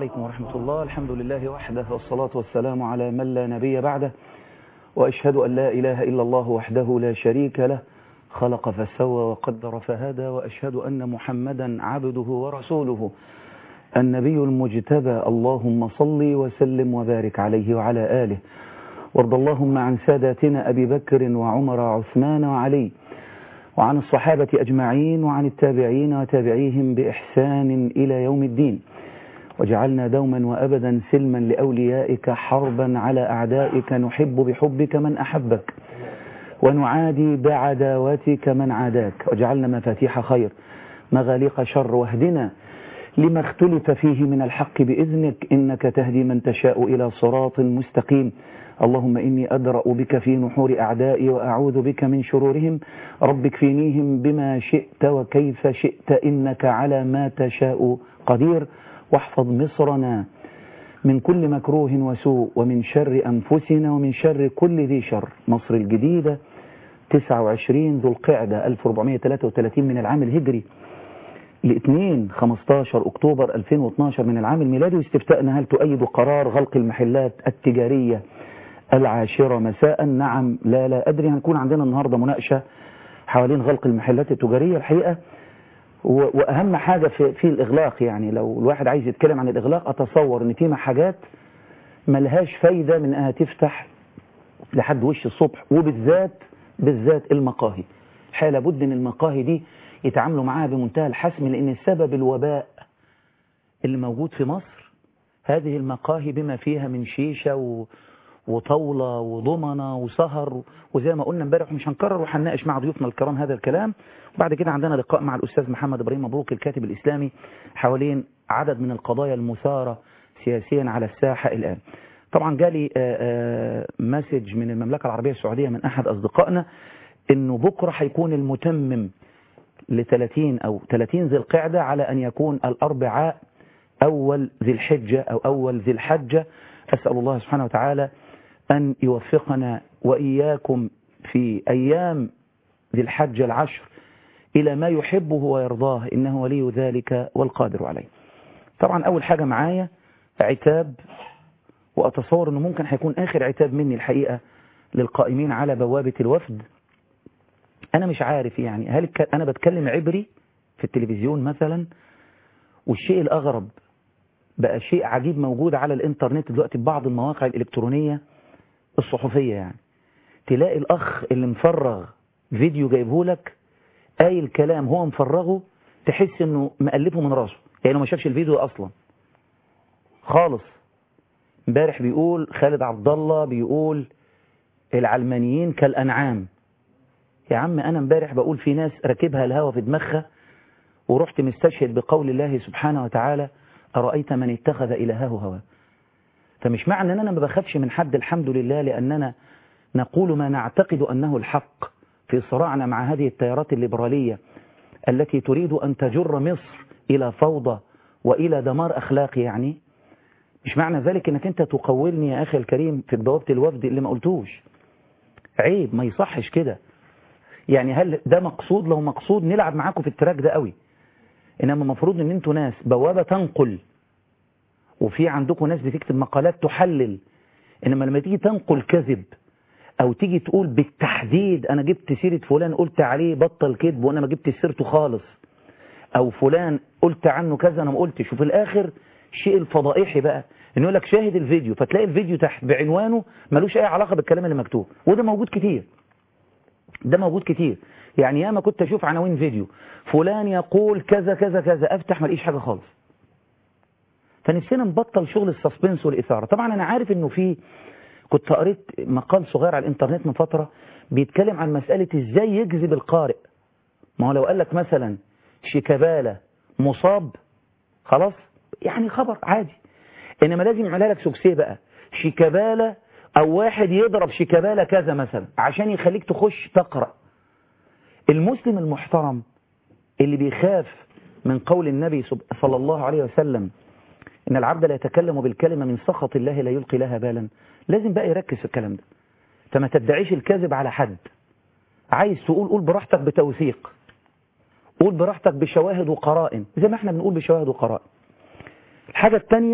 عليكم ورحمة الله الحمد لله وحده والصلاة والسلام على من لا نبي بعده وأشهد أن لا إله إلا الله وحده لا شريك له خلق فسوى وقدر فهدى وأشهد أن محمدا عبده ورسوله النبي المجتبى اللهم صل وسلم وبارك عليه وعلى آله وارض اللهم عن ساداتنا أبي بكر وعمر وعثمان وعلي وعن الصحابة أجمعين وعن التابعين وتابعيهم بإحسان إلى يوم الدين وجعلنا دوما وأبدا سلما لأوليائك حربا على أعدائك نحب بحبك من أحبك ونعادي بعداوتك من عاداك وجعلنا مفاتيح خير مغاليق شر واهدنا لما اختلف فيه من الحق بإذنك إنك تهدي من تشاء إلى صراط مستقيم اللهم إني أدرأ بك في نحور أعدائي وأعوذ بك من شرورهم رب اكفينيهم بما شئت وكيف شئت إنك على ما تشاء قدير واحفظ مصرنا من كل مكروه وسوء ومن شر أنفسنا ومن شر كل ذي شر مصر الجديدة 29 ذو القعدة 1433 من العام الهجري لاثنين 15 أكتوبر 2012 من العام الميلادي واستفتاءنا هل تؤيد قرار غلق المحلات التجارية العاشرة مساء نعم لا لا أدري هنكون عندنا النهاردة مناقشة حوالين غلق المحلات التجارية الحقيقة وأهم حاجة في, في الإغلاق يعني لو الواحد عايز يتكلم عن الإغلاق أتصور أن فيما حاجات ملهاش فايدة من أنها تفتح لحد وش الصبح وبالذات بالذات المقاهي الحقيقة لابد أن المقاهي دي يتعاملوا معاها بمنتهى الحسم لأن سبب الوباء اللي موجود في مصر هذه المقاهي بما فيها من شيشة و... وطاولة وضمنة وسهر وزي ما قلنا امبارح مش هنكرر وهنناقش مع ضيوفنا الكرام هذا الكلام وبعد كده عندنا لقاء مع الأستاذ محمد إبراهيم مبروك الكاتب الإسلامي حوالين عدد من القضايا المثارة سياسيا على الساحة الآن طبعا جالي مسج من المملكة العربية السعودية من أحد أصدقائنا إنه بكرة هيكون المتمم ل 30 أو 30 ذي القعدة على أن يكون الأربعاء أول ذي الحجة أو أول ذي الحجة أسأل الله سبحانه وتعالى أن يوفقنا وإياكم في أيام ذي الحج العشر إلى ما يحبه ويرضاه إنه ولي ذلك والقادر عليه طبعا أول حاجة معايا عتاب وأتصور أنه ممكن هيكون آخر عتاب مني الحقيقة للقائمين على بوابة الوفد أنا مش عارف يعني هل أنا بتكلم عبري في التلفزيون مثلا والشيء الأغرب بقى شيء عجيب موجود على الإنترنت دلوقتي ببعض المواقع الإلكترونية الصحفية يعني تلاقي الأخ اللي مفرغ فيديو جايبه لك قايل كلام هو مفرغه تحس انه مألفه من راسه يعني ما شافش الفيديو اصلا خالص امبارح بيقول خالد عبد الله بيقول العلمانيين كالانعام يا عم انا امبارح بقول في ناس راكبها الهوى في دماغها ورحت مستشهد بقول الله سبحانه وتعالى أرأيت من اتخذ إلهه هواه فمش معنى أننا ما بخافش من حد الحمد لله لأننا نقول ما نعتقد أنه الحق في صراعنا مع هذه التيارات الليبرالية التي تريد أن تجر مصر إلى فوضى وإلى دمار أخلاقي يعني مش معنى ذلك أنك أنت تقولني يا أخي الكريم في بوابة الوفد اللي ما قلتوش عيب ما يصحش كده يعني هل ده مقصود لو مقصود نلعب معاكم في التراك ده قوي إنما المفروض أن أنتوا ناس بوابة تنقل وفي عندكم ناس بتكتب مقالات تحلل إنما لما تيجي تنقل كذب او تيجي تقول بالتحديد انا جبت سيرة فلان قلت عليه بطل كذب وانا ما جبت سيرته خالص او فلان قلت عنه كذا انا ما قلتش وفي الاخر الشيء الفضائحي بقى انه يقول لك شاهد الفيديو فتلاقي الفيديو تحت بعنوانه ملوش اي علاقة بالكلام اللي مكتوب وده موجود كتير ده موجود كتير يعني ياما كنت اشوف عناوين فيديو فلان يقول كذا كذا كذا افتح ما الاقيش حاجة خالص فنفسنا نبطل شغل السسبنس والاثارة طبعا انا عارف انه في كنت قريت مقال صغير على الانترنت من فترة بيتكلم عن مسألة ازاي يجذب القارئ ما هو لو قال لك مثلا شيكابالا مصاب خلاص يعني خبر عادي انما لازم يعملها لك سوكسيه بقى شيكابالا او واحد يضرب شيكابالا كذا مثلا عشان يخليك تخش تقرأ المسلم المحترم اللي بيخاف من قول النبي صلى الله عليه وسلم إن العبد لا يتكلم بالكلمة من سخط الله لا يلقي لها بالا لازم بقى يركز في الكلام ده فما تدعيش الكذب على حد عايز تقول قول براحتك بتوثيق قول براحتك بشواهد وقرائن زي ما احنا بنقول بشواهد وقرائن الحاجة الثانية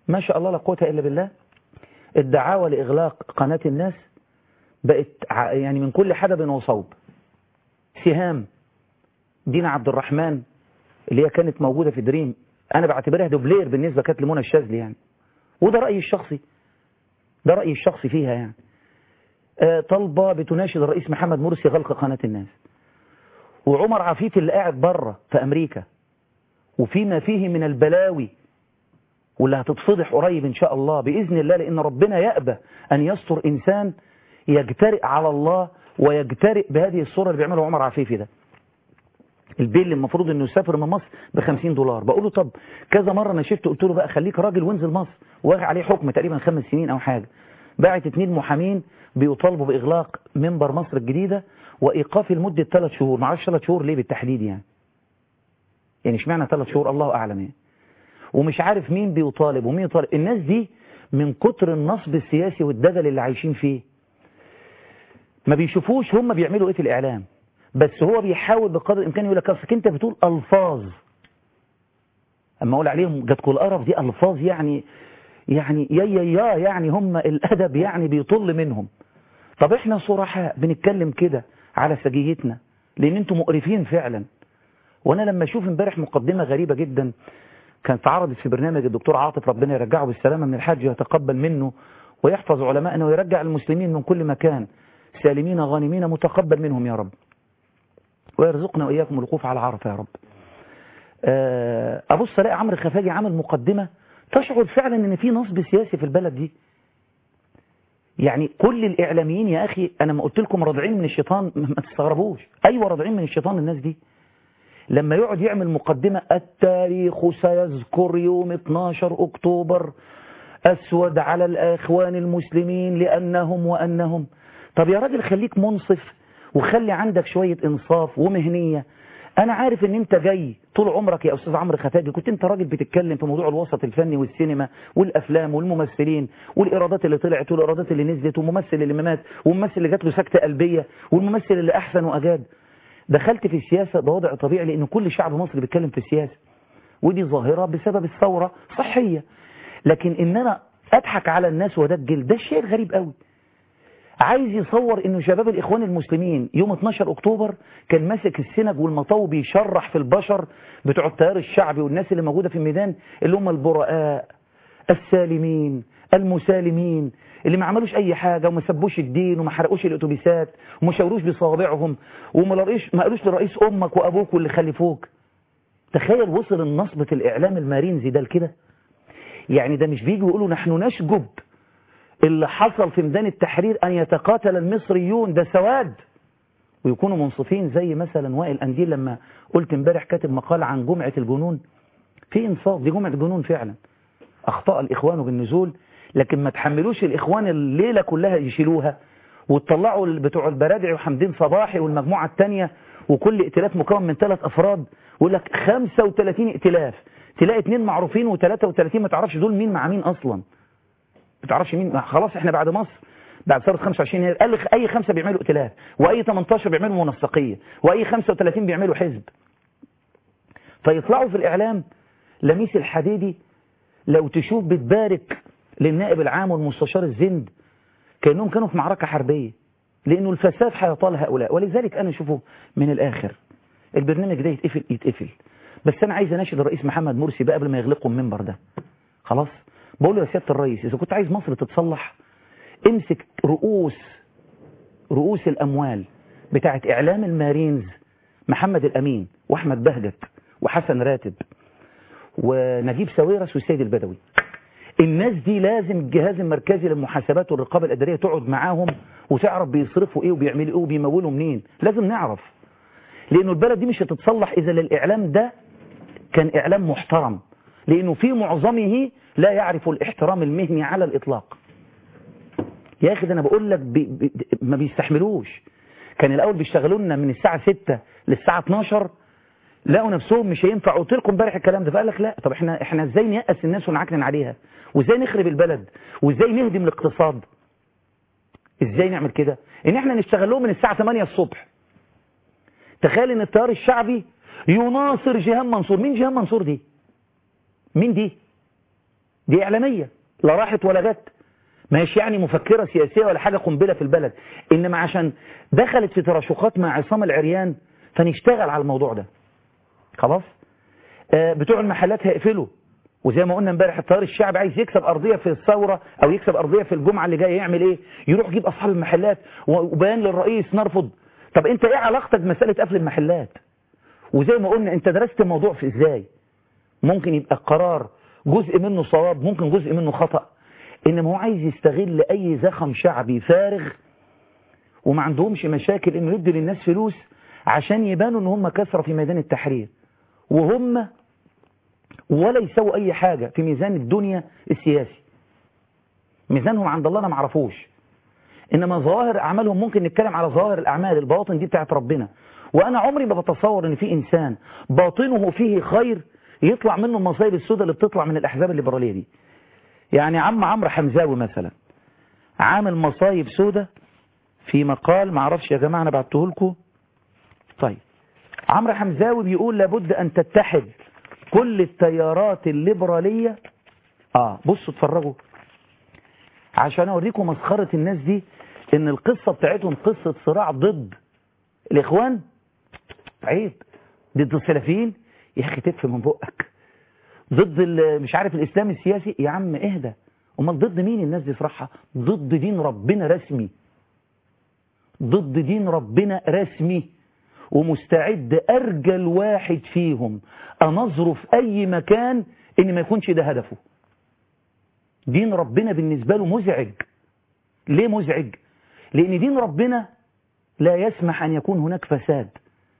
ما شاء الله لا قوه الا بالله الدعاوى لاغلاق قناه الناس بقت يعني من كل حدب وصوب سهام دينا عبد الرحمن اللي هي كانت موجودة في دريم أنا بعتبرها دوبلير بالنسبة كانت لمنى الشاذلي يعني وده رأيي الشخصي ده رأيي الشخصي فيها يعني آه طلبة بتناشد الرئيس محمد مرسي غلق قناة الناس وعمر عفيف اللي قاعد بره في أمريكا وفيما فيه من البلاوي واللي هتتفضح قريب إن شاء الله بإذن الله لأن ربنا يأبى أن يستر إنسان يجترئ على الله ويجترئ بهذه الصورة اللي بيعملها عمر عفيفي ده البيل اللي المفروض انه يسافر من مصر ب 50 دولار بقول له طب كذا مره انا شفت قلت له بقى خليك راجل وانزل مصر واخد عليه حكم تقريبا خمس سنين او حاجه باعت اثنين محامين بيطالبوا باغلاق منبر مصر الجديده وايقافي لمده ثلاث شهور ما اعرفش ثلاث شهور ليه بالتحديد يعني يعني اشمعنى ثلاث شهور الله اعلم يعني ومش عارف مين بيطالب ومين يطالب الناس دي من كتر النصب السياسي والدجل اللي عايشين فيه ما بيشوفوش هم بيعملوا ايه في الاعلام بس هو بيحاول بقدر الامكان يقول لك اصلك انت بتقول الفاظ اما اقول عليهم جاتكوا القرف دي الفاظ يعني يعني يا يا يا يعني هم الادب يعني بيطل منهم طب احنا صرحاء بنتكلم كده على سجيتنا لان انتم مقرفين فعلا وانا لما اشوف امبارح مقدمه غريبه جدا كانت عرضت في برنامج الدكتور عاطف ربنا يرجعه بالسلامه من الحج ويتقبل منه ويحفظ علمائنا ويرجع المسلمين من كل مكان سالمين غانمين متقبل منهم يا رب ويرزقنا وإياكم الوقوف على عرفة يا رب أبص ألاقي عمرو خفاجي عامل مقدمة تشعر فعلا أن في نصب سياسي في البلد دي يعني كل الإعلاميين يا أخي أنا ما قلت لكم راضعين من الشيطان ما تستغربوش أيوة راضعين من الشيطان الناس دي لما يقعد يعمل مقدمة التاريخ سيذكر يوم 12 أكتوبر أسود على الإخوان المسلمين لأنهم وأنهم طب يا راجل خليك منصف وخلي عندك شوية إنصاف ومهنية أنا عارف إن أنت جاي طول عمرك يا أستاذ عمرو خفاجي كنت أنت راجل بتتكلم في موضوع الوسط الفني والسينما والأفلام والممثلين والإيرادات اللي طلعت والإيرادات اللي نزلت والممثل اللي مات والممثل اللي جات له سكتة قلبية والممثل اللي أحسن وأجاد دخلت في السياسة ده وضع طبيعي لأن كل شعب مصري بيتكلم في السياسة ودي ظاهرة بسبب الثورة صحية لكن إن أنا أضحك على الناس وأدجل ده شيء غريب قوي عايز يصور انه شباب الاخوان المسلمين يوم 12 اكتوبر كان ماسك السنج والمطاو بيشرح في البشر بتوع التيار الشعبي والناس اللي موجودة في الميدان اللي هم البراء السالمين المسالمين اللي ما عملوش اي حاجة وما سبوش الدين وما حرقوش الاتوبيسات وما شاوروش بصوابعهم وما لرقيش ما قالوش لرئيس امك وابوك واللي خلفوك تخيل وصل النصبة الاعلام المارينزي ده لكده يعني ده مش بيجي يقولوا نحن نشجب اللي حصل في ميدان التحرير أن يتقاتل المصريون ده سواد ويكونوا منصفين زي مثلا وائل أنديل لما قلت امبارح كاتب مقال عن جمعة الجنون في انصاف دي جمعة جنون فعلا أخطاء الإخوان بالنزول لكن ما تحملوش الإخوان الليلة كلها يشيلوها وتطلعوا بتوع البرادعي وحمدين صباحي والمجموعة الثانية وكل ائتلاف مكون من ثلاث أفراد يقول لك 35 ائتلاف تلاقي اثنين معروفين و33 ما تعرفش دول مين مع مين أصلا ما تعرفش مين خلاص احنا بعد مصر بعد ثوره 25 يناير قال لك اي خمسه بيعملوا ائتلاف واي 18 بيعملوا منسقيه واي 35 بيعملوا حزب فيطلعوا في الاعلام لميس الحديدي لو تشوف بتبارك للنائب العام والمستشار الزند كانهم كانوا في معركه حربيه لانه الفساد هيطال هؤلاء ولذلك انا اشوفه من الاخر البرنامج ده يتقفل يتقفل بس انا عايز اناشد الرئيس محمد مرسي بقى قبل ما يغلقوا المنبر ده خلاص بقول له يا سيادة الرئيس إذا كنت عايز مصر تتصلح امسك رؤوس رؤوس الأموال بتاعت إعلام المارينز محمد الأمين وأحمد بهجت وحسن راتب ونجيب ساويرس والسيد البدوي الناس دي لازم الجهاز المركزي للمحاسبات والرقابة الإدارية تقعد معاهم وتعرف بيصرفوا إيه وبيعملوا إيه وبيمولوا منين لازم نعرف لأنه البلد دي مش هتتصلح إذا الإعلام ده كان إعلام محترم لأنه في معظمه لا يعرف الاحترام المهني على الإطلاق يا أخي ده أنا بقول لك بي بي ما بيستحملوش كان الأول بيشتغلوا لنا من الساعة 6 للساعة 12 لقوا نفسهم مش هينفع قلت لكم امبارح الكلام ده فقال لك لا طب احنا احنا ازاي نيأس الناس ونعكنن عليها وازاي نخرب البلد وازاي نهدم الاقتصاد ازاي نعمل كده ان احنا نشتغل لهم من الساعة 8 الصبح تخيل ان التيار الشعبي يناصر جهان منصور مين جهان منصور دي مين دي دي إعلامية لا راحت ولا جت ماهيش يعني مفكرة سياسية ولا حاجة قنبلة في البلد إنما عشان دخلت في تراشقات مع عصام العريان فنشتغل على الموضوع ده خلاص آه بتوع المحلات هيقفلوا وزي ما قلنا امبارح التيار الشعبي عايز يكسب ارضيه في الثوره او يكسب ارضيه في الجمعه اللي جايه يعمل ايه يروح يجيب اصحاب المحلات وبيان للرئيس نرفض طب انت ايه علاقتك بمساله قفل المحلات وزي ما قلنا انت درست الموضوع في ازاي ممكن يبقى قرار جزء منه صواب ممكن جزء منه خطأ انما هو عايز يستغل اي زخم شعبي فارغ وما عندهمش مشاكل انه يدي للناس فلوس عشان يبانوا ان هم كثرة في ميدان التحرير وهم ولا يسووا اي حاجة في ميزان الدنيا السياسي ميزانهم عند الله انا معرفوش انما ظواهر اعمالهم ممكن نتكلم على ظواهر الاعمال البواطن دي بتاعت ربنا وانا عمري ما بتصور ان في انسان باطنه فيه خير يطلع منه المصايب السوداء اللي بتطلع من الاحزاب الليبراليه دي يعني عم عمرو حمزاوي مثلا عامل مصايب سوداء في مقال ما اعرفش يا جماعه انا بعته لكم طيب عمرو حمزاوي بيقول لابد ان تتحد كل التيارات الليبراليه اه بصوا اتفرجوا عشان اوريكم مسخره الناس دي ان القصه بتاعتهم قصه صراع ضد الاخوان عيب ضد السلفيين يا اخي تف من بقك ضد مش عارف الاسلام السياسي يا عم اهدى امال ضد مين الناس دي فرحها ضد دين ربنا رسمي ضد دين ربنا رسمي ومستعد ارجل واحد فيهم انظره في اي مكان ان ما يكونش ده هدفه دين ربنا بالنسبه له مزعج ليه مزعج لان دين ربنا لا يسمح ان يكون هناك فساد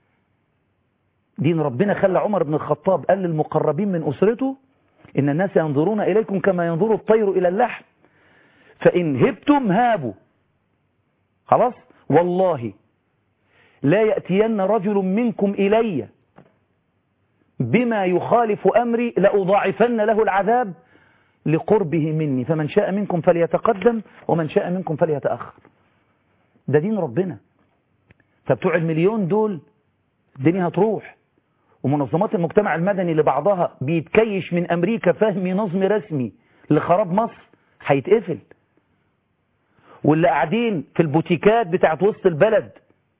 دين ربنا خلى عمر بن الخطاب قال للمقربين من أسرته إن الناس ينظرون إليكم كما ينظر الطير إلى اللحم فإن هبتم هابوا خلاص والله لا يأتين رجل منكم إلي بما يخالف أمري لأضاعفن له العذاب لقربه مني فمن شاء منكم فليتقدم ومن شاء منكم فليتأخر ده دين ربنا فبتوع المليون دول الدنيا هتروح ومنظمات المجتمع المدني اللي بعضها بيتكيش من أمريكا فهم نظم رسمي لخراب مصر هيتقفل واللي قاعدين في البوتيكات بتاعت وسط البلد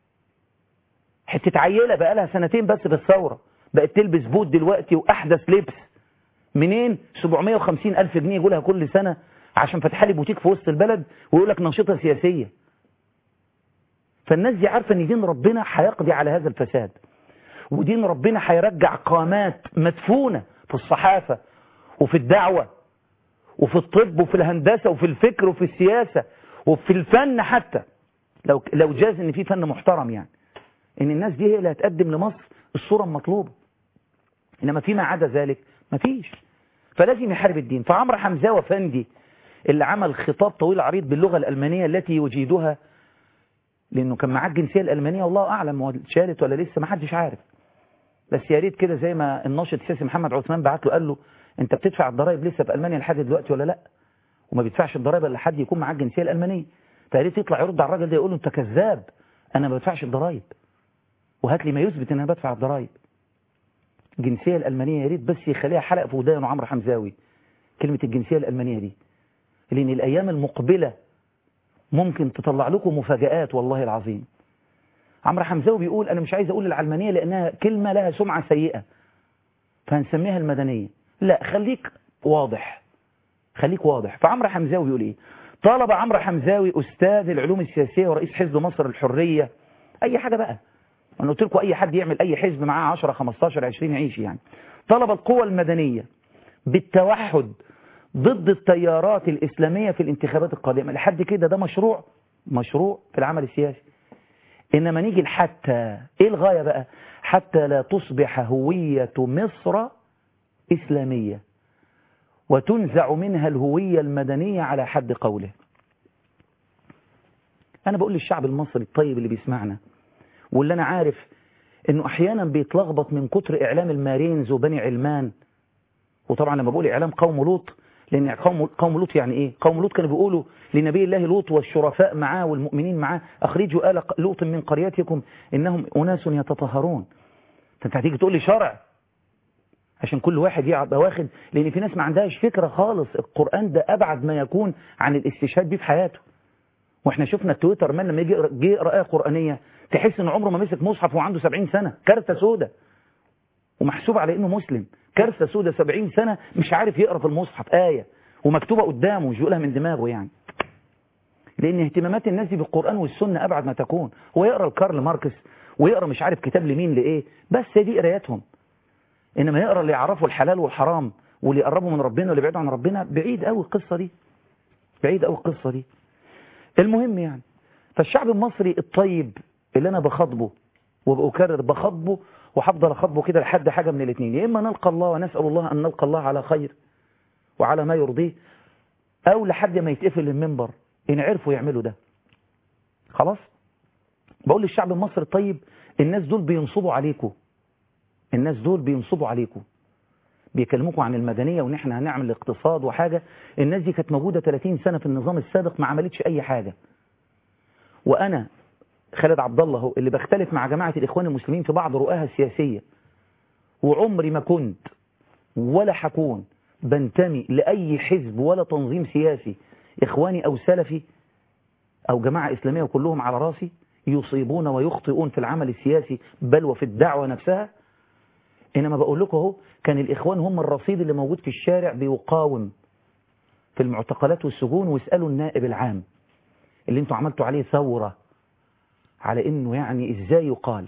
حتة عيلة بقى لها سنتين بس في الثورة بقت تلبس بوت دلوقتي وأحدث لبس منين 750 ألف جنيه يقولها كل سنة عشان فتح لي بوتيك في وسط البلد ويقول لك نشطة سياسية فالناس دي عارفة ان دين ربنا هيقضي على هذا الفساد ودين ربنا هيرجع قامات مدفونة في الصحافة وفي الدعوة وفي الطب وفي الهندسة وفي الفكر وفي السياسة وفي الفن حتى لو لو جاز ان في فن محترم يعني ان الناس دي هي اللي هتقدم لمصر الصورة المطلوبة انما فيما عدا ذلك مفيش فلازم يحارب الدين فعمرو حمزاوي فندي اللي عمل خطاب طويل عريض باللغة الألمانية التي يجيدها لأنه كان معاه الجنسية الألمانية والله أعلم هو اتشالت ولا لسه ما حدش عارف بس يا ريت كده زي ما الناشط السياسي محمد عثمان بعت له قال له أنت بتدفع الضرائب لسه في ألمانيا لحد دلوقتي ولا لا وما بيدفعش الضرائب الا حد يكون معاه الجنسية الألمانية فيا ريت يطلع يرد على الراجل ده يقول له أنت كذاب أنا ما بدفعش الضرائب وهات لي ما يثبت ان انا بدفع الضرائب الجنسية الألمانية يا ريت بس يخليها حلقة في ودانه عمرو حمزاوي كلمة الجنسية الألمانية دي لأن الأيام المقبلة ممكن تطلع لكم مفاجآت والله العظيم عمرو حمزاوي بيقول أنا مش عايز أقول العلمانية لأنها كلمة لها سمعة سيئة فهنسميها المدنية لا خليك واضح خليك واضح فعمرو حمزاوي يقول إيه طالب عمرو حمزاوي أستاذ العلوم السياسية ورئيس حزب مصر الحرية أي حاجة بقى أنا قلت لكم أي حد يعمل أي حزب معاه 10 15 20 يعيش يعني طلب القوى المدنية بالتوحد ضد التيارات الإسلامية في الانتخابات القادمة لحد كده ده مشروع مشروع في العمل السياسي إنما نيجي لحتى إيه الغاية بقى حتى لا تصبح هوية مصر إسلامية وتنزع منها الهوية المدنية على حد قوله أنا بقول للشعب المصري الطيب اللي بيسمعنا واللي أنا عارف إنه أحيانا بيتلخبط من كتر إعلام المارينز وبني علمان وطبعا لما بقول إعلام قوم لوط لأن قوم قوم لوط يعني إيه؟ قوم لوط كانوا بيقولوا لنبي الله لوط والشرفاء معاه والمؤمنين معاه أخرجوا آل لوط من قريتكم إنهم أناس يتطهرون فأنت هتيجي تقول لي شرع عشان كل واحد يبقى واخد لان في ناس ما عندهاش فكره خالص القران ده ابعد ما يكون عن الاستشهاد بيه في حياته واحنا شفنا التويتر من لما يجي جه يقرا ايه قرانيه تحس ان عمره ما مسك مصحف وعنده 70 سنه كارثه سودة ومحسوب على انه مسلم كارثه سودة 70 سنه مش عارف يقرا في المصحف ايه ومكتوبه قدامه مش بيقولها من دماغه يعني لان اهتمامات الناس دي بالقران والسنه ابعد ما تكون هو يقرا الكارل ماركس ويقرا مش عارف كتاب لمين لايه بس دي قراياتهم انما يقرا اللي يعرفوا الحلال والحرام واللي يقربوا من ربنا واللي يبعدوا عن ربنا بعيد قوي القصه دي بعيد قوي القصه دي المهم يعني فالشعب المصري الطيب اللي انا بخاطبه وبأكرر بخاطبه وهفضل اخاطبه كده لحد حاجه من الاثنين يا اما نلقى الله ونسال الله ان نلقى الله على خير وعلى ما يرضيه او لحد ما يتقفل المنبر ان عرفوا يعملوا ده خلاص بقول للشعب المصري الطيب الناس دول بينصبوا عليكم الناس دول بينصبوا عليكم بيكلموكم عن المدنية وان احنا هنعمل اقتصاد وحاجة الناس دي كانت موجودة 30 سنة في النظام السابق ما عملتش اي حاجة وانا خالد عبد الله هو اللي بختلف مع جماعة الاخوان المسلمين في بعض رؤاها السياسية وعمري ما كنت ولا حكون بنتمي لأي حزب ولا تنظيم سياسي إخواني أو سلفي أو جماعة إسلامية وكلهم على راسي يصيبون ويخطئون في العمل السياسي بل وفي الدعوة نفسها إنما بقول لكم اهو كان الإخوان هم الرصيد اللي موجود في الشارع بيقاوم في المعتقلات والسجون واسألوا النائب العام اللي انتوا عملتوا عليه ثورة على إنه يعني إزاي يقال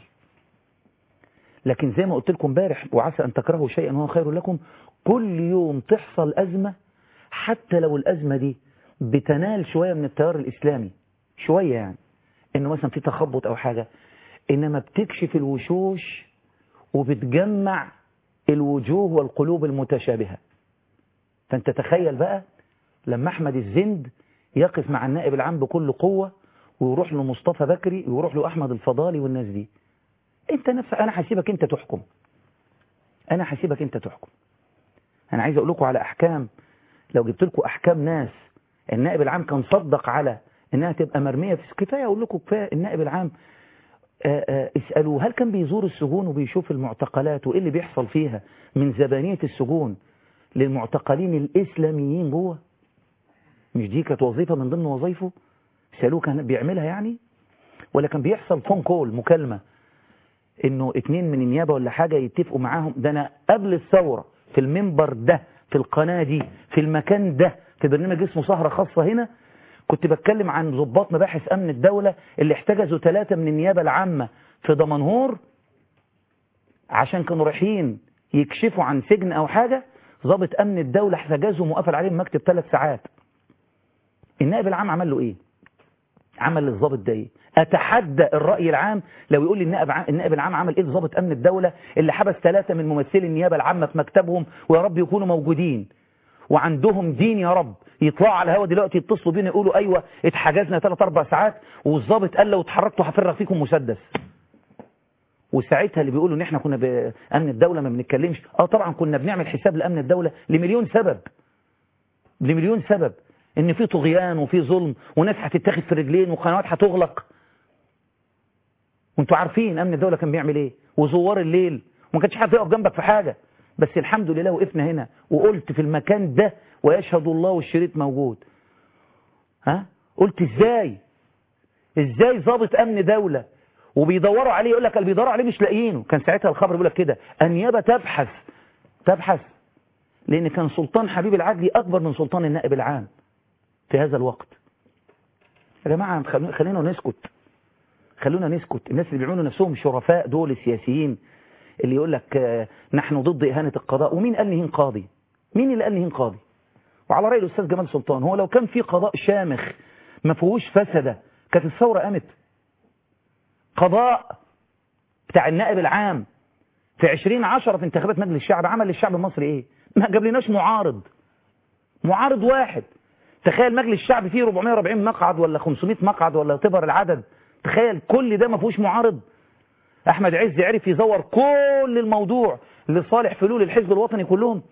لكن زي ما قلت لكم امبارح وعسى أن تكرهوا شيئا وهو خير لكم كل يوم تحصل أزمة حتى لو الأزمة دي بتنال شوية من التيار الإسلامي شوية يعني إنه مثلا في تخبط أو حاجة إنما بتكشف الوشوش وبتجمع الوجوه والقلوب المتشابهة فأنت تخيل بقى لما أحمد الزند يقف مع النائب العام بكل قوة ويروح له مصطفى بكري ويروح له أحمد الفضالي والناس دي انت نفسك انا هسيبك انت تحكم انا هسيبك انت تحكم انا عايز اقول لكم على احكام لو جبت لكم احكام ناس النائب العام كان صدق على انها تبقى مرميه في كفايه اقول لكم كفايه النائب العام آآ آآ اسالوه هل كان بيزور السجون وبيشوف المعتقلات وايه اللي بيحصل فيها من زبانيه السجون للمعتقلين الاسلاميين جوه مش دي كانت وظيفه من ضمن وظائفه سالوه كان بيعملها يعني ولا كان بيحصل فون كول مكالمه انه اتنين من النيابة ولا حاجة يتفقوا معاهم ده انا قبل الثورة في المنبر ده في القناة دي في المكان ده في برنامج اسمه سهرة خاصة هنا كنت بتكلم عن ضباط مباحث امن الدولة اللي احتجزوا ثلاثة من النيابة العامة في دمنهور عشان كانوا رايحين يكشفوا عن سجن او حاجة ضابط امن الدولة احتجزهم وقفل عليهم مكتب ثلاث ساعات النائب العام عمل له ايه عمل للضابط ده ايه اتحدى الراي العام لو يقول لي النائب عام النائب العام عمل ايه ضابط امن الدوله اللي حبس ثلاثه من ممثلي النيابه العامه في مكتبهم ويا رب يكونوا موجودين وعندهم دين يا رب يطلعوا على الهوا دلوقتي يتصلوا بينا يقولوا ايوه اتحجزنا ثلاث اربع ساعات والضابط قال لو اتحركتوا هفرغ فيكم مسدس وساعتها اللي بيقولوا ان احنا كنا بامن الدوله ما بنتكلمش اه طبعا كنا بنعمل حساب لامن الدوله لمليون سبب لمليون سبب ان في طغيان وفي ظلم وناس هتتاخد في رجلين وقنوات هتغلق وانتوا عارفين امن الدوله كان بيعمل ايه وزوار الليل وما كانش حد يقف جنبك في حاجه بس الحمد لله وقفنا هنا وقلت في المكان ده ويشهد الله والشريط موجود ها قلت ازاي ازاي ضابط امن دوله وبيدوروا عليه يقول لك اللي بيدوروا عليه مش لاقيينه كان ساعتها الخبر بيقول لك كده النيابه تبحث تبحث لان كان سلطان حبيب العدلي اكبر من سلطان النائب العام في هذا الوقت يا جماعه خلينا نسكت خلونا نسكت الناس اللي بيعملوا نفسهم شرفاء دول السياسيين اللي يقول لك نحن ضد إهانة القضاء ومين قال نهين قاضي مين اللي قال نهين قاضي وعلى رأي الأستاذ جمال سلطان هو لو كان في قضاء شامخ ما فيهوش فسدة كانت الثورة قامت قضاء بتاع النائب العام في 2010 في انتخابات مجلس الشعب عمل للشعب المصري ايه ما جاب لناش معارض معارض واحد تخيل مجلس الشعب فيه 440 مقعد ولا 500 مقعد ولا تبر العدد تخيل كل ده ما فيهوش معارض احمد عز عرف يزور كل الموضوع لصالح فلول الحزب الوطني كلهم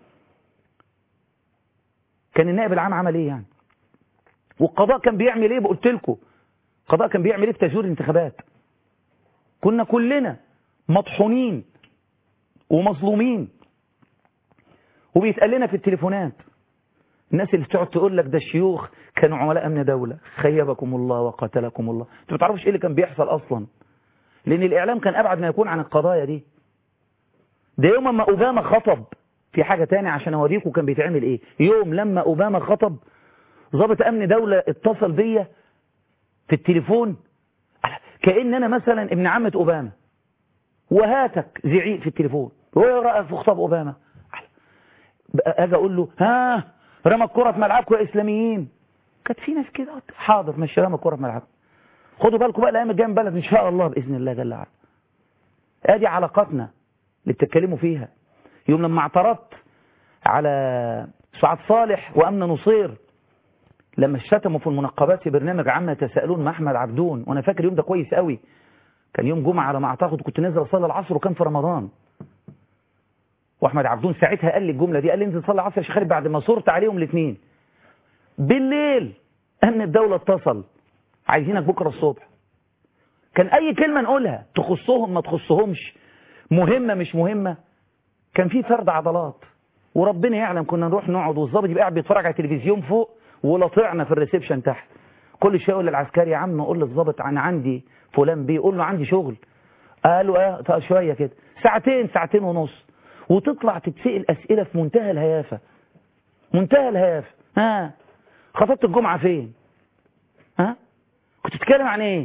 كان النائب العام عمل ايه يعني والقضاء كان بيعمل ايه قلت لكم القضاء كان بيعمل ايه في تزوير الانتخابات كنا كلنا مطحونين ومظلومين وبيتقال لنا في التليفونات الناس اللي بتقعد تقول لك ده الشيوخ كانوا عملاء امن دوله خيبكم الله وقتلكم الله انتوا ما تعرفوش ايه اللي كان بيحصل اصلا لان الاعلام كان ابعد ما يكون عن القضايا دي ده يوم ما اوباما خطب في حاجه تاني عشان اوريكم كان بيتعمل ايه يوم لما اوباما خطب ضابط امن دوله اتصل بيا في التليفون كان انا مثلا ابن عمه اوباما وهاتك زعيق في التليفون وايه رايك في خطاب اوباما اجي اقول له ها رمى الكره في ملعبكم يا اسلاميين كانت في ناس كده حاضر ماشي رمى الكره في ملعبكم خدوا بالكم بقى الايام الجايه من بلد ان شاء الله باذن الله جل وعلا ادي علاقاتنا اللي بتتكلموا فيها يوم لما اعترضت على سعاد صالح وامن نصير لما شتموا في المنقبات في برنامج عامة يتساءلون مع احمد عبدون وانا فاكر اليوم ده كويس قوي كان يوم جمعه على ما اعتقد كنت نازل اصلي العصر وكان في رمضان واحمد عبدون ساعتها قال لي الجمله دي قال لي انزل صلي العصر يا شيخ خالد بعد ما صرت عليهم الاثنين بالليل امن الدوله اتصل عايزينك بكره الصبح كان اي كلمه نقولها تخصهم ما تخصهمش مهمه مش مهمه كان في فرد عضلات وربنا يعلم كنا نروح نقعد والظابط يبقى قاعد بيتفرج على التلفزيون فوق ولطعنا في الريسبشن تحت كل شويه يقول للعسكري يا عم قول للظابط انا عندي فلان بيه قول له عندي شغل قالوا اه شويه كده ساعتين ساعتين ونص وتطلع تتسأل اسئله في منتهى الهيافه منتهى الهيافه ها خطبت الجمعه فين ها كنت بتتكلم عن ايه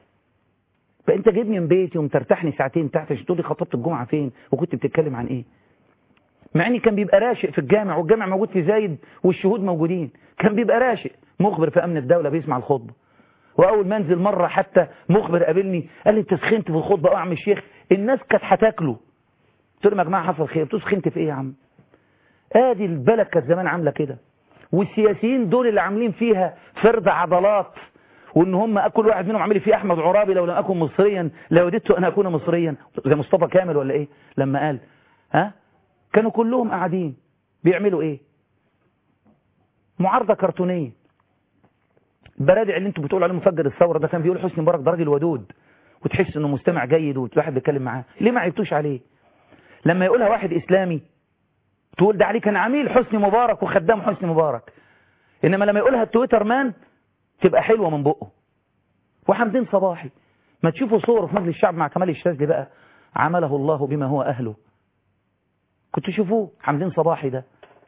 بقى انت جايبني من بيتي ومترتحني ساعتين تحت عشان تقول لي خطبت الجمعه فين وكنت بتتكلم عن ايه مع ان كان بيبقى راشق في الجامع والجامع موجود في زايد والشهود موجودين كان بيبقى راشق مخبر في امن الدوله بيسمع الخطبه واول ما انزل مره حتى مخبر قابلني قال لي انت سخنت في الخطبه اه يا عم الشيخ الناس كانت هتاكله قلت لهم يا جماعه حصل خير انتوا سخنت في ايه يا عم ادي البلد كانت زمان عامله كده والسياسيين دول اللي عاملين فيها فرد عضلات وان هم كل واحد منهم عامل فيه احمد عرابي لو لم اكن مصريا لوددت ان اكون مصريا زي مصطفى كامل ولا ايه لما قال ها كانوا كلهم قاعدين بيعملوا ايه معارضه كرتونيه البرادع اللي انتوا بتقولوا عليه مفجر الثوره ده كان بيقول حسني مبارك ده راجل ودود وتحس انه مستمع جيد والواحد بيتكلم معاه ليه ما عيبتوش عليه لما يقولها واحد اسلامي تقول ده عليه كان عميل حسني مبارك وخدام حسني مبارك انما لما يقولها التويتر مان تبقى حلوه من بقه وحمدين صباحي ما تشوفوا صوره في مجلس الشعب مع كمال الشاذلي بقى عمله الله بما هو اهله كنت تشوفوه حمدين صباحي ده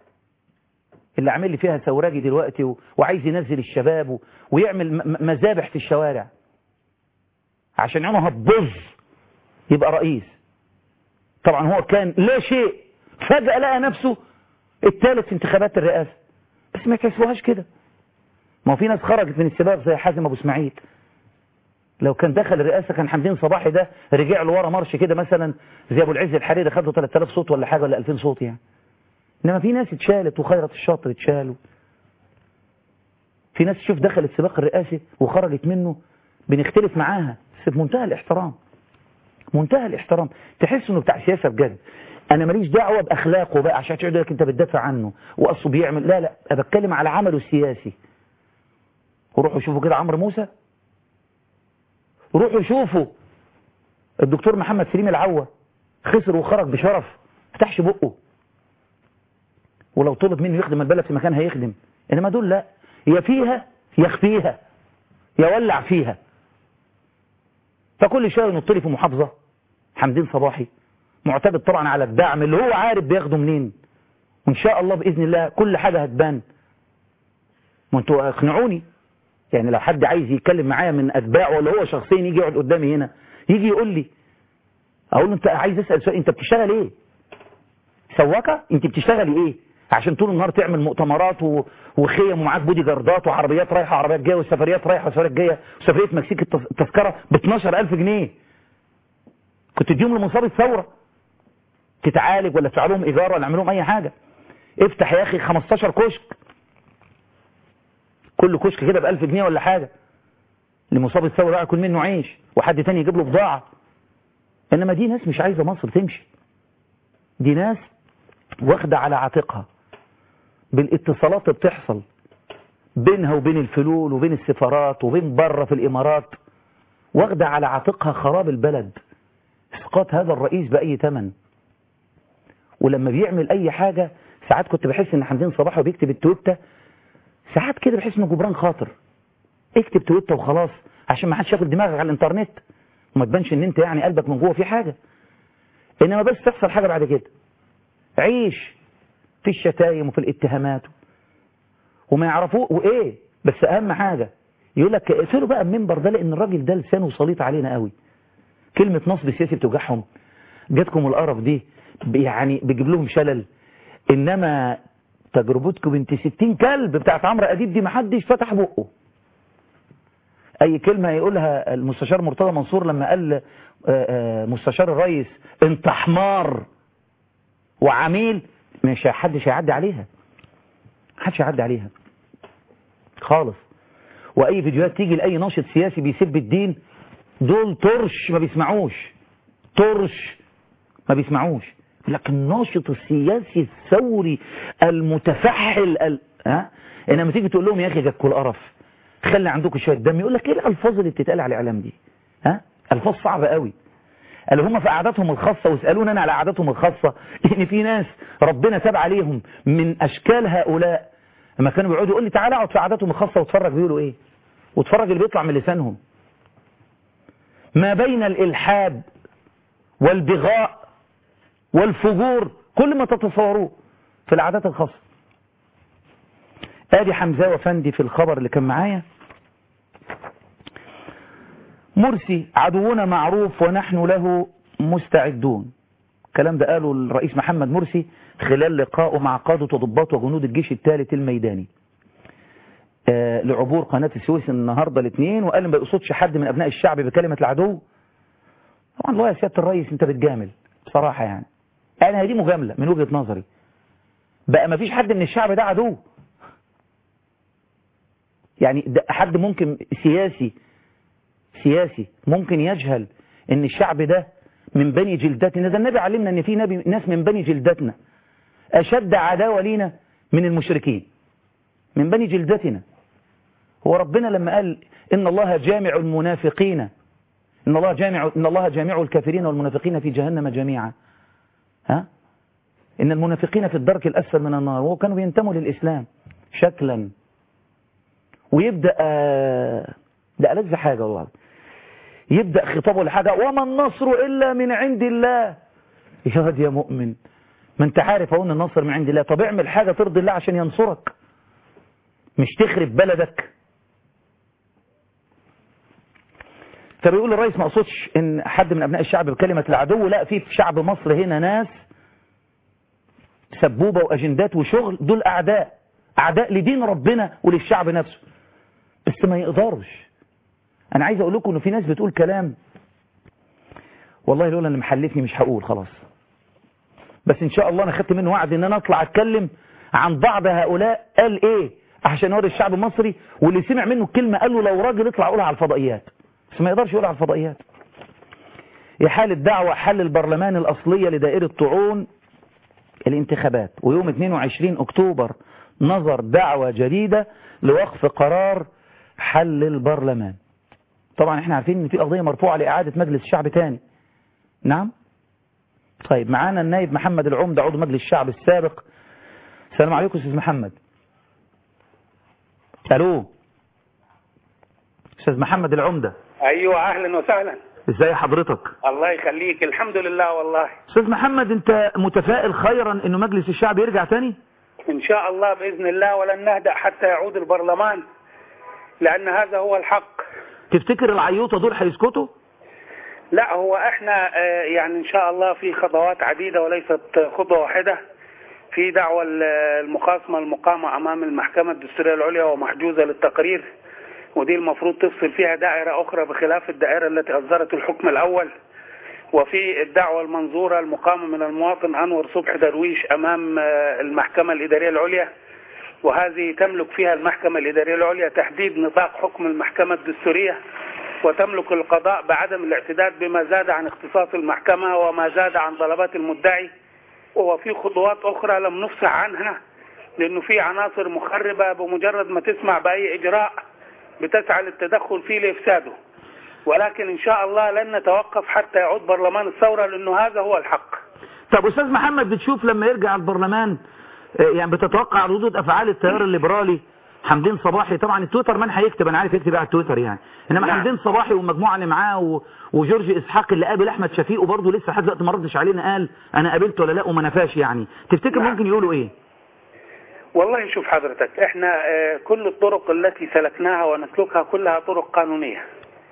اللي عامل لي فيها ثوراجي دلوقتي و... وعايز ينزل الشباب و... ويعمل م... مذابح في الشوارع عشان عينه هتبظ يبقى رئيس طبعا هو كان لا شيء فجأة لقى نفسه الثالث في انتخابات الرئاسة بس ما تحسوهاش كده ما هو في ناس خرجت من السباق زي حازم ابو اسماعيل لو كان دخل الرئاسة كان حمدين صباحي ده رجع له ورا مارش كده مثلا زي ابو العز الحريري خد له 3000 صوت ولا حاجة ولا 2000 صوت يعني انما في ناس اتشالت وخيرت الشاطر اتشالوا في ناس شوف دخلت سباق الرئاسي وخرجت منه بنختلف معاها بس بمنتهى الاحترام منتهى الاحترام تحس انه بتاع سياسه بجد انا ماليش دعوه باخلاقه بقى عشان تقعد لك انت بتدافع عنه واصله بيعمل لا لا انا بتكلم على عمله السياسي وروحوا شوفوا كده عمرو موسى روحوا شوفوا الدكتور محمد سليم العوة خسر وخرج بشرف فتحش بقه ولو طلب منه يخدم البلد في مكان هيخدم انما دول لا يا فيها يخفيها يولع فيها فكل شويه ينط لي في محافظه حمدين صباحي معتمد طبعا على الدعم اللي هو عارف بياخده منين وان شاء الله باذن الله كل حاجه هتبان ما انتوا اقنعوني يعني لو حد عايز يتكلم معايا من اتباعه ولا هو شخصيا يجي يقعد قدامي هنا يجي يقول لي اقول له انت عايز اسال سؤال انت بتشتغل ايه سواكه انت بتشتغلي ايه عشان طول النهار تعمل مؤتمرات و... وخيم ومعاك بودي جاردات وعربيات رايحه وعربيات جايه وسفريات رايحه وسفريات جايه وسفريه مكسيك التذكره ب 12000 جنيه كنت تديهم لمصاب الثوره تتعالج ولا تدفع لهم ايجار ولا اعمل لهم اي حاجه افتح يا اخي 15 كشك كل كشك كده ب 1000 جنيه ولا حاجه لمصاب الثوره بقى يكون منه عيش وحد تاني يجيب له بضاعه انما دي ناس مش عايزه مصر تمشي دي ناس واخده على عاتقها بالاتصالات اللي بتحصل بينها وبين الفلول وبين السفارات وبين بره في الامارات واخده على عاتقها خراب البلد اسقاط هذا الرئيس باي ثمن ولما بيعمل اي حاجه ساعات كنت بحس ان حمدين صباح وبيكتب التويته ساعات كده بحس انه جبران خاطر اكتب تويته وخلاص عشان ما حدش ياكل دماغك على الانترنت وما تبانش ان انت يعني قلبك من جوه في حاجه انما بس تحصل حاجه بعد كده عيش في الشتايم وفي الاتهامات وما يعرفوه وايه بس اهم حاجه يقول لك اقفلوا بقى المنبر ده لان الراجل ده لسانه سليط علينا قوي كلمه نصب سياسي بتوجعهم جاتكم القرف دي يعني بيجيب لهم شلل انما تجربتكم بنت 60 كلب بتاعت عمرو اديب دي ما حدش فتح بقه اي كلمه يقولها المستشار مرتضى منصور لما قال مستشار الرئيس انت حمار وعميل مش حدش هيعدي عليها محدش هيعدي عليها خالص واي فيديوهات تيجي لاي ناشط سياسي بيسب الدين دول طرش ما بيسمعوش طرش ما بيسمعوش لكن الناشط السياسي الثوري المتفحل ال... ها انما تيجي تقول لهم يا اخي جاكوا القرف خلي عندكم شويه دم يقول لك ايه الالفاظ اللي بتتقال على الاعلام دي ها الفاظ صعبه قوي قالوا هم في قعداتهم الخاصه واسالونا انا على قعداتهم الخاصه ان في ناس ربنا تاب عليهم من اشكال هؤلاء لما كانوا بيقعدوا يقول لي تعالى اقعد في قعداتهم الخاصه واتفرج بيقولوا ايه واتفرج اللي بيطلع من لسانهم ما بين الالحاد والبغاء والفجور كل ما تتصوروه في العادات الخاصة ادي حمزة وفندي في الخبر اللي كان معايا مرسي عدونا معروف ونحن له مستعدون الكلام ده قاله الرئيس محمد مرسي خلال لقائه مع قادة وضباط وجنود الجيش الثالث الميداني آه لعبور قناة السويس النهاردة الاثنين وقال ما يقصدش حد من أبناء الشعب بكلمة العدو طبعا الله يا سيادة الرئيس انت بتجامل بصراحة يعني انا دي مجاملة من وجهة نظري بقى ما فيش حد من الشعب ده عدو يعني ده حد ممكن سياسي سياسي ممكن يجهل ان الشعب ده من بني جلدتنا ده النبي علمنا ان في نبي ناس من بني جلدتنا اشد عداوة لينا من المشركين من بني جلدتنا هو ربنا لما قال ان الله جامع المنافقين ان الله جامع ان الله جامع الكافرين والمنافقين في جهنم جميعا ها ان المنافقين في الدرك الاسفل من النار وهو كانوا بينتموا للاسلام شكلا ويبدا ده ألذ حاجه والله يبدا خطابه لحاجه وما النصر الا من عند الله يا واد يا مؤمن ما انت عارف اهو ان النصر من عند الله طب اعمل حاجه ترضي الله عشان ينصرك مش تخرب بلدك فبيقول الرئيس ما اقصدش ان حد من ابناء الشعب بكلمة العدو لا في في شعب مصر هنا ناس سبوبة واجندات وشغل دول اعداء اعداء لدين ربنا وللشعب نفسه بس ما يقدرش انا عايز اقول لكم انه في ناس بتقول كلام والله لولا اللي محلفني مش هقول خلاص بس ان شاء الله انا خدت منه وعد ان انا اطلع اتكلم عن بعض هؤلاء قال ايه عشان يوري الشعب المصري واللي سمع منه الكلمة قال له لو راجل اطلع قولها على الفضائيات بس ما يقدرش يقولها على الفضائيات إحال الدعوة حل البرلمان الأصلية لدائرة طعون الانتخابات ويوم 22 أكتوبر نظر دعوة جديدة لوقف قرار حل البرلمان طبعا احنا عارفين ان في قضية مرفوعة لإعادة مجلس الشعب تاني نعم طيب معانا النائب محمد العمدة عضو مجلس الشعب السابق السلام عليكم استاذ محمد الو استاذ محمد العمدة ايوه اهلا وسهلا ازاي حضرتك الله يخليك الحمد لله والله استاذ محمد انت متفائل خيرا انه مجلس الشعب يرجع تاني ان شاء الله باذن الله ولن نهدأ حتى يعود البرلمان لان هذا هو الحق تفتكر العيوطة دول هيسكتوا لا هو احنا آه، يعني ان شاء الله في خطوات عديدة وليست خطوة واحدة في دعوة المخاصمة المقامة امام المحكمة الدستورية العليا ومحجوزة للتقرير ودي المفروض تفصل فيها دائرة أخرى بخلاف الدائرة التي أصدرت الحكم الأول وفي الدعوة المنظورة المقامة من المواطن أنور صبح درويش أمام المحكمة الإدارية العليا وهذه تملك فيها المحكمة الإدارية العليا تحديد نطاق حكم المحكمة الدستورية وتملك القضاء بعدم الاعتداد بما زاد عن اختصاص المحكمة وما زاد عن طلبات المدعي وفي خطوات أخرى لم نفصح عنها لأنه في عناصر مخربة بمجرد ما تسمع بأي إجراء بتسعى للتدخل فيه لإفساده ولكن إن شاء الله لن نتوقف حتى يعود برلمان الثورة لأنه هذا هو الحق طب أستاذ محمد بتشوف لما يرجع البرلمان آه، يعني بتتوقع ردود افعال التيار الليبرالي حمدين صباحي طبعا التويتر من هيكتب انا عارف يكتب على التويتر يعني انما نعم. حمدين صباحي والمجموعه اللي معاه و... وجورج اسحاق اللي قابل احمد شفيق وبرضه لسه لحد دلوقتي ما ردش علينا قال انا قابلته ولا لا وما نفاش يعني تفتكر نعم. ممكن يقولوا ايه والله شوف حضرتك احنا آه، كل الطرق التي سلكناها ونسلكها كلها طرق قانونية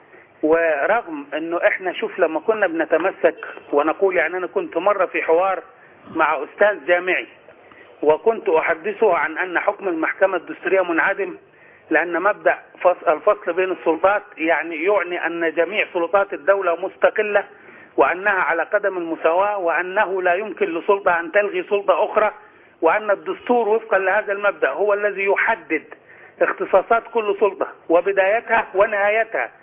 ورغم انه احنا شوف لما كنا بنتمسك ونقول يعني انا كنت مرة في حوار مع استاذ جامعي وكنت احدثه عن ان حكم المحكمة الدستورية منعدم لان مبدأ فصل الفصل بين السلطات يعني يعني ان جميع سلطات الدولة مستقلة وانها على قدم المساواة وانه لا يمكن لسلطة ان تلغي سلطة اخرى وأن الدستور وفقا لهذا المبدأ هو الذي يحدد اختصاصات كل سلطة وبدايتها ونهايتها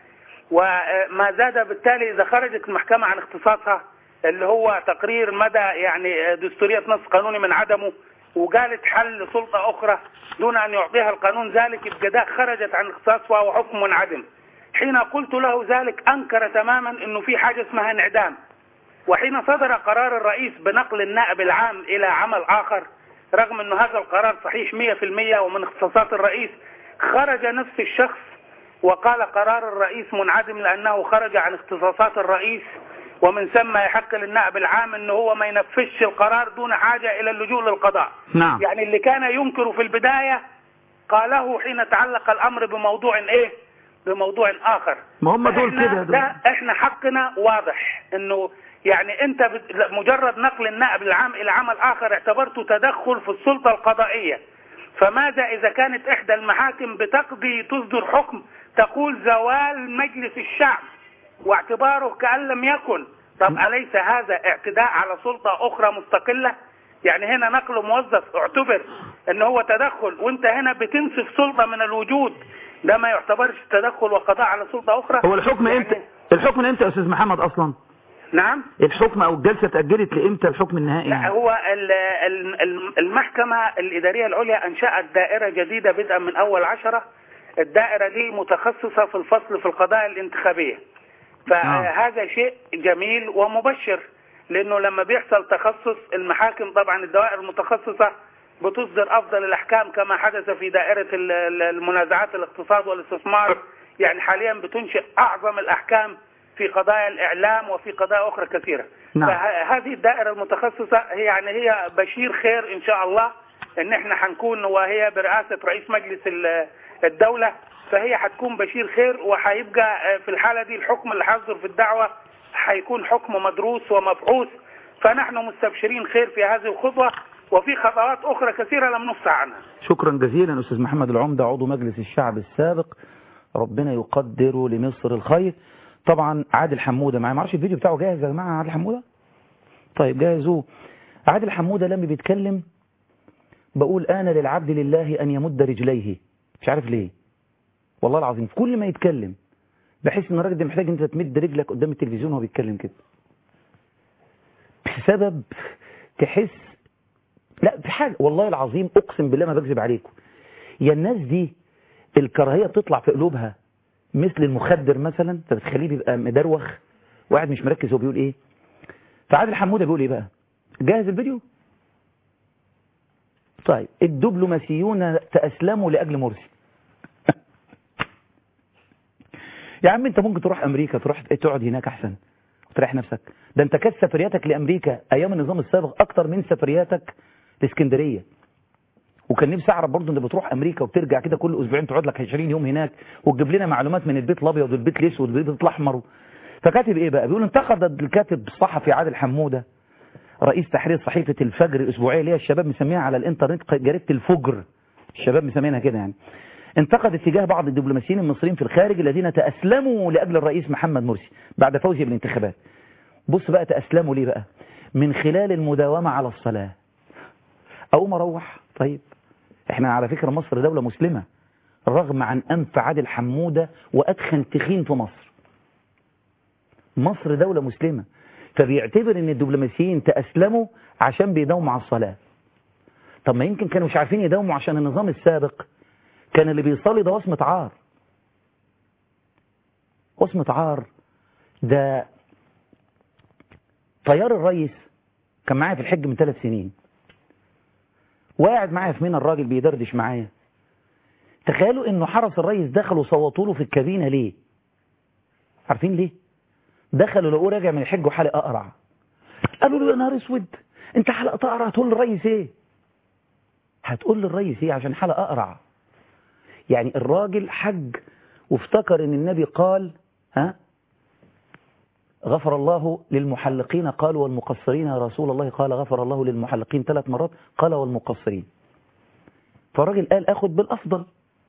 وما زاد بالتالي إذا خرجت المحكمة عن اختصاصها اللي هو تقرير مدى يعني دستورية نص قانوني من عدمه وقالت حل سلطة أخرى دون أن يعطيها القانون ذلك يبقى ده خرجت عن اختصاصها وحكم منعدم حين قلت له ذلك أنكر تماما أنه في حاجة اسمها انعدام وحين صدر قرار الرئيس بنقل النائب العام إلى عمل آخر رغم أن هذا القرار صحيح 100% ومن اختصاصات الرئيس خرج نفس الشخص وقال قرار الرئيس منعدم لأنه خرج عن اختصاصات الرئيس ومن ثم يحق للنائب العام أنه هو ما ينفذش القرار دون حاجة إلى اللجوء للقضاء نعم يعني اللي كان ينكر في البداية قاله حين تعلق الأمر بموضوع إيه بموضوع آخر ما هم دول فإحنا كده ده احنا حقنا واضح انه يعني انت بت- لا، مجرد نقل النائب العام الى عمل اخر اعتبرته تدخل في السلطة القضائية فماذا اذا كانت احدى المحاكم بتقضي تصدر حكم تقول زوال مجلس الشعب واعتباره كأن لم يكن طب أليس هذا اعتداء على سلطة أخرى مستقلة يعني هنا نقل موظف اعتبر ان هو تدخل وانت هنا بتنسف سلطة من الوجود ده ما يعتبرش تدخل وقضاء على سلطة أخرى هو الحكم يعني- امتى الحكم امتى يا استاذ محمد اصلا نعم الحكم او الجلسه اتاجلت لامتى الحكم النهائي لا يعني؟ هو ال- ال- ال- المحكمة الإدارية العليا أنشأت دائرة جديدة بدءا من أول عشرة الدائرة دي متخصصة في الفصل في القضايا الانتخابية فهذا شيء جميل ومبشر لأنه لما بيحصل تخصص المحاكم طبعا الدوائر المتخصصة بتصدر أفضل الأحكام كما حدث في دائرة ال- ال- المنازعات الاقتصاد والاستثمار يعني حاليا بتنشئ أعظم الأحكام في قضايا الإعلام وفي قضايا أخرى كثيرة نعم. فهذه الدائرة المتخصصة هي يعني هي بشير خير إن شاء الله إن إحنا حنكون وهي برئاسة رئيس مجلس ال- الدولة فهي حتكون بشير خير وهيبقى آه، في الحالة دي الحكم اللي هيصدر في الدعوة هيكون حكم مدروس ومبحوث فنحن مستبشرين خير في هذه الخطوة وفي خطوات أخرى كثيرة لم نفصح عنها شكرا جزيلا استاذ محمد العمده عضو مجلس الشعب السابق ربنا يقدر لمصر الخير طبعا عادل حموده معايا ما اعرفش الفيديو بتاعه جاهز يا جماعه عادل حموده طيب جاهزوه عادل حموده لما بيتكلم بقول انا للعبد لله ان يمد رجليه مش عارف ليه والله العظيم كل ما يتكلم بحس ان الراجل ده محتاج انت تمد رجلك قدام التلفزيون وهو بيتكلم كده بسبب تحس لا في حاجه والله العظيم اقسم بالله ما بكذب عليكم يا الناس دي الكراهيه بتطلع في قلوبها مثل المخدر مثلا فبتخليه بيبقى مدروخ واحد مش مركز هو بيقول ايه فعادل حموده بيقول ايه بقى جاهز الفيديو طيب الدبلوماسيون تأسلموا لأجل مرسي يا عم انت ممكن تروح امريكا تروح تقعد هناك احسن وتريح نفسك ده انت كانت سفرياتك لامريكا ايام النظام السابق اكتر من سفرياتك لاسكندريه وكان نفسي اعرف برضه انت بتروح امريكا وبترجع كده كل اسبوعين تقعد لك 20 يوم هناك وتجيب لنا معلومات من البيت الابيض والبيت الاسود والبيت الاحمر فكاتب ايه بقى بيقول انتقد الكاتب الصحفي عادل حموده رئيس تحرير صحيفه الفجر الاسبوعيه اللي هي الشباب مسميها على الانترنت جريده الفجر الشباب مسمينها كده يعني انتقد اتجاه بعض الدبلوماسيين المصريين في الخارج الذين تأسلموا لأجل الرئيس محمد مرسي بعد فوزه بالانتخابات بص بقى تأسلموا ليه بقى من خلال المداومة على الصلاة أقوم أروح طيب احنا على فكرة مصر دولة مسلمة رغم عن أنف عادل حمودة وأدخن تخين في مصر مصر دولة مسلمة فبيعتبر ان الدبلوماسيين تأسلموا عشان بيداوموا على الصلاة طب ما يمكن كانوا مش عارفين يداوموا عشان النظام السابق كان اللي بيصلي ده وصمة عار وصمة عار ده طيار الرئيس كان معايا في الحج من ثلاث سنين وقاعد معايا في منى الراجل بيدردش معايا تخيلوا انه حرس الرئيس دخلوا صوتوا له في الكابينه ليه عارفين ليه دخلوا لقوه راجع من الحج وحلق اقرع قالوا له يا نهار اسود انت حلقت اقرع هتقول للرئيس ايه هتقول للرئيس ايه عشان حلق اقرع يعني الراجل حج وافتكر ان النبي قال ها غفر الله للمحلقين قال والمقصرين يا رسول الله قال غفر الله للمحلقين ثلاث مرات قال والمقصرين فالراجل قال اخد بالافضل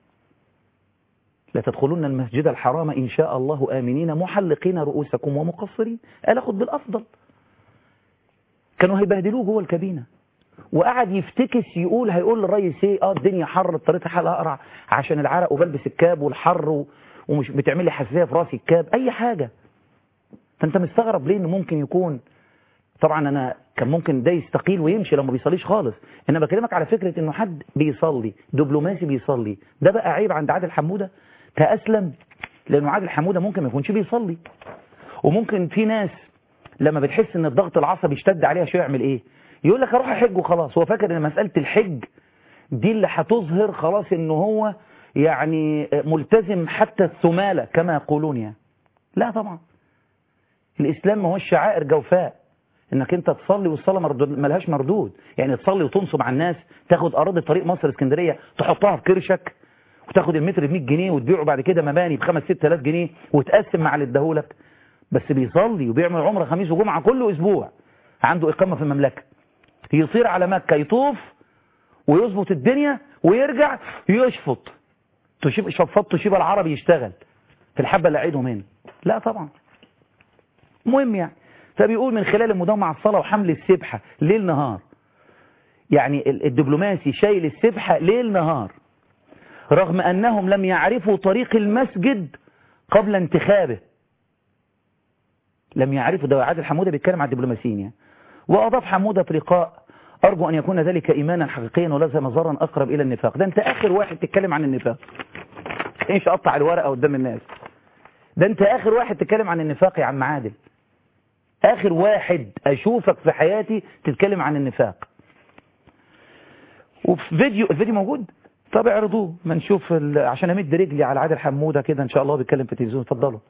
لا تدخلون المسجد الحرام إن شاء الله آمنين محلقين رؤوسكم ومقصرين قال أخد بالأفضل كانوا هيبهدلوه جوه الكابينة وقعد يفتكس يقول هيقول للرئيس ايه اه الدنيا حر اضطريت حلقة اقرع عشان العرق وبلبس الكاب والحر و... ومش بتعمل لي حساسيه في راسي الكاب اي حاجه فانت مستغرب ليه انه ممكن يكون طبعا انا كان ممكن ده يستقيل ويمشي لو ما بيصليش خالص انا بكلمك على فكره انه حد بيصلي دبلوماسي بيصلي ده بقى عيب عند عادل حموده كاسلم لانه عادل حموده ممكن ما يكونش بيصلي وممكن في ناس لما بتحس ان الضغط العصبي اشتد عليها شويه يعمل ايه يقول لك اروح احج وخلاص هو فاكر ان مساله الحج دي اللي هتظهر خلاص ان هو يعني ملتزم حتى الثمالة كما يقولون يعني لا طبعا الإسلام ما هو الشعائر جوفاء انك انت تصلي والصلاة مردود ملهاش مردود يعني تصلي وتنصب على الناس تاخد أراضي طريق مصر اسكندرية تحطها في كرشك وتاخد المتر ب 100 جنيه وتبيعه بعد كده مباني ب 5 6000 جنيه وتقسم مع اللي اداهولك بس بيصلي وبيعمل عمره خميس وجمعة كل أسبوع عنده إقامة في المملكة يصير على مكة يطوف ويظبط الدنيا ويرجع يشفط تشيب شفط تشيب العربي يشتغل في الحبة اللي عيدهم هنا لا طبعا مهم يعني فبيقول من خلال المداومة على الصلاة وحمل السبحة ليل نهار يعني الدبلوماسي شايل السبحة ليل نهار رغم أنهم لم يعرفوا طريق المسجد قبل انتخابه لم يعرفوا ده عادل حمودة بيتكلم على الدبلوماسيين يعني وأضاف حمودة في لقاء أرجو أن يكون ذلك إيمانا حقيقيا وليس مظهرا أقرب إلى النفاق ده أنت آخر واحد تتكلم عن النفاق إيش أقطع الورقة قدام الناس ده أنت آخر واحد تتكلم عن النفاق يا عم عادل آخر واحد أشوفك في حياتي تتكلم عن النفاق وفي فيديو الفيديو موجود طب اعرضوه ما نشوف عشان امد رجلي على عادل حمودة كده ان شاء الله بيتكلم في التلفزيون اتفضلوا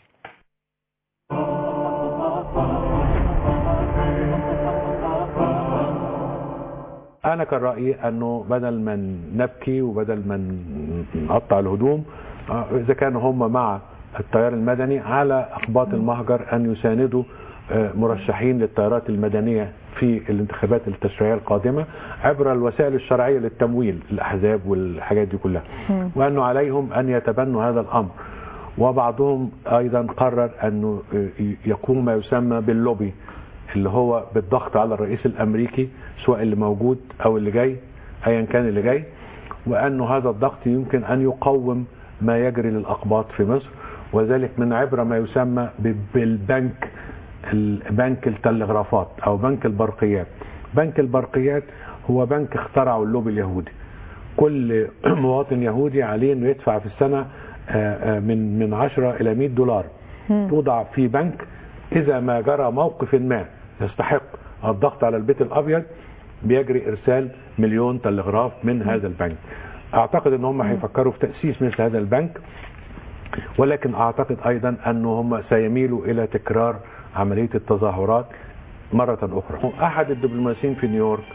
أنا كان رأيي أنه بدل ما نبكي وبدل ما نقطع الهدوم إذا كانوا هم مع التيار المدني على أقباط المهجر أن يساندوا مرشحين للتيارات المدنية في الانتخابات التشريعية القادمة عبر الوسائل الشرعية للتمويل الأحزاب والحاجات دي كلها وأنه عليهم أن يتبنوا هذا الأمر وبعضهم أيضا قرر أنه يقوم ما يسمى باللوبي اللي هو بالضغط على الرئيس الامريكي سواء اللي موجود او اللي جاي ايا كان اللي جاي وانه هذا الضغط يمكن ان يقوم ما يجري للاقباط في مصر وذلك من عبر ما يسمى بالبنك بنك التلغرافات او بنك البرقيات بنك البرقيات هو بنك اخترعه اللوبي اليهودي كل مواطن يهودي عليه انه يدفع في السنه من من 10 الى 100 دولار توضع في بنك اذا ما جرى موقف ما يستحق الضغط على البيت الابيض بيجري ارسال مليون تلغراف من هذا البنك اعتقد ان هم هيفكروا في تاسيس مثل هذا البنك ولكن اعتقد ايضا ان هم سيميلوا الى تكرار عمليه التظاهرات مره اخرى احد الدبلوماسيين في نيويورك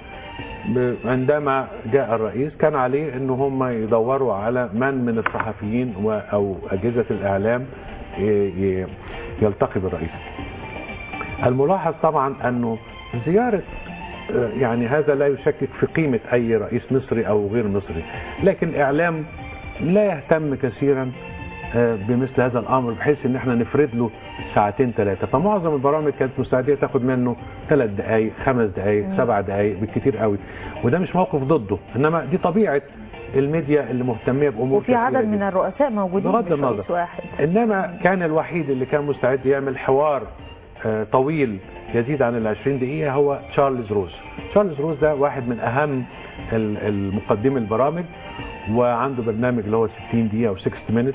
عندما جاء الرئيس كان عليه ان هم يدوروا على من من الصحفيين او اجهزه الاعلام يلتقي بالرئيس الملاحظ طبعا انه زيارة يعني هذا لا يشكك في قيمة اي رئيس مصري او غير مصري لكن الاعلام لا يهتم كثيرا بمثل هذا الامر بحيث ان احنا نفرد له ساعتين ثلاثة فمعظم البرامج كانت مستعدية تاخد منه ثلاث دقائق خمس دقائق سبع دقائق بالكثير قوي وده مش موقف ضده انما دي طبيعة الميديا اللي مهتميه بامور وفي عدد من الرؤساء موجودين بغض النظر واحد انما كان الوحيد اللي كان مستعد يعمل حوار طويل يزيد عن ال 20 دقيقه هو تشارلز روز تشارلز روز ده واحد من اهم المقدمي البرامج وعنده برنامج اللي هو 60 دقيقه او 60 مينت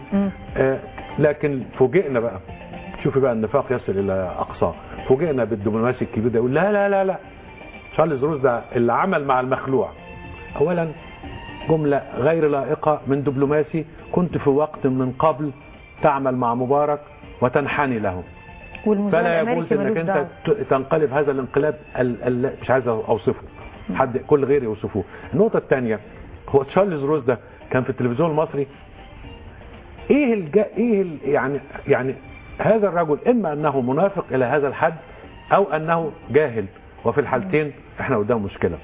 لكن فوجئنا بقى شوفي بقى النفاق يصل الى اقصاه فوجئنا بالدبلوماسي الكبير ده يقول لا لا لا لا تشارلز روز ده اللي عمل مع المخلوع اولا جمله غير لائقه من دبلوماسي كنت في وقت من قبل تعمل مع مبارك وتنحني له والمذيع فلا الامريكي يجوز انك ملوش انت دعوه ت- تنقلب هذا الانقلاب ال ال مش عايز اوصفه حد كل غير يوصفوه النقطه الثانيه هو تشارلز روز ده كان في التلفزيون المصري ايه الج... ايه ال... يعني يعني هذا الرجل اما انه منافق الى هذا الحد او انه جاهل وفي الحالتين احنا قدام مشكله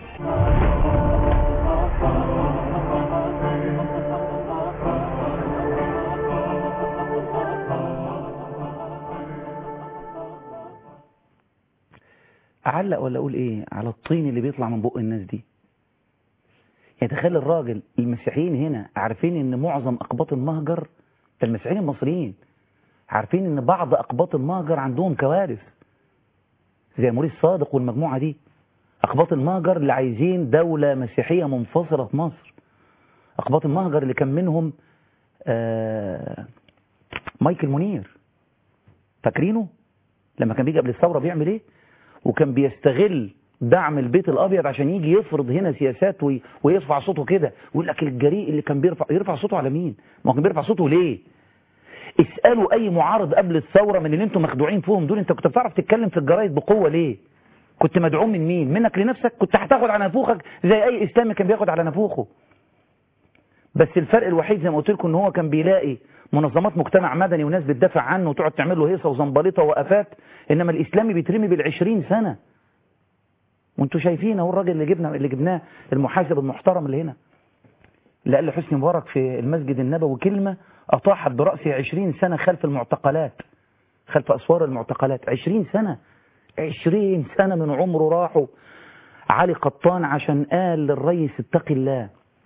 اعلق ولا اقول ايه على الطين اللي بيطلع من بق الناس دي يعني تخيل الراجل المسيحيين هنا عارفين ان معظم اقباط المهجر ده المسيحيين المصريين عارفين ان بعض اقباط المهجر عندهم كوارث زي موريس صادق والمجموعه دي اقباط المهجر اللي عايزين دوله مسيحيه منفصله في مصر اقباط المهجر اللي كان منهم آه مايكل منير فاكرينه لما كان بيجي قبل الثوره بيعمل ايه وكان بيستغل دعم البيت الابيض عشان يجي يفرض هنا سياسات وي... ويرفع صوته كده ويقول لك الجريء اللي كان بيرفع يرفع صوته على مين ما هو كان بيرفع صوته ليه اسالوا اي معارض قبل الثوره من اللي انتم مخدوعين فيهم دول انت كنت بتعرف تتكلم في الجرايد بقوه ليه كنت مدعوم من مين منك لنفسك كنت هتاخد على نفوخك زي اي اسلامي كان بياخد على نفوخه بس الفرق الوحيد زي ما قلت لكم ان هو كان بيلاقي منظمات مجتمع مدني وناس بتدافع عنه وتقعد تعمل له هيصه وزنبلطه وقفات انما الاسلامي بيترمي بالعشرين سنه وانتوا شايفين اهو الراجل اللي جبنا اللي جبناه المحاسب المحترم اللي هنا اللي قال لحسني مبارك في المسجد النبوي كلمه اطاحت براسي عشرين سنه خلف المعتقلات خلف اسوار المعتقلات عشرين سنه عشرين سنه من عمره راحوا علي قطان عشان قال للريس اتقي الله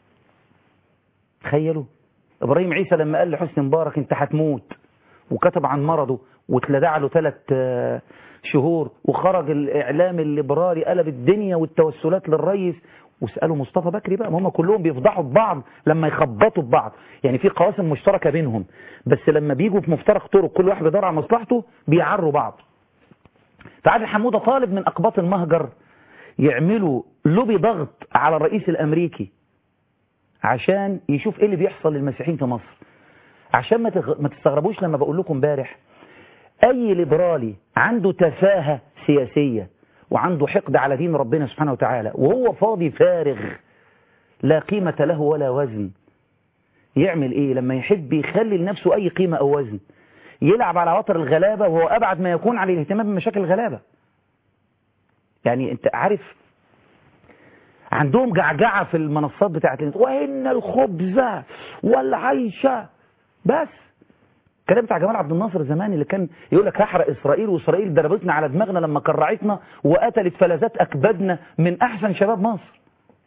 تخيلوا ابراهيم عيسى لما قال لحسني مبارك انت هتموت وكتب عن مرضه واتلدع له ثلاث شهور وخرج الاعلام الليبرالي قلب الدنيا والتوسلات للرئيس واسالوا مصطفى بكري بقى ما هم كلهم بيفضحوا ببعض لما يخبطوا ببعض يعني في قواسم مشتركه بينهم بس لما بيجوا في مفترق طرق كل واحد بيدور على مصلحته بيعروا بعض فعادل حموده طالب من اقباط المهجر يعملوا لوبي ضغط على الرئيس الامريكي عشان يشوف ايه اللي بيحصل للمسيحيين في مصر عشان ما تغ... ما تستغربوش لما بقول لكم امبارح اي ليبرالي عنده تفاهه سياسيه وعنده حقد على دين ربنا سبحانه وتعالى وهو فاضي فارغ لا قيمه له ولا وزن يعمل ايه لما يحب يخلي لنفسه اي قيمه او وزن يلعب على وتر الغلابه وهو ابعد ما يكون عن الاهتمام بمشاكل الغلابه يعني انت عارف عندهم جعجعة في المنصات بتاعت الانت وإن الخبز والعيش بس الكلام بتاع جمال عبد الناصر زمان اللي كان يقول لك هحرق إسرائيل وإسرائيل ضربتنا على دماغنا لما كرعتنا وقتلت فلذات أكبادنا من أحسن شباب مصر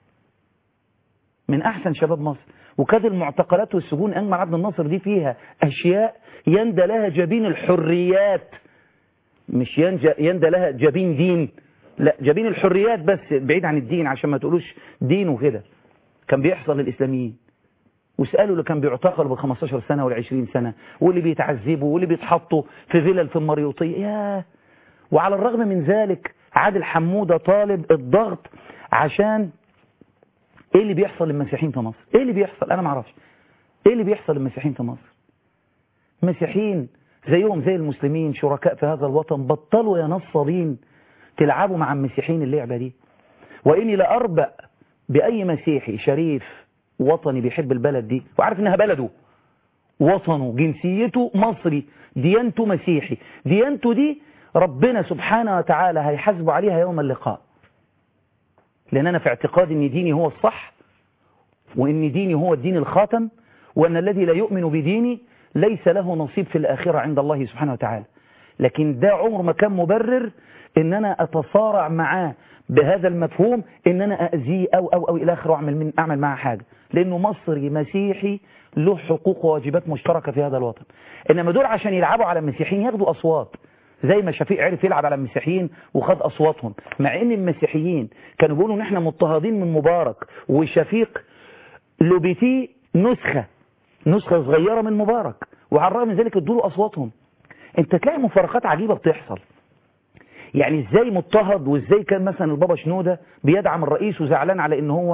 من أحسن شباب مصر وكاد المعتقلات والسجون أجمل عبد الناصر دي فيها أشياء يندى لها جبين الحريات مش يندى لها جبين دين لا جابين الحريات بس بعيد عن الدين عشان ما تقولوش دين وكده كان بيحصل للإسلاميين واسألوا اللي كان بيعتقلوا بال 15 سنة وال 20 سنة واللي بيتعذبوا واللي بيتحطوا في فيلل في المريوطية ياه وعلى الرغم من ذلك عادل حمودة طالب الضغط عشان ايه اللي بيحصل للمسيحيين في مصر ايه اللي بيحصل انا ما اعرفش ايه اللي بيحصل للمسيحيين في مصر مسيحيين زيهم زي المسلمين شركاء في هذا الوطن بطلوا يا نصابين تلعبوا مع المسيحيين اللعبة دي وإني لأربأ بأي مسيحي شريف وطني بيحب البلد دي وعارف إنها بلده وطنه جنسيته مصري ديانته مسيحي ديانته دي ربنا سبحانه وتعالى هيحاسبه عليها يوم اللقاء لأن أنا في اعتقادي أن ديني هو الصح وأن ديني هو الدين الخاتم وأن الذي لا يؤمن بديني ليس له نصيب في الآخرة عند الله سبحانه وتعالى لكن ده عمر ما كان مبرر ان انا اتصارع معاه بهذا المفهوم ان انا اذيه او او او الى اخره واعمل من اعمل معاه حاجه لانه مصري مسيحي له حقوق وواجبات مشتركه في هذا الوطن انما دول عشان يلعبوا على المسيحيين ياخدوا اصوات زي ما شفيق عرف يلعب على المسيحيين وخد اصواتهم مع ان المسيحيين كانوا بيقولوا ان احنا مضطهدين من مبارك وشفيق لوبيتي نسخه نسخه صغيره من مبارك وعلى الرغم من ذلك ادوا له اصواتهم انت تلاقي مفارقات عجيبه بتحصل يعني ازاي مضطهد وازاي كان مثلا البابا شنودة بيدعم الرئيس وزعلان على ان هو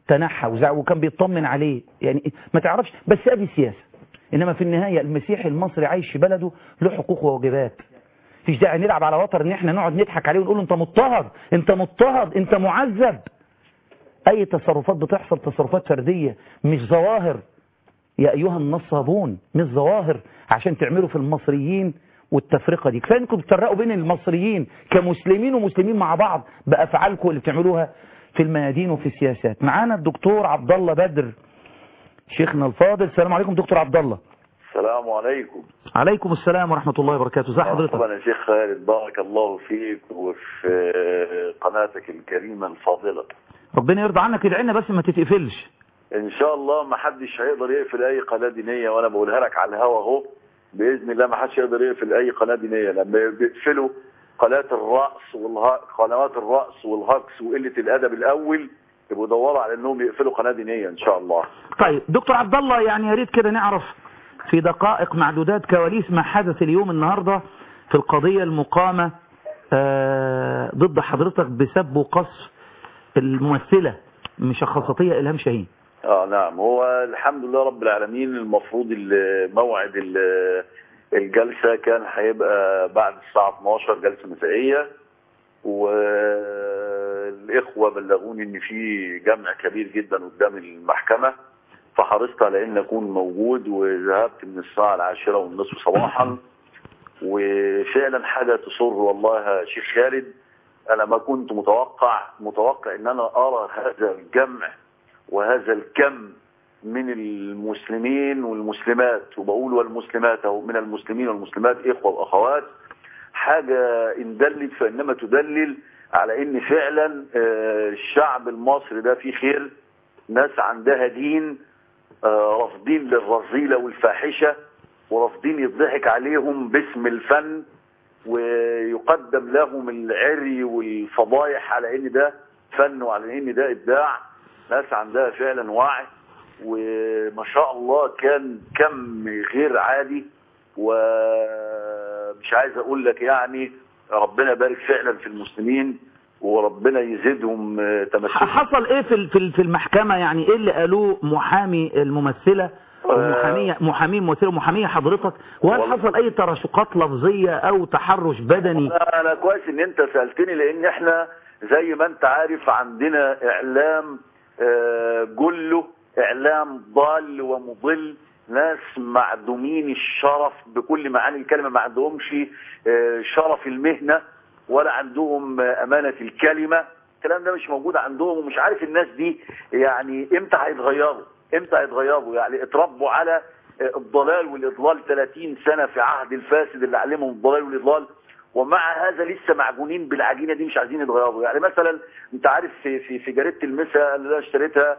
تنحى وزع وكان بيطمن عليه يعني ما تعرفش بس ادي سياسه انما في النهايه المسيحي المصري عايش في بلده له حقوق وواجبات مفيش داعي نلعب على وتر ان احنا نقعد نضحك عليه ونقول له انت مضطهد انت مضطهد انت معذب اي تصرفات بتحصل تصرفات فرديه مش ظواهر يا ايها النصابون مش ظواهر عشان تعملوا في المصريين والتفرقه دي كفايه انكم بتفرقوا بين المصريين كمسلمين ومسلمين مع بعض بافعالكم اللي بتعملوها في الميادين وفي السياسات معانا الدكتور عبد الله بدر شيخنا الفاضل السلام عليكم دكتور عبد الله السلام عليكم عليكم السلام ورحمه الله وبركاته ازي حضرتك مرحبا يا شيخ خالد بارك الله فيك وفي قناتك الكريمة الفاضلة ربنا يرضى عنك ادعي لنا بس ما تتقفلش ان شاء الله ما حدش هيقدر يقفل اي قناة دينية وانا بقولها لك على الهوا اهو باذن الله ما حدش يقدر يقفل اي قناة دينية لما بيقفلوا قناة الرأس والها... قنوات الرأس والهكس وقلة الادب الاول يبقوا يدوروا على انهم يقفلوا قناة دينية ان شاء الله طيب دكتور عبد الله يعني يا ريت كده نعرف في دقائق معدودات كواليس ما حدث اليوم النهارده في القضية المقامة آه، ضد حضرتك بسب وقصف الممثلة مشخصاتية إلهام شاهين اه نعم هو الحمد لله رب العالمين المفروض ال- موعد ال- الجلسة كان هيبقى بعد الساعة 12 جلسة مسائية والإخوة بلغوني إن في جمع كبير جدا قدام المحكمة فحرصت على إن أكون موجود وذهبت من الساعة العاشرة والنصف صباحا وفعلا حاجة تسر والله يا شيخ خالد أنا ما كنت متوقع متوقع إن أنا أرى هذا الجمع وهذا الكم من المسلمين والمسلمات وبقول والمسلمات أو من المسلمين والمسلمات إخوة وأخوات حاجة إن دلت فإنما تدلل على إن فعلا آه، الشعب المصري ده فيه خير ناس عندها دين آه، رافضين للرذيلة والفاحشة ورافضين يضحك عليهم باسم الفن ويقدم لهم العري والفضايح على ان ده فن وعلى ان ده ابداع ناس عندها فعلا وعي وما شاء الله كان كم غير عادي ومش عايز اقول لك يعني ربنا يبارك فعلا في المسلمين وربنا يزيدهم آه، تمسك حصل ايه في ال- في ال- في المحكمة يعني ايه اللي قالوه محامي الممثلة ومحامية محامي ممثلة ومحامية حضرتك وهل والله. حصل اي تراشقات لفظية او تحرش بدني لا، انا كويس ان انت سألتني لان احنا زي ما انت عارف عندنا اعلام آه، جله اعلام ضال ومضل ناس معدومين الشرف بكل معاني الكلمة ما عندهمش آه، شرف المهنة ولا عندهم آه، امانة الكلمة الكلام ده مش موجود عندهم ومش عارف الناس دي يعني امتى هيتغيروا امتى هيتغيروا يعني اتربوا على آه، الضلال والاضلال 30 سنة في عهد الفاسد اللي علمهم الضلال والاضلال ومع هذا لسه معجونين بالعجينه دي مش عايزين يتغيروا يعني مثلا انت عارف في في في جريده المسا اللي انا اشتريتها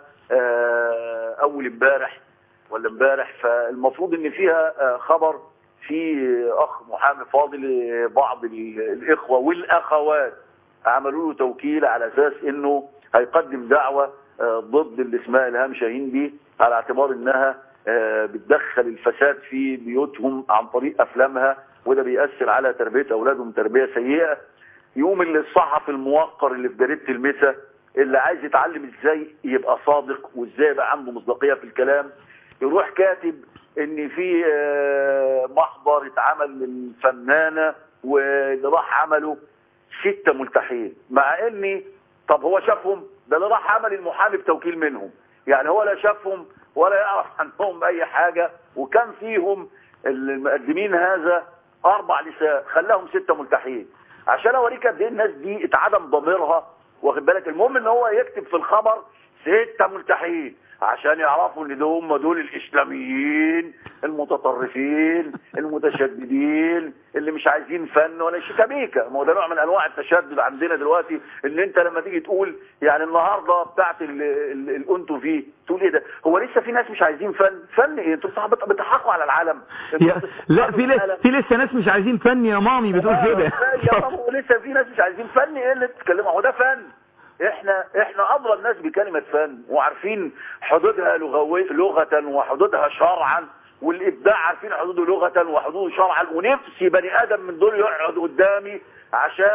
آه، اول امبارح ولا امبارح فالمفروض ان فيها آه، خبر في اخ محامي فاضل آه، بعض ال- الاخوه والاخوات عملوا له توكيل على اساس انه هيقدم دعوه آه، ضد اللي اسمها الهام شاهين دي على اعتبار انها آه، بتدخل الفساد في بيوتهم عن طريق افلامها وده بيأثر على تربية أولادهم تربية سيئة يوم اللي الصحفي الموقر اللي في جريدة المسا اللي عايز يتعلم ازاي يبقى صادق وازاي يبقى عنده مصداقية في الكلام يروح كاتب ان في آه، محضر اتعمل من فنانة واللي راح عمله ستة ملتحين مع اني طب هو شافهم ده اللي راح عمل المحامي بتوكيل منهم يعني هو لا شافهم ولا يعرف عنهم اي حاجة وكان فيهم المقدمين هذا اربع نساء خلاهم ستة ملتحين عشان اوريك قد ايه الناس دي اتعدم ضميرها واخد بالك المهم ان هو يكتب في الخبر ستة ملتحين عشان يعرفوا ان دول هم دول الاسلاميين المتطرفين المتشددين اللي مش عايزين فن ولا شيكابيكا ما هو ده نوع من انواع التشدد عندنا دلوقتي ان انت لما تيجي تقول يعني النهارده بتاعت ال- ال- الانتو فيه تقول ايه ده هو لسه في ناس مش عايزين فن فن ايه انتوا بتح- بت- بتضحكوا على العالم يا لا في لسه في لسه ناس مش عايزين فن يا مامي بتقول كده يا ماما ولسه في ناس مش عايزين فن ايه اللي بتتكلموا هو ده فن احنا احنا ادرى الناس بكلمه فن وعارفين حدودها لغوي لغه وحدودها شرعا والابداع عارفين حدوده لغه وحدوده شرعا ونفسي بني ادم من دول يقعد قدامي عشان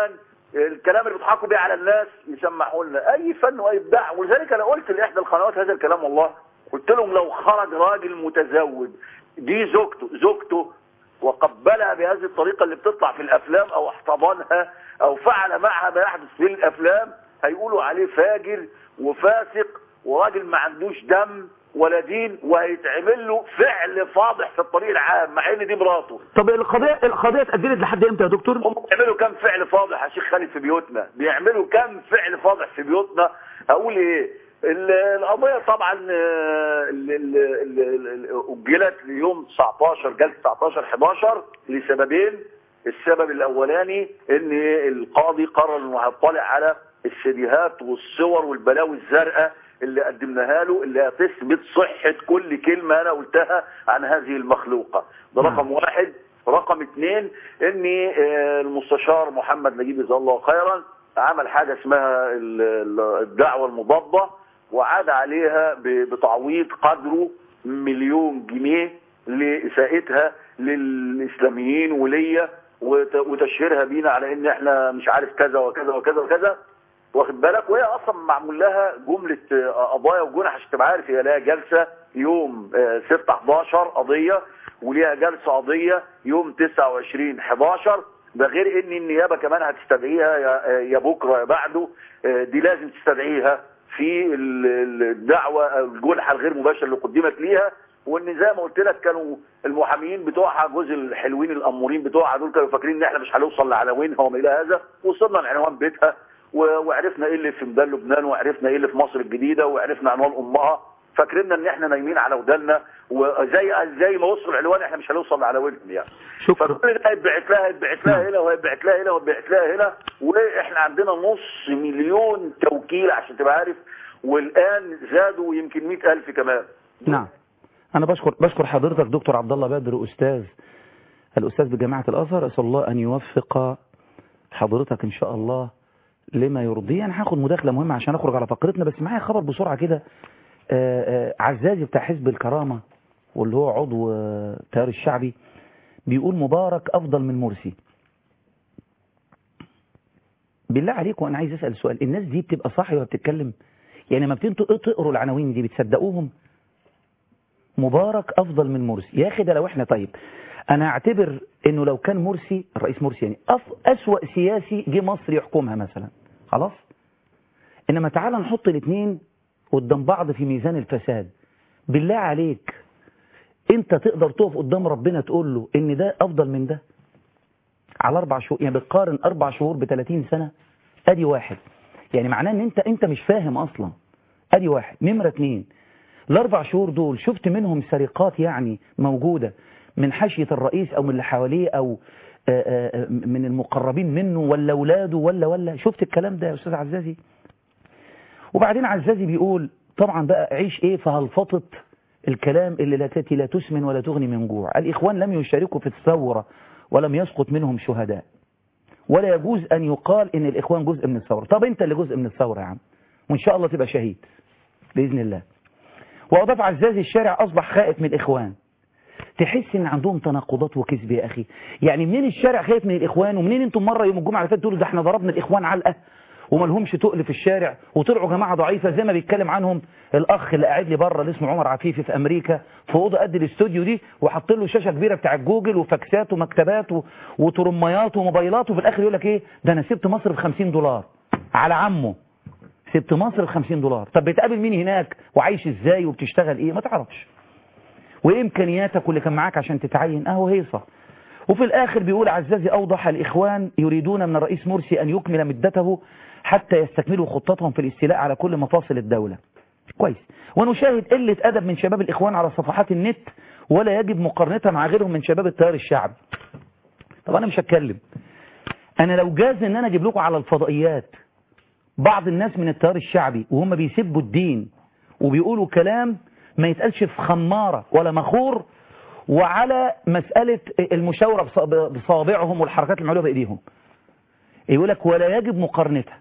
الكلام اللي بيضحكوا بيه على الناس يسمحوا لنا اي فن واي ابداع ولذلك انا قلت لاحدى القنوات هذا الكلام والله قلت لهم لو خرج راجل متزوج دي زوجته زوجته وقبلها بهذه الطريقه اللي بتطلع في الافلام او احتضنها او فعل معها ما يحدث في الافلام هيقولوا عليه فاجر وفاسق وراجل ما عندوش دم ولا دين وهيتعمل له فعل فاضح في الطريق العام مع ان دي مراته طب القضية القضية اتأجلت لحد امتى يا دكتور؟ هم بيعملوا كم فعل فاضح يا شيخ خالد في بيوتنا بيعملوا كم فعل فاضح في بيوتنا هقول ايه ال- القضية طبعا آه، ال- ال- ال- ال- أجلت ليوم 19 جلسة 19 11 لسببين السبب الأولاني إن القاضي قرر إنه هيطلع على السيديهات والصور والبلاوي الزرقاء اللي قدمناها له اللي هتثبت صحة كل كلمة أنا قلتها عن هذه المخلوقة ده نعم. رقم واحد رقم اثنين ان آه، المستشار محمد نجيب جزاه الله خيرا عمل حاجة اسمها ال- ال- الدعوة المضادة وعاد عليها ب- بتعويض قدره مليون جنيه لإساءتها للإسلاميين وليا وت- وتشهيرها بينا على ان احنا مش عارف كذا وكذا وكذا وكذا واخد بالك وهي اصلا معمول لها جمله آه، قضايا وجنح عشان تبقى عارف هي لها جلسه يوم آه، 6 11 قضيه وليها جلسه قضيه يوم 29 11 ده غير ان النيابه كمان هتستدعيها يا- يا بكره يا بعده آه، دي لازم تستدعيها في ال- ال- الدعوه أو الجنحه الغير مباشره اللي قدمت ليها وان زي ما قلت لك كانوا المحاميين بتوعها جزء الحلوين الامورين بتوعها دول كانوا فاكرين ان احنا مش هنوصل لعناوينها وما الى هذا وصلنا لعنوان بيتها و- وعرفنا ايه اللي في ميدان لبنان وعرفنا ايه اللي في مصر الجديده وعرفنا عنوان امها فاكرين ان احنا نايمين على وداننا وزي زي ما وصلوا العنوان احنا مش هنوصل لعناوينهم يعني شكرا فكل ده هيتبعت لها هيتبعت لها نعم. هنا وهيتبعت لها هنا وهيتبعت لها هنا واحنا عندنا نص مليون توكيل عشان تبقى عارف والان زادوا يمكن مئة ألف كمان نعم أنا بشكر بشكر حضرتك دكتور عبد الله بدر أستاذ الأستاذ بجامعة الأزهر أسأل الله أن يوفق حضرتك إن شاء الله لما يرضيه أنا هاخد مداخلة مهمة عشان أخرج على فقرتنا بس معايا خبر بسرعة كده آه، آه، عزازي بتاع حزب الكرامة واللي هو عضو آه، التيار الشعبي بيقول مبارك أفضل من مرسي بالله عليكم أنا عايز أسأل سؤال الناس دي بتبقى صاحية ولا بتتكلم يعني لما بتنتوا تقروا العناوين دي بتصدقوهم مبارك افضل من مرسي يا اخي ده لو احنا طيب انا اعتبر انه لو كان مرسي الرئيس مرسي يعني أف اسوأ سياسي جه مصر يحكمها مثلا خلاص انما تعال نحط الاثنين قدام بعض في ميزان الفساد بالله عليك انت تقدر تقف قدام ربنا تقول له ان ده افضل من ده على اربع شهور يعني بتقارن اربع شهور ب 30 سنه ادي واحد يعني معناه ان انت انت مش فاهم اصلا ادي واحد نمره اتنين الاربع شهور دول شفت منهم سرقات يعني موجودة من حاشية الرئيس او من اللي حواليه او آه، آه، من المقربين منه ولا اولاده ولا ولا شفت الكلام ده يا استاذ عزازي وبعدين عزازي بيقول طبعا بقى عيش ايه فهلفطت الكلام اللي لا تاتي لا تسمن ولا تغني من جوع الاخوان لم يشاركوا في الثورة ولم يسقط منهم شهداء ولا يجوز ان يقال ان الاخوان جزء من الثورة طب انت اللي جزء من الثورة يا عم وان شاء الله تبقى شهيد باذن الله وأضاف عزازي الشارع أصبح خائف من الإخوان تحس إن عندهم تناقضات وكذب يا أخي يعني منين الشارع خايف من الإخوان ومنين أنتم مرة يوم الجمعة اللي فاتت تقولوا ده احنا ضربنا الإخوان علقة وما لهمش تقل في الشارع وطلعوا جماعة ضعيفة زي ما بيتكلم عنهم الأخ اللي قاعد لي بره اللي اسمه عمر عفيفي في أمريكا في أوضة قد الاستوديو دي وحط له شاشة كبيرة بتاع جوجل وفاكسات ومكتبات و- وترميات وموبايلات وفي الآخر يقول لك إيه ده أنا سبت مصر ب 50 دولار على عمه سبت مصر ب 50 دولار طب بتقابل مين هناك وعايش ازاي وبتشتغل ايه ما تعرفش وايه امكانياتك واللي كان معاك عشان تتعين اهو هيصه وفي الاخر بيقول عزازي اوضح الاخوان يريدون من الرئيس مرسي ان يكمل مدته حتى يستكملوا خطتهم في الاستيلاء على كل مفاصل الدوله كويس ونشاهد قله ادب من شباب الاخوان على صفحات النت ولا يجب مقارنتها مع غيرهم من شباب التيار الشعبي طب انا مش هتكلم انا لو جاز ان انا اجيب لكم على الفضائيات بعض الناس من التيار الشعبي وهم بيسبوا الدين وبيقولوا كلام ما يتقالش في خمارة ولا مخور وعلى مسألة المشاورة بص- بصوابعهم والحركات المعلومة بإيديهم يقول لك ولا يجب مقارنتها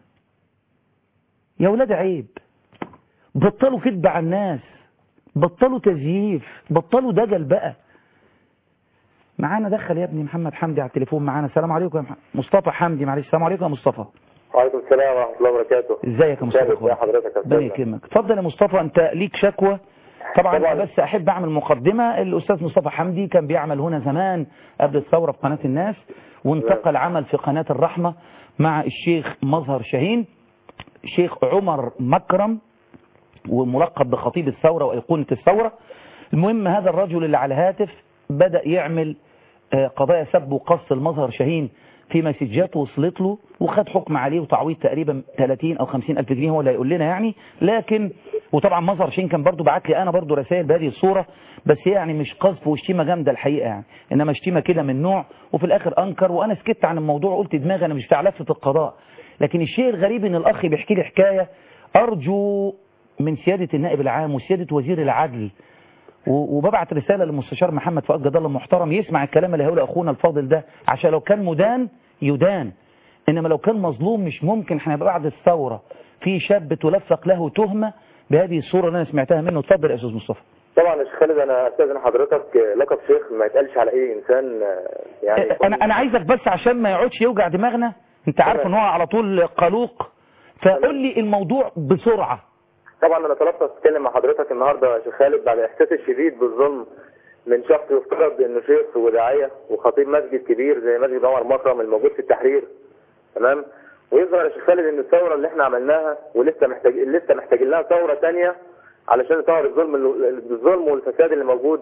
يا ولاد عيب بطلوا كذب على الناس بطلوا تزييف بطلوا دجل بقى معانا دخل يا ابني محمد حمدي على التليفون معانا السلام عليكم يا محمد. مصطفى حمدي معلش السلام عليكم يا مصطفى وعليكم السلام ورحمة الله وبركاته ازيك يا مصطفى ازي أخويا؟ حضرتك يا ربنا استاذ يكرمك اتفضل يا مصطفى انت ليك شكوى طبعا, طبعاً. بس احب اعمل مقدمه الاستاذ مصطفى حمدي كان بيعمل هنا زمان قبل الثوره في قناه الناس وانتقل عمل في قناه الرحمه مع الشيخ مظهر شاهين شيخ عمر مكرم وملقب بخطيب الثوره وايقونه الثوره المهم هذا الرجل اللي على الهاتف بدا يعمل آه، قضايا سب وقص المظهر شاهين في مسجات وصلت له وخد حكم عليه وتعويض تقريبا 30 او 50 الف جنيه هو اللي هيقول لنا يعني لكن وطبعا مظهر شاهين كان برضو بعت لي انا برضو رسائل بهذه الصوره بس هي يعني مش قذف وشتيمه جامده الحقيقه يعني انما شتيمه كده من نوع وفي الاخر انكر وانا سكت عن الموضوع قلت دماغي انا مش بتاع لفه القضاء لكن الشيء الغريب ان الاخ بيحكي لي حكايه ارجو من سياده النائب العام وسياده وزير العدل و- وببعت رسالة للمستشار محمد فؤاد جد الله المحترم يسمع الكلام اللي هيقوله أخونا الفاضل ده عشان لو كان مدان يدان إنما لو كان مظلوم مش ممكن احنا يبقى بعد الثورة في شاب تلفق له تهمة بهذه الصورة اللي أنا سمعتها منه اتفضل يا أستاذ مصطفى طبعا يا شيخ خالد انا استاذن حضرتك آه، لقب شيخ ما يتقالش على اي انسان آه، يعني يكون- أنا أنا عايزك بس عشان ما يقعدش يوجع دماغنا أنت عارف إن هو على طول قلوق فقول لي الموضوع بسرعة طبعا انا طلبت اتكلم مع حضرتك النهارده يا شيخ خالد بعد احساسي الشديد بالظلم من شخص يفترض انه شيخ وداعيه وخطيب مسجد كبير زي مسجد عمر مكرم الموجود في التحرير تمام ويظهر يا شيخ خالد ان الثوره اللي احنا عملناها ولسه محتاج لسه محتاجين لها ثوره ثانيه علشان نطهر الظلم الظلم والفساد اللي موجود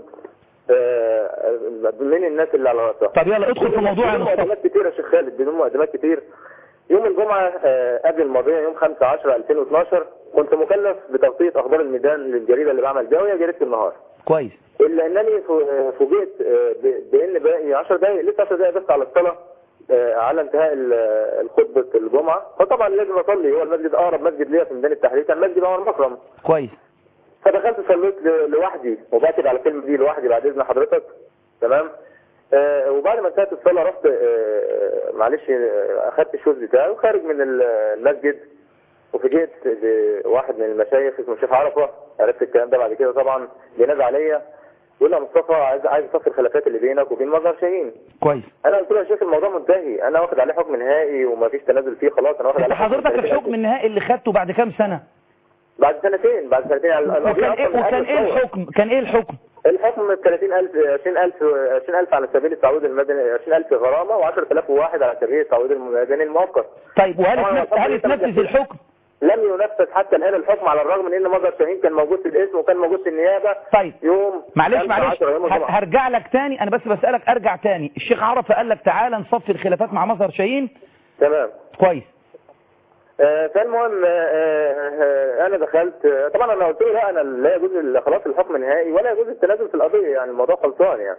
آه، من الناس اللي على راسها طب يلا ادخل في موضوع يا بدون مصطفى مقدمات كتير يا شيخ خالد بدون مقدمات كتير يوم الجمعة آه، قبل الماضية يوم 5 10 2012 كنت مكلف بتغطية أخبار الميدان للجريدة اللي بعمل بيها وهي جريدة النهار كويس إلا أنني فو- فوجئت آه، ب- بأن باقي 10 دقايق لسه 10 دقايق بس على الصلاة آه، على انتهاء ال- الخطبة الجمعة فطبعا لازم أصلي هو المسجد أقرب مسجد ليا في ميدان التحرير كان مسجد عمر مكرم كويس فدخلت صليت ل- لوحدي وباكد على الكلمه دي لوحدي بعد اذن حضرتك تمام آه وبعد ما انتهت الصلاه رحت آه معلش آه، اخدت الشوز بتاعي وخارج من ال- المسجد وفوجئت بواحد من المشايخ اسمه الشيخ عرفه عرفت الكلام ده بعد كده طبعا بينادى عليا يقول لي يا مصطفى عايز عايز اصفي الخلافات اللي بينك وبين مظهر شاهين كويس انا قلت له يا شيخ الموضوع منتهي انا واخد عليه حكم نهائي ومفيش تنازل فيه خلاص انا واخد انت عليه حكم حضرتك 30,000. الحكم النهائي اللي خدته بعد كام سنة بعد سنتين بعد سنتين يعني القضية وكان أصلاً ايه من قبل وكان ايه الثورة. الحكم كان ايه الحكم الحكم 30000 20000 20000 على سبيل التعويض المدني 20000 غرامه و10000 واحد على سبيل التعويض المدني المؤقت طيب وهل طبعاً اتنفذ هل الحكم اتنفذ لسه الحكم لم ينفذ حتى الان الحكم على الرغم من ان مظهر شاهين كان موجود في الاسم وكان موجود في النيابه طيب يوم معلش 5 معلش 10 يوم ه- الجمعة. هرجع لك تاني انا بس بسألك ارجع تاني الشيخ عرفة قال لك تعالى نصفي الخلافات مع مظهر شاهين تمام كويس آه، فالمهم آه، آه، انا دخلت آه، طبعا انا قلت له لا انا لا يجوز ال- خلاص الحكم نهائي ولا يجوز التنازل في القضيه يعني الموضوع خلصان يعني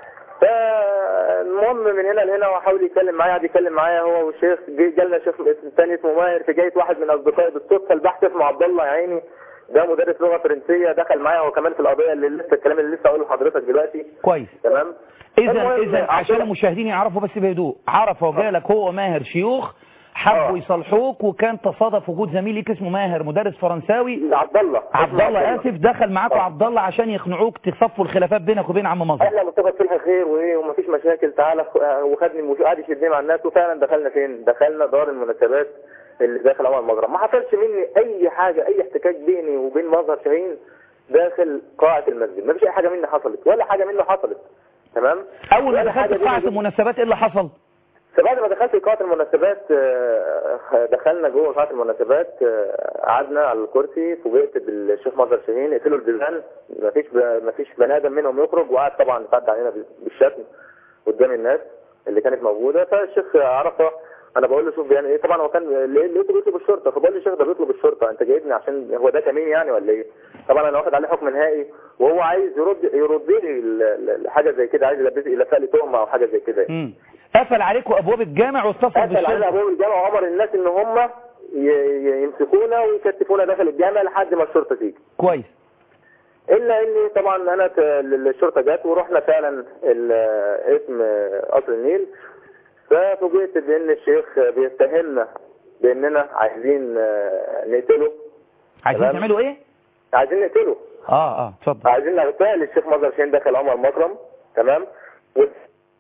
فالمهم من هنا لهنا وحاول يتكلم معايا قعد يتكلم معايا هو والشيخ جه جالنا شيخ اسم ثاني اسمه ماهر في جايه واحد من اصدقائي بالصدفه البحث اسمه عبد الله يا عيني ده مدرس لغه فرنسيه دخل معايا هو كمان في القضيه اللي لسه الكلام اللي لسه هقوله لحضرتك دلوقتي كويس تمام اذا المهم، اذا عبد عشان الله- المشاهدين يعرفوا بس بهدوء عرفة وجالك هو وماهر شيوخ حبوا آه. يصالحوك وكان تصادف وجود زميل ليك اسمه ماهر مدرس فرنساوي عبد الله عبد الله اسف دخل معاكم آه. عبد الله عشان يقنعوك تصفوا الخلافات بينك وبين عم مظهر اهلا مصطفى صلح خير وايه ومفيش مشاكل تعالى خ- آه، وخدني المش- قعد يشدني مع الناس وفعلا دخلنا فين؟ دخلنا دار المناسبات اللي داخل اول مجرم ما حصلش مني اي حاجه اي احتكاك بيني وبين مظهر شاهين داخل قاعه المسجد مفيش اي حاجه مني حصلت ولا حاجه منه حصلت تمام اول ما ولا حاجة دخلت بيني قاعة وبين- المناسبات ايه اللي حصل فبعد ما دخلت قاعة المناسبات آه، دخلنا جوه قاعة المناسبات آه، قعدنا على الكرسي فوجئت بالشيخ مظهر شاهين قفلوا البيبان مفيش ب- مفيش بني ادم منهم يخرج وقعد طبعا يتعدى علينا بالشتم قدام الناس اللي كانت موجوده فالشيخ عرفه انا بقول له شوف بيعمل ايه طبعا هو كان لقيته بيطلب الشرطه فبقول له الشيخ ده بيطلب الشرطه انت جايبني عشان هو ده كمين يعني ولا ايه؟ طبعا انا واخد عليه حكم نهائي وهو عايز يرد يرد لي ال- ال- حاجه زي كده عايز يلبس يلفق لي تهمه او حاجه زي كده امم قفل عليكم ابواب الجامع واتصل قفل علينا بالشرطه ابواب الجامع وامر الناس ان هم ي- ي- يمسكونا ويكتفونا داخل الجامع لحد ما الشرطه تيجي كويس الا اني طبعا انا ت- الشرطه جت ورحنا فعلا ال- اسم قصر النيل ففوجئت بان الشيخ بيتهمنا باننا عايزين آه، نقتله عايزين تمام. تعملوا ايه عايزين نقتله اه اه اتفضل عايزين نغتال الشيخ مظهر شين داخل عمر مكرم تمام و-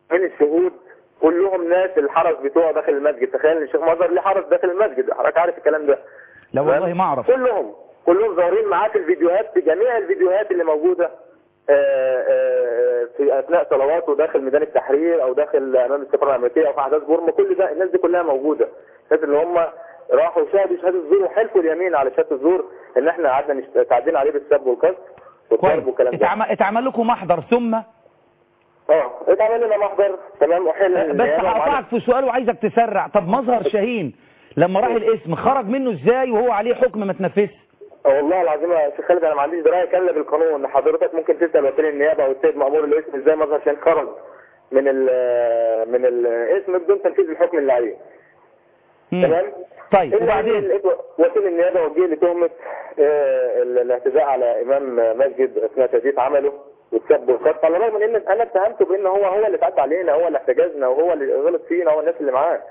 من الشهود كلهم ناس الحرس بتوعه داخل المسجد تخيل ان الشيخ مظهر ليه حرس داخل المسجد حضرتك عارف الكلام ده لا والله ما اعرف كلهم كلهم ظاهرين معاه في الفيديوهات في جميع الفيديوهات اللي موجوده آه، آه، في اثناء صلواته داخل ميدان التحرير او داخل امام السفاره الامريكيه او في احداث بورما كل ده الناس دي كلها موجوده الناس اللي هم راحوا شهدوا شهاده الزور وحلفوا اليمين على شهاده الزور ان احنا قعدنا نشت- تعدينا عليه بالسب والقذف والضرب كويس والكلام ده اتعمل, اتعمل لكم محضر ثم اه اتعمل لنا محضر تمام وحل بس النيابة ومعانا- هقطعك في سؤال وعايزك تسرع طب مظهر شاهين لما راح الاسم خرج منه ازاي وهو عليه حكم ما تنفذش والله العظيم يا شيخ خالد انا ما عنديش درايه كامله بالقانون ان حضرتك ممكن تسال وكيل النيابه او السيد مامور الاسم ازاي مظهر شان خرج من ال من الاسم بدون تنفيذ الحكم اللي عليه مم. تمام طيب إلا وبعدين إن ال- وكيل النيابه وجه لتهمه آه، ال- الاعتداء على امام مسجد اثناء تاديه عمله والسب والقذف على الرغم من ان انا اتهمته بان هو هو اللي اتعدى علينا هو اللي احتجزنا وهو اللي غلط فينا هو الناس اللي معاه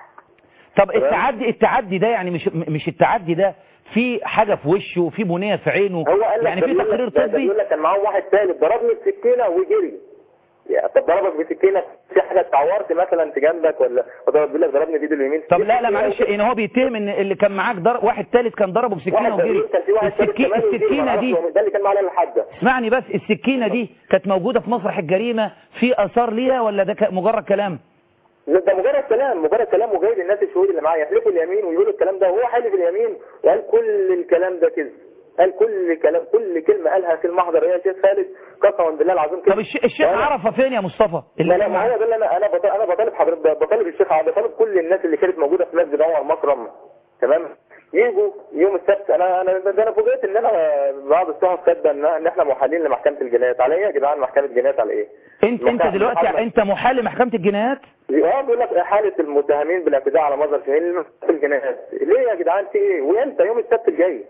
طب التعدي التعدي ده يعني مش مش التعدي ده في حاجه في وشه وفي بنيه في عينه هو قال لك يعني ده في بيقول لك- تقرير ده- ده طبي بيقول لك كان معاه واحد ثالث ضربني بسكينه وجري يعني طب ضربك بسكينه في حاجه اتعورت مثلا في جنبك ولا ولا بيقول لك ضربني بايده اليمين طب لا لا معلش ان هو بيتهم ان اللي كان معاك ضرب واحد ثالث كان ضربه بسكينه واحد وجري بيقول كان في واحد ثالث السكي... كمان وجري، السكينه معرفش دي هو مين. ده اللي كان معاه لحد ده اسمعني بس السكينه دي كانت موجوده في مسرح الجريمه في اثار ليها ولا ده ك- مجرد كلام ده مجرد كلام مجرد كلام وجاي للناس الشهود اللي معايا يحلفوا اليمين ويقولوا الكلام ده وهو حالف اليمين وقال كل الكلام ده كذب قال كل كلام كل كلمه قالها في المحضر يا شيخ خالد قسما بالله العظيم كده طب الش... الشيخ وأنا- عرفه فين يا مصطفى لا لا كان ما معاه؟ هو ده اللي انا انا بط- انا بطالب حضرتك بطالب الشيخ عبد بطالب كل الناس اللي كانت موجوده في مسجد عمر مكرم تمام يجوا يوم السبت انا انا ده انا فوجئت ان انا بعض الصحف كاتبه ان ان احنا محالين لمحكمه الجنايات على ايه يا جدعان محكمه جنايات على ايه؟ انت انت محكمة- دلوقتي محكمة- انت محال لمحكمه الجنايات اه بيقول لك حاله المتهمين بالاعتداء على مظهر شهير في الجنايات ليه يا جدعان في ايه؟ وامتى يوم السبت الجاي؟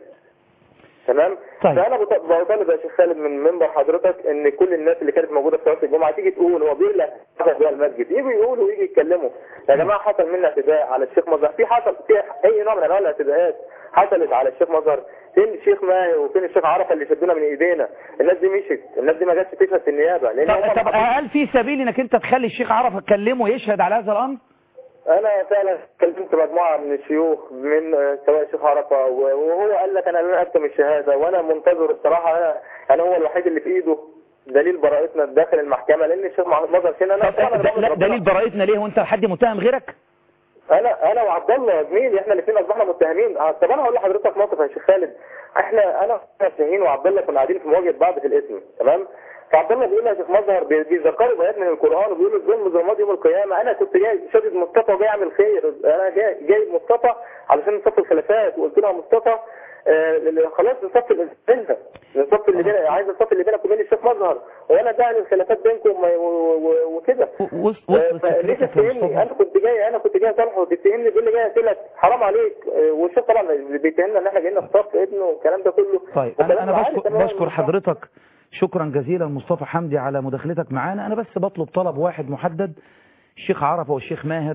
تمام طيب. فانا بط- بطالب يا شيخ خالد من منبر حضرتك ان كل الناس اللي كانت موجوده في صلاه الجمعه تيجي تقول هو بيقول لك حصل جوه المسجد يجوا يقولوا ويجي يتكلموا يا جماعه حصل منا اعتداء على الشيخ مظهر في حصل في اي نوع من انواع الاعتداءات حصلت على الشيخ مظهر فين الشيخ ماهر وفين الشيخ عرفه اللي شدونا من ايدينا الناس دي مشت الناس دي ما جاتش تشهد في النيابه لان هم طب, طب هل في سبيل انك انت تخلي الشيخ عرفه تكلمه ويشهد على هذا الامر انا فعلا كلمت مجموعه من الشيوخ من آه، سواء الشيخ عرفه و- وهو قال لك انا لن اكتم الشهاده وانا منتظر الصراحه انا انا هو الوحيد اللي في ايده دليل براءتنا داخل المحكمه لان الشيخ مظهر سين انا طب طبعاً ده- رغم لا ربنا. دليل براءتنا ليه وانت حد متهم غيرك انا انا وعبد الله يا زميلي احنا الاثنين اصبحنا متهمين آه، طب انا هقول لحضرتك موقف يا شيخ خالد احنا انا شاهين وعبد الله كنا قاعدين في مواجهه بعض في الاسم تمام فعبد الله بيقول يا شيخ مظهر بي- بيذكروا بيات من القران وبيقولوا الظلم ظلمات يوم القيامه انا كنت جاي شادد مصطفى وجاي اعمل خير انا جاي جايب مصطفى علشان نصفي الخلافات وقلت له يا مصطفى آه ل- خلاص نصفي الانسان نصفي اللي بينا عايز نصفي اللي بينك وبين الشيخ مظهر وانا داعي للخلافات بينكم و- و- و- وكده و- وص- آه، وصلت فليه فكرتك يا تتهمني مصطفى انا كنت جاي انا كنت جاي صالحه وتتهمني تقول لي جاي اقتلك حرام عليك آه، والشيخ طبعا بيتهمنا ان احنا جايين نخطف ابنه والكلام ده كله طيب وكلام انا انا عارف بشكر, تماماً بشكر مش صح. حضرتك شكرا جزيلا مصطفى حمدي على مداخلتك معانا انا بس بطلب طلب واحد محدد الشيخ عرفه والشيخ ماهر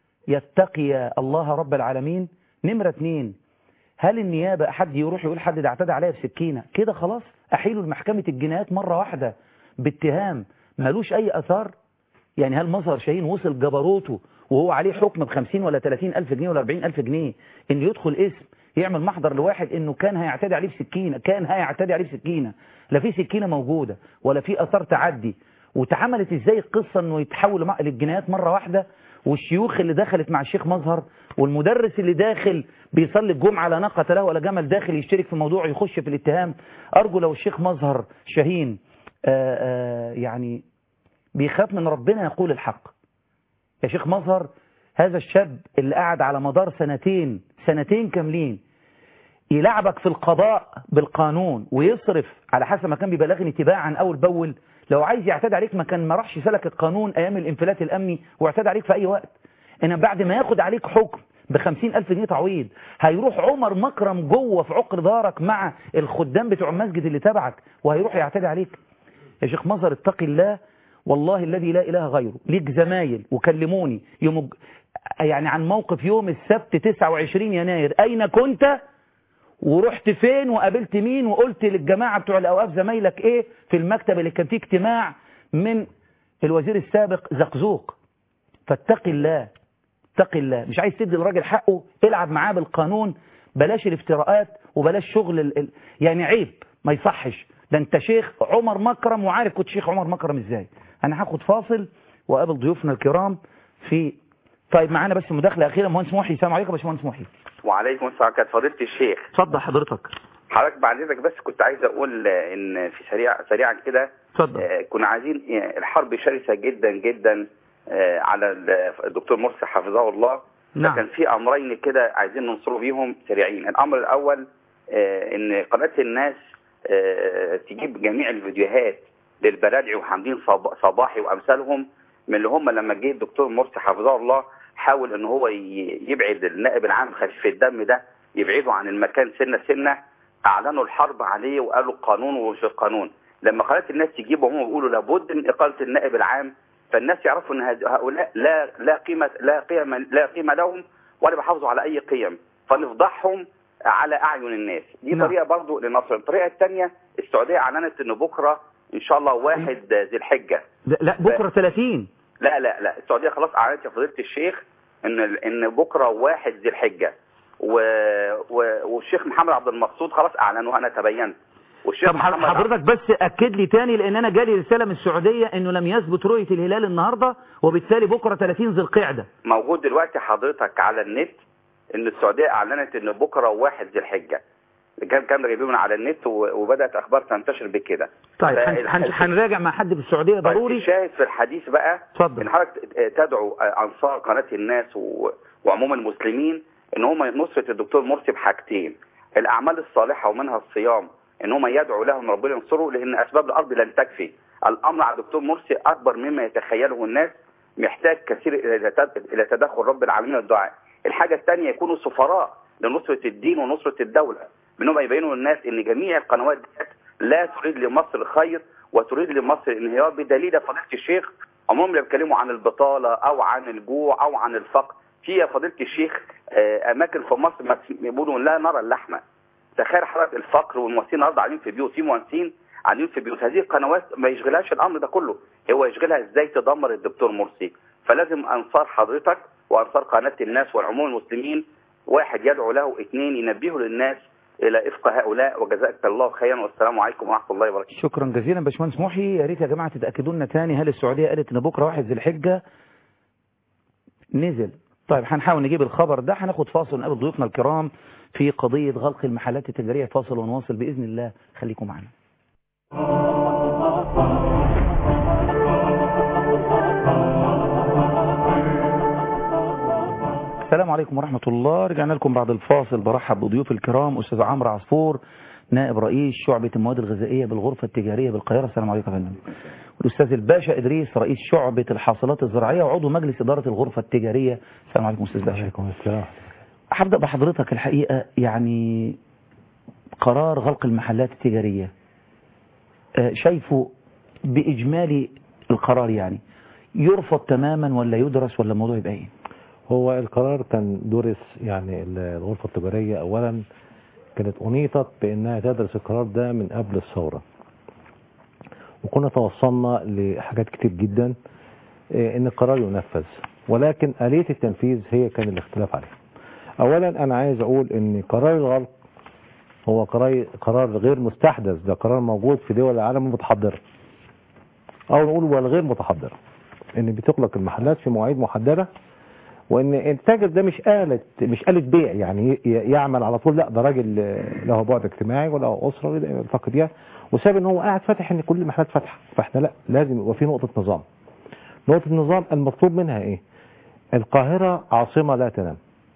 يتقي الله رب العالمين نمرة اتنين هل النيابة حد يروح يقول حد ده اعتدى عليا بسكينة كده خلاص احيله لمحكمة الجنايات مرة واحدة باتهام ملوش اي اثار يعني هل مظهر شاهين وصل جبروته وهو عليه حكم ب 50 ولا 30 ألف جنيه ولا 40 ألف جنيه إن يدخل اسم يعمل محضر لواحد إنه كان هيعتدي عليه بسكينة كان هيعتدي عليه بسكينة لا في سكينة موجودة ولا في أثار تعدي واتعملت إزاي القصة إنه يتحول مع- للجنايات مرة واحدة والشيوخ اللي دخلت مع الشيخ مظهر والمدرس اللي داخل بيصلي الجمعة لا ناقة له ولا جمل داخل يشترك في موضوع يخش في الاتهام أرجو لو الشيخ مظهر شاهين آآ آآ يعني بيخاف من ربنا يقول الحق يا شيخ مظهر هذا الشاب اللي قعد على مدار سنتين سنتين كاملين يلعبك في القضاء بالقانون ويصرف على حسب ما كان بيبلغني تباعا أول بأول لو عايز يعتدي عليك ما كان ما راحش سلك القانون أيام الانفلات الأمني واعتدى عليك في أي وقت إن بعد ما ياخد عليك حكم بخمسين ألف جنيه تعويض هيروح عمر مكرم جوه في عقر دارك مع الخدام بتوع المسجد اللي تبعك وهيروح يعتدي عليك يا شيخ مظهر اتقي الله والله الذي لا إله غيره ليك زمايل وكلموني يوم الج- يعني عن موقف يوم السبت 29 يناير أين كنت ورحت فين وقابلت مين وقلت للجماعة بتوع الأوقاف زمايلك إيه في المكتب اللي كان فيه اجتماع من الوزير السابق زقزوق فاتق الله اتق الله مش عايز تدي الراجل حقه العب معاه بالقانون بلاش الافتراءات وبلاش شغل ال... ال... يعني عيب ما يصحش ده انت شيخ عمر مكرم وعارف كنت شيخ عمر مكرم ازاي انا هاخد فاصل واقابل ضيوفنا الكرام في طيب معانا بس مداخله اخيره مهندس محي السلام عليكم يا باشمهندس محي وعليكم السلام كانت فضيلة الشيخ اتفضل حضرتك حضرتك بعد اذنك بس كنت عايز اقول آه، ان في سريع سريعا كده اتفضل آه، كنا عايزين آه، الحرب شرسة جدا جدا آه، على ال- الدكتور مرسي حفظه الله نعم. فكان في امرين كده عايزين ننصره بيهم سريعين الامر الاول آه، ان قناة الناس آه، تجيب جميع الفيديوهات للبلادعي وحمدين صب- صباحي وامثالهم من اللي هم لما جه الدكتور مرسي حفظه الله حاول ان هو ي- يبعد النائب العام خفيف الدم ده يبعده عن المكان سنه سنه اعلنوا الحرب عليه وقالوا قانون ومش القانون لما قناه الناس تجيبهم هم بيقولوا لابد من اقاله النائب العام فالناس يعرفوا ان هذ- هؤلاء لا لا قيمه لا قيمه لا قيمه لهم ولا بيحافظوا على اي قيم فنفضحهم على اعين الناس دي نعم. طريقه برضو لنصر الطريقه الثانيه السعوديه اعلنت ان بكره ان شاء الله واحد ذي الحجه لا, لا بكره 30 لا لا لا السعوديه خلاص اعلنت يا فضيله الشيخ ان ان بكره واحد ذي الحجه و... و... والشيخ محمد عبد المقصود خلاص اعلن وانا تبينت والشيخ طب محمد عبد- حضرتك بس اكد لي تاني لان انا جالي رساله من السعوديه انه لم يثبت رؤيه الهلال النهارده وبالتالي بكره 30 ذي القعده موجود دلوقتي حضرتك على النت ان السعوديه اعلنت ان بكره واحد ذي الحجه كان كان جايبيه من على النت و- وبدات اخبار تنتشر بكده طيب هن- فال- هن- هنراجع مع حد في السعوديه طيب ضروري الشاهد في الحديث بقى اتفضل. ان حضرتك تدعو انصار قناه الناس و... وعموم المسلمين ان هم نصره الدكتور مرسي بحاجتين الاعمال الصالحه ومنها الصيام ان هم يدعوا لهم ربنا ينصره لان اسباب الارض لن تكفي الامر على الدكتور مرسي اكبر مما يتخيله الناس محتاج كثير الى تد- الى تدخل رب العالمين والدعاء الحاجه الثانيه يكونوا سفراء لنصره الدين ونصره الدوله بانهم يبينوا للناس ان جميع القنوات ديت لا تريد لمصر خير وتريد لمصر انهيار بدليل يا فضيله الشيخ عموما اللي بيتكلموا عن البطاله او عن الجوع او عن الفقر في يا فضيله الشيخ آه، اماكن في مصر ما تس- بيقولوا لا نرى اللحمه تخيل حضرتك الفقر والمهندسين النهارده قاعدين في بيوت في مهندسين قاعدين في بيوت هذه القنوات ما يشغلهاش الامر ده كله هو يشغلها ازاي تدمر الدكتور مرسي فلازم انصار حضرتك وانصار قناه الناس والعموم المسلمين واحد يدعو له اثنين ينبهوا للناس الى افق هؤلاء وجزاك الله خيرا والسلام عليكم ورحمه الله وبركاته شكرا جزيلا باشمهندس محي يا ريت يا جماعه تتاكدوا لنا تاني هل السعوديه قالت ان بكره واحد ذي الحجه نزل طيب هنحاول نجيب الخبر ده هناخد فاصل نقابل ضيوفنا الكرام في قضيه غلق المحلات التجاريه فاصل ونواصل باذن الله خليكم معنا السلام عليكم ورحمة الله رجعنا لكم بعد الفاصل برحب بضيوف الكرام أستاذ عمرو عصفور نائب رئيس شعبة المواد الغذائية بالغرفة التجارية بالقاهرة السلام عليكم يا فندم والأستاذ الباشا إدريس رئيس شعبة الحاصلات الزراعية وعضو مجلس إدارة الغرفة التجارية السلام عليكم أستاذ باشا عليكم السلام هبدأ بحضرتك الحقيقة يعني قرار غلق المحلات التجارية آه، شايفه بإجمالي القرار يعني يرفض تماما ولا يدرس ولا الموضوع يبقى ايه هو القرار كان درس يعني الغرفة التجارية أولا كانت أنيطت بأنها تدرس القرار ده من قبل الثورة وكنا توصلنا لحاجات كتير جدا إيه، ان القرار ينفذ ولكن آلية التنفيذ هي كان الاختلاف عليها اولا انا عايز اقول ان قرار الغلق هو قرار قرار غير مستحدث ده قرار موجود في دول العالم المتحضرة او نقول والغير متحضرة ان بتغلق المحلات في مواعيد محددة وان التاجر ده مش آلة مش آلة بيع يعني ي- يعمل على طول لا ده راجل آه، له بعد اجتماعي وله اسره يلتقي بيها وساب ان هو قاعد فاتح ان كل المحلات فاتحه فاحنا لا لازم يبقى في نقطه نظام نقطه النظام المطلوب منها ايه القاهره عاصمه لا تنام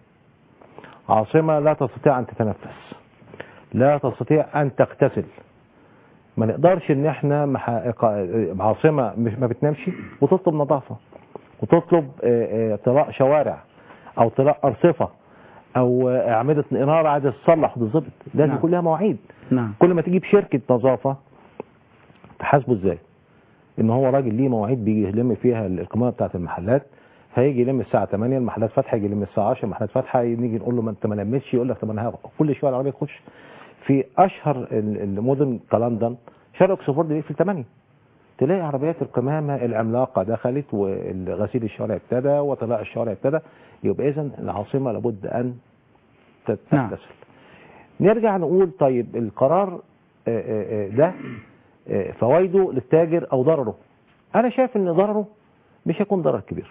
عاصمه لا تستطيع ان تتنفس لا تستطيع ان تغتسل ما نقدرش ان احنا مح... قا- عاصمه مش ما بتنامش وتطلب نظافه وتطلب آه، آه، طلاء شوارع او طلاء ارصفه او آه، اعمده اناره عايزه تصلح وتظبط لازم نعم. يكون لها مواعيد نعم كل ما تجيب شركه نظافه تحاسبه ازاي ان هو راجل ليه مواعيد بيجي يلم فيها القمامه بتاعت المحلات هيجي يلم الساعه 8 المحلات فاتحه يجي يلم الساعه 10 المحلات فاتحه نيجي نقول له ما انت ما لمتش يقول لك طب انا هاخد. كل شويه العربيه تخش في اشهر ال- المدن كلندن شارع اوكسفورد بيقفل 8 تلاقي عربيات القمامة العملاقة دخلت وغسيل الشوارع ابتدى وطلاء الشوارع ابتدى يبقى إذا العاصمة لابد أن تت- نعم. تتسل نرجع نقول طيب القرار آه، آه، آه، ده آه، فوائده للتاجر أو ضرره أنا شايف إن ضرره مش هيكون ضرر كبير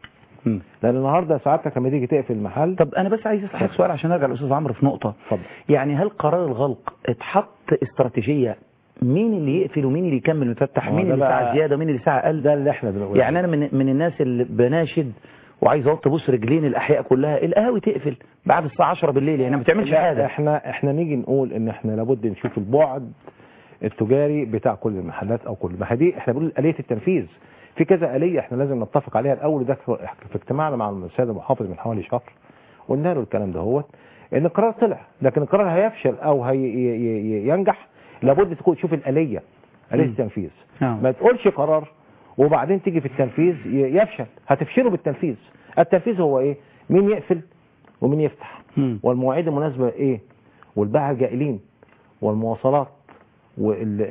مم. لأن النهارده ساعتك لما تيجي تقفل المحل طب انا بس عايز اسالك سؤال عشان ارجع للاستاذ عمرو في نقطه اتفضل. يعني هل قرار الغلق اتحط استراتيجيه مين اللي يقفل ومين اللي يكمل مفتح هو مين ده اللي بقى- ساعه زياده ومين اللي ساعه اقل ده اللي احنا بنقول يعني انا من من الناس اللي بناشد وعايز اوطي بوس رجلين الاحياء كلها القهاوي تقفل بعد الساعه 10 بالليل يعني ما بتعملش لا، حاجه احنا احنا نيجي نقول ان احنا لابد نشوف البعد التجاري بتاع كل المحلات او كل ما هي دي احنا بنقول آلية التنفيذ في كذا آلية احنا لازم نتفق عليها الاول ده في في اجتماعنا مع السيد المحافظ من حوالي شهر قلنا له الكلام ده هو ان القرار طلع لكن القرار هيفشل او هي ي- ي- ينجح لابد تكون تشوف الآلية آلية مم. التنفيذ نعم. ما تقولش قرار وبعدين تيجي في التنفيذ ي- يفشل هتفشله بالتنفيذ التنفيذ هو ايه مين يقفل ومين يفتح مم. والمواعيد المناسبة ايه والباعة الجائلين والمواصلات وال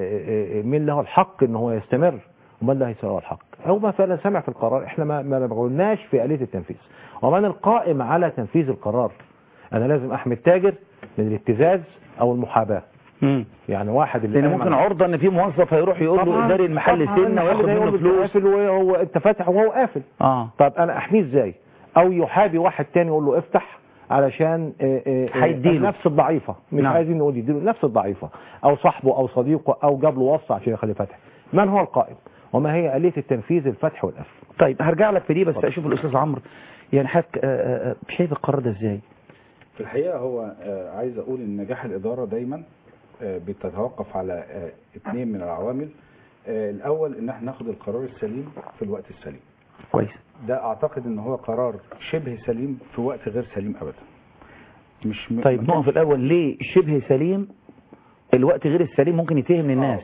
ال- مين له الحق ان هو يستمر ومن له له الحق هو ما فعلا سمع في القرار احنا ما ما قلناش في آلية التنفيذ ومن القائم على تنفيذ القرار انا لازم احمي التاجر من الابتزاز او المحاباة مم. يعني واحد اللي لان قايم ممكن على- عرضه ان في موظف هيروح يقول له طبعاً- اداري المحل طبعاً سنه المحل وياخد ده منه يقول له فلوس قافل وهو انت فاتح وهو قافل اه طب انا احميه ازاي او يحابي واحد تاني يقول له افتح علشان آه، آه، آه، هيديله. نفس الضعيفه مش نعم. عايزين نقول يديله نفس الضعيفه او صاحبه او صديقه او جاب له وصى عشان يخليه فاتح من هو القائم وما هي آلية التنفيذ الفتح والقفل طيب هرجع لك في دي بس اتفضل. اشوف الاستاذ عمرو يعني حضرتك آه، آه، آه، شايف القرار ده ازاي في الحقيقة هو آه، عايز أقول إن نجاح الإدارة دايما آه، بتتوقف على آه، اثنين من العوامل آه، الأول إن احنا ناخد القرار السليم في الوقت السليم كويس ده أعتقد إن هو قرار شبه سليم في وقت غير سليم أبدا مش م... طيب ما نقف الاول ليه شبه سليم الوقت غير السليم ممكن يتهم للناس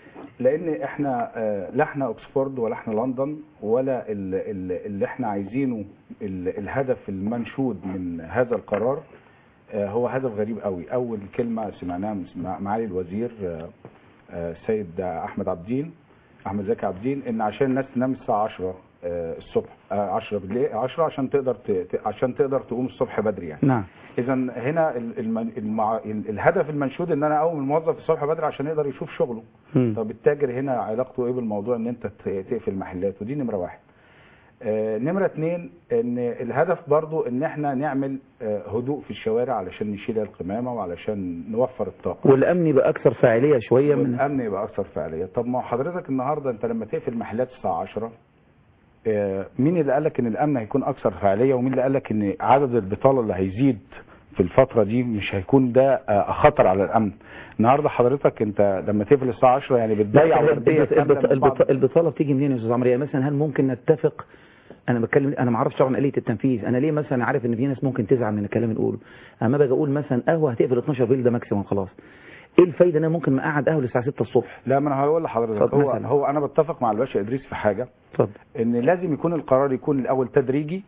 لان احنا آه، لا احنا اوكسفورد ولا احنا لندن ولا ال- ال- اللي احنا عايزينه ال- الهدف المنشود من هذا القرار آه، هو هدف غريب قوي اول كلمه سمعناها من مع- معالي الوزير آه، آه، السيد احمد عبدين احمد زكي عبدين ان عشان الناس تنام الساعه 10 آه، الصبح آه، 10 بالليل 10 عشان تقدر ت- ت- عشان تقدر تقوم الصبح بدري يعني نعم اذا هنا ال- المن- المع... ال- الهدف المنشود ان انا اقوم الموظف الصبح بدري عشان يقدر يشوف شغله مم. طب التاجر هنا علاقته ايه بالموضوع ان انت ت- تقفل محلات ودي نمره واحد آه نمره اتنين ان الهدف برضو ان احنا نعمل آه هدوء في الشوارع علشان نشيل القمامه وعلشان نوفر الطاقه والامن يبقى اكثر فاعليه شويه من والامن يبقى اكثر فعاليه طب ما هو حضرتك النهارده انت لما تقفل محلات الساعه 10 آه، مين اللي قال لك ان الامن هيكون اكثر فعاليه ومين اللي قال لك ان عدد البطاله اللي هيزيد في الفتره دي مش هيكون ده آه، خطر على الامن النهارده حضرتك انت لما تقفل الساعه 10 يعني لا بتضيع يعني ورديه البط- كاملة البط- من بعض. البط- البطاله بتيجي منين يا استاذ عمرو يعني مثلا هل ممكن نتفق انا بتكلم انا ما اعرفش طبعا آلية التنفيذ انا ليه مثلا عارف ان في ناس ممكن تزعل من الكلام اللي نقوله اما باجي اقول مثلا قهوه هتقفل 12 بالليل ده ماكسيموم خلاص ايه الفايده ان انا ممكن مقعد قهوه للساعه 6 الصبح لا ما انا هقول لحضرتك اتفضل هو مثلا. هو انا بتفق مع الباشا ادريس في حاجه اتفضل ان لازم يكون القرار يكون الاول تدريجي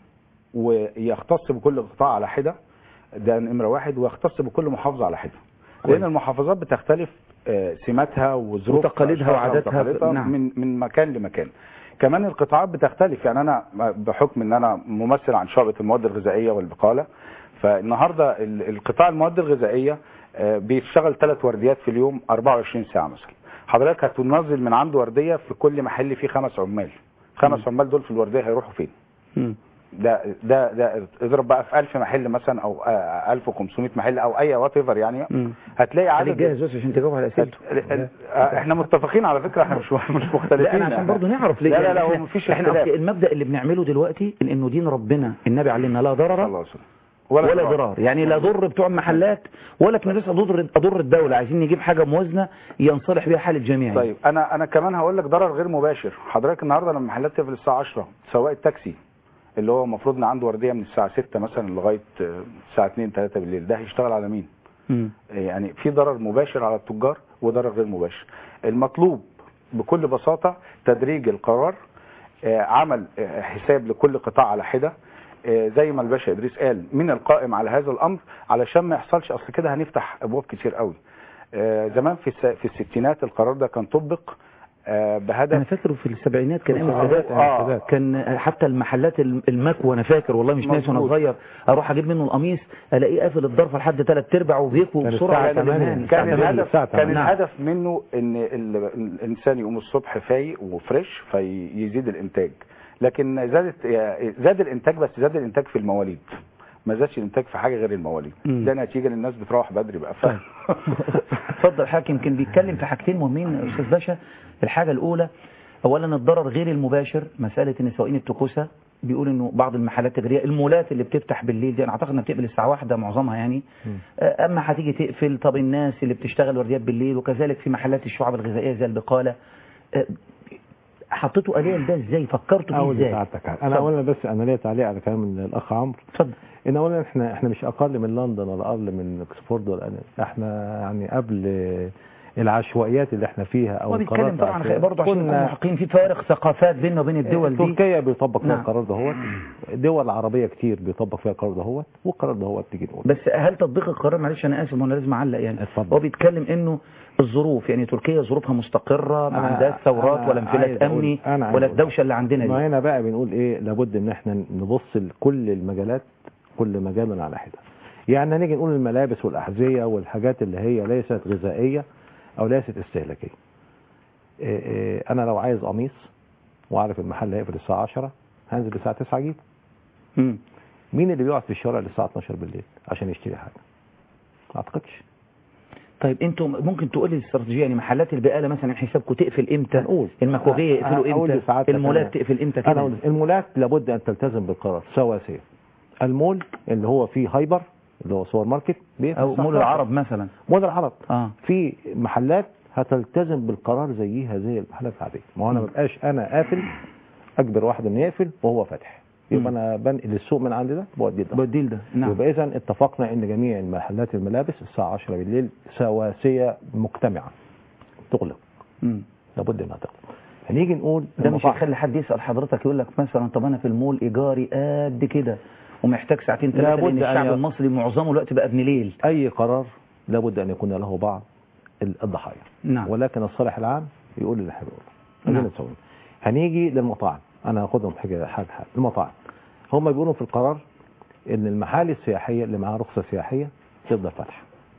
ويختص بكل قطاع على حده ده نمره واحد ويختص بكل محافظه على حده كويس. لان المحافظات بتختلف آه، سماتها وظروفها وتقاليدها وعاداتها، وتقاليدها نعم. من من مكان لمكان كمان القطاعات بتختلف يعني انا بحكم ان انا ممثل عن شعبه المواد الغذائيه والبقاله فالنهارده ال- القطاع المواد الغذائيه آه، بيشتغل ثلاث ورديات في اليوم 24 ساعه مثلا حضرتك هتنزل من عنده ورديه في كل محل فيه خمس عمال خمس عمال دول في الورديه هيروحوا فين مم. ده ده ده اضرب بقى في 1000 محل مثلا او آه، 1500 محل او اي وات ايفر يعني مم. هتلاقي خليك عدد جاهز بس عشان تجاوب على اسئلته ال- ال- آه، احنا متفقين على فكره احنا مش مش مختلفين لا انا عشان برضه نعرف ليه لا لا يعني لا هو إحنا- مفيش احنا اختلاف أصل المبدا اللي بنعمله دلوقتي إن انه دين ربنا النبي علمنا لا ضرر صلى الله عليه وسلم ولا, ضرار يعني لا ضر بتوع المحلات ولا كمان لسه اضر اضر الدوله عايزين نجيب حاجه موازنه ينصلح بيها حال الجميع طيب انا انا كمان هقول لك ضرر غير مباشر حضرتك النهارده لما المحلات تقفل الساعه 10 سواق التاكسي اللي هو المفروض ان عنده ورديه من الساعه 6 مثلا لغايه آه، الساعه 2 3 بالليل ده هيشتغل على مين مم. يعني في ضرر مباشر على التجار وضرر غير مباشر المطلوب بكل بساطة تدريج القرار آه، عمل آه، حساب لكل قطاع على حدة آه، زي ما الباشا ادريس قال من القائم على هذا الامر علشان ما يحصلش اصل كده هنفتح ابواب كتير قوي آه، زمان في الس- في الستينات القرار ده كان طبق آه، انا بهدف فاكره في السبعينات كان ايام السبعينات، السادات آه. كان حتى المحلات الم- المكوى انا فاكر والله مش ناسي وانا مظبوط. صغير اروح اجيب منه القميص الاقيه قافل الضرفه لحد ثلاث ارباع وبيكوي كان بسرعه الساعة على 8. الإمام. كان الساعة الهدف الساعة كان تمام. الهدف منه ان ال- الانسان يقوم الصبح فايق وفريش فيزيد الانتاج لكن زادت زاد الانتاج بس زاد الانتاج في المواليد ما زادش الانتاج في حاجه غير المواليد مم. ده نتيجه ان الناس بتروح بدري بقى ف... اتفضل حاكم يمكن بيتكلم في حاجتين مهمين يا استاذ باشا الحاجه الاولى اولا الضرر غير المباشر مساله ان سواقين التكوسه بيقول انه بعض المحلات التجاريه المولات اللي بتفتح بالليل دي انا اعتقد انها بتقفل الساعه واحدة معظمها يعني آه، اما هتيجي تقفل طب الناس اللي بتشتغل ورديات بالليل وكذلك في محلات الشعب الغذائيه زي البقاله آه، حطيتوا آلية ده ازاي فكرتوا اول فيه ازاي سعادتك انا اتفضل. اولا بس انا ليا تعليق على كلام الاخ عمرو اتفضل ان اولا احنا احنا مش اقل من لندن ولا اقل من اوكسفورد ولا احنا يعني قبل العشوائيات اللي احنا فيها او هو بيتكلم القرارات طبعا العشوائية. برضه عشان نكون كنا محقين في فارق ثقافات بيننا وبين الدول دي تركيا بيطبق فيها نعم. القرار دهوت دول عربيه كتير بيطبق فيها القرار دهوت والقرار دهوت تيجي نقول بس هل تطبيق القرار معلش انا اسف وانا لازم اعلق يعني اتفضل. هو بيتكلم انه الظروف يعني تركيا ظروفها مستقره ما أنا- عندهاش ثورات أنا ولا عايز انفلات أقول- امني أنا عايز ولا أقول. الدوشه اللي عندنا ما دي هنا بقى بنقول ايه لابد ان احنا نبص لكل المجالات كل مجال على حده يعني نيجي نقول الملابس والاحذيه والحاجات اللي هي ليست غذائيه او ليست استهلاكيه إيه إيه انا لو عايز قميص وعارف المحل هيقفل الساعه 10 هنزل الساعه 9 اجيب مم. مين اللي بيقعد في الشارع للساعه 12 بالليل عشان يشتري حاجه ما اعتقدش طيب انتوا ممكن تقول لي الاستراتيجيه يعني محلات البقاله مثلا حسابكم تقفل امتى هنقول. المكوجيه أنا- يقفلوا أقول امتى لسعادتك المولات أنا- تقفل امتى انا كده اقول المولات لابد ان تلتزم بالقرار سواسيه المول اللي هو فيه هايبر اللي هو سوبر ماركت بيقفل او الساعة مول 11. العرب مثلا مول العرب اه في محلات هتلتزم بالقرار زيها زي المحلات العاديه ما هو انا ما بقاش انا قافل اجبر واحد انه يقفل وهو فاتح يبقى مم. انا بنقل السوق من عندي ده بوديه ده بديل ده نعم يبقى اذا اتفقنا ان جميع المحلات الملابس الساعه 10 بالليل سواسيه مجتمعه تغلق مم. لابد انها تغلق هنيجي نقول ده مش المطاعم. هيخلي حد يسال حضرتك يقول لك مثلا طب انا في المول ايجاري قد كده ومحتاج ساعتين ثلاثه لابد لان أن الشعب ي- المصري معظمه الوقت بقى ابن ليل اي قرار لابد ان يكون له بعض الضحايا نعم ولكن الصالح العام يقول اللي احنا بنقوله نعم. خلينا نسوي هنيجي للمطاعم انا هاخدهم حاجه حاجه حاجه المطاعم هم بيقولوا في القرار ان المحال السياحيه اللي معاها رخصه سياحيه تفضل فاتحه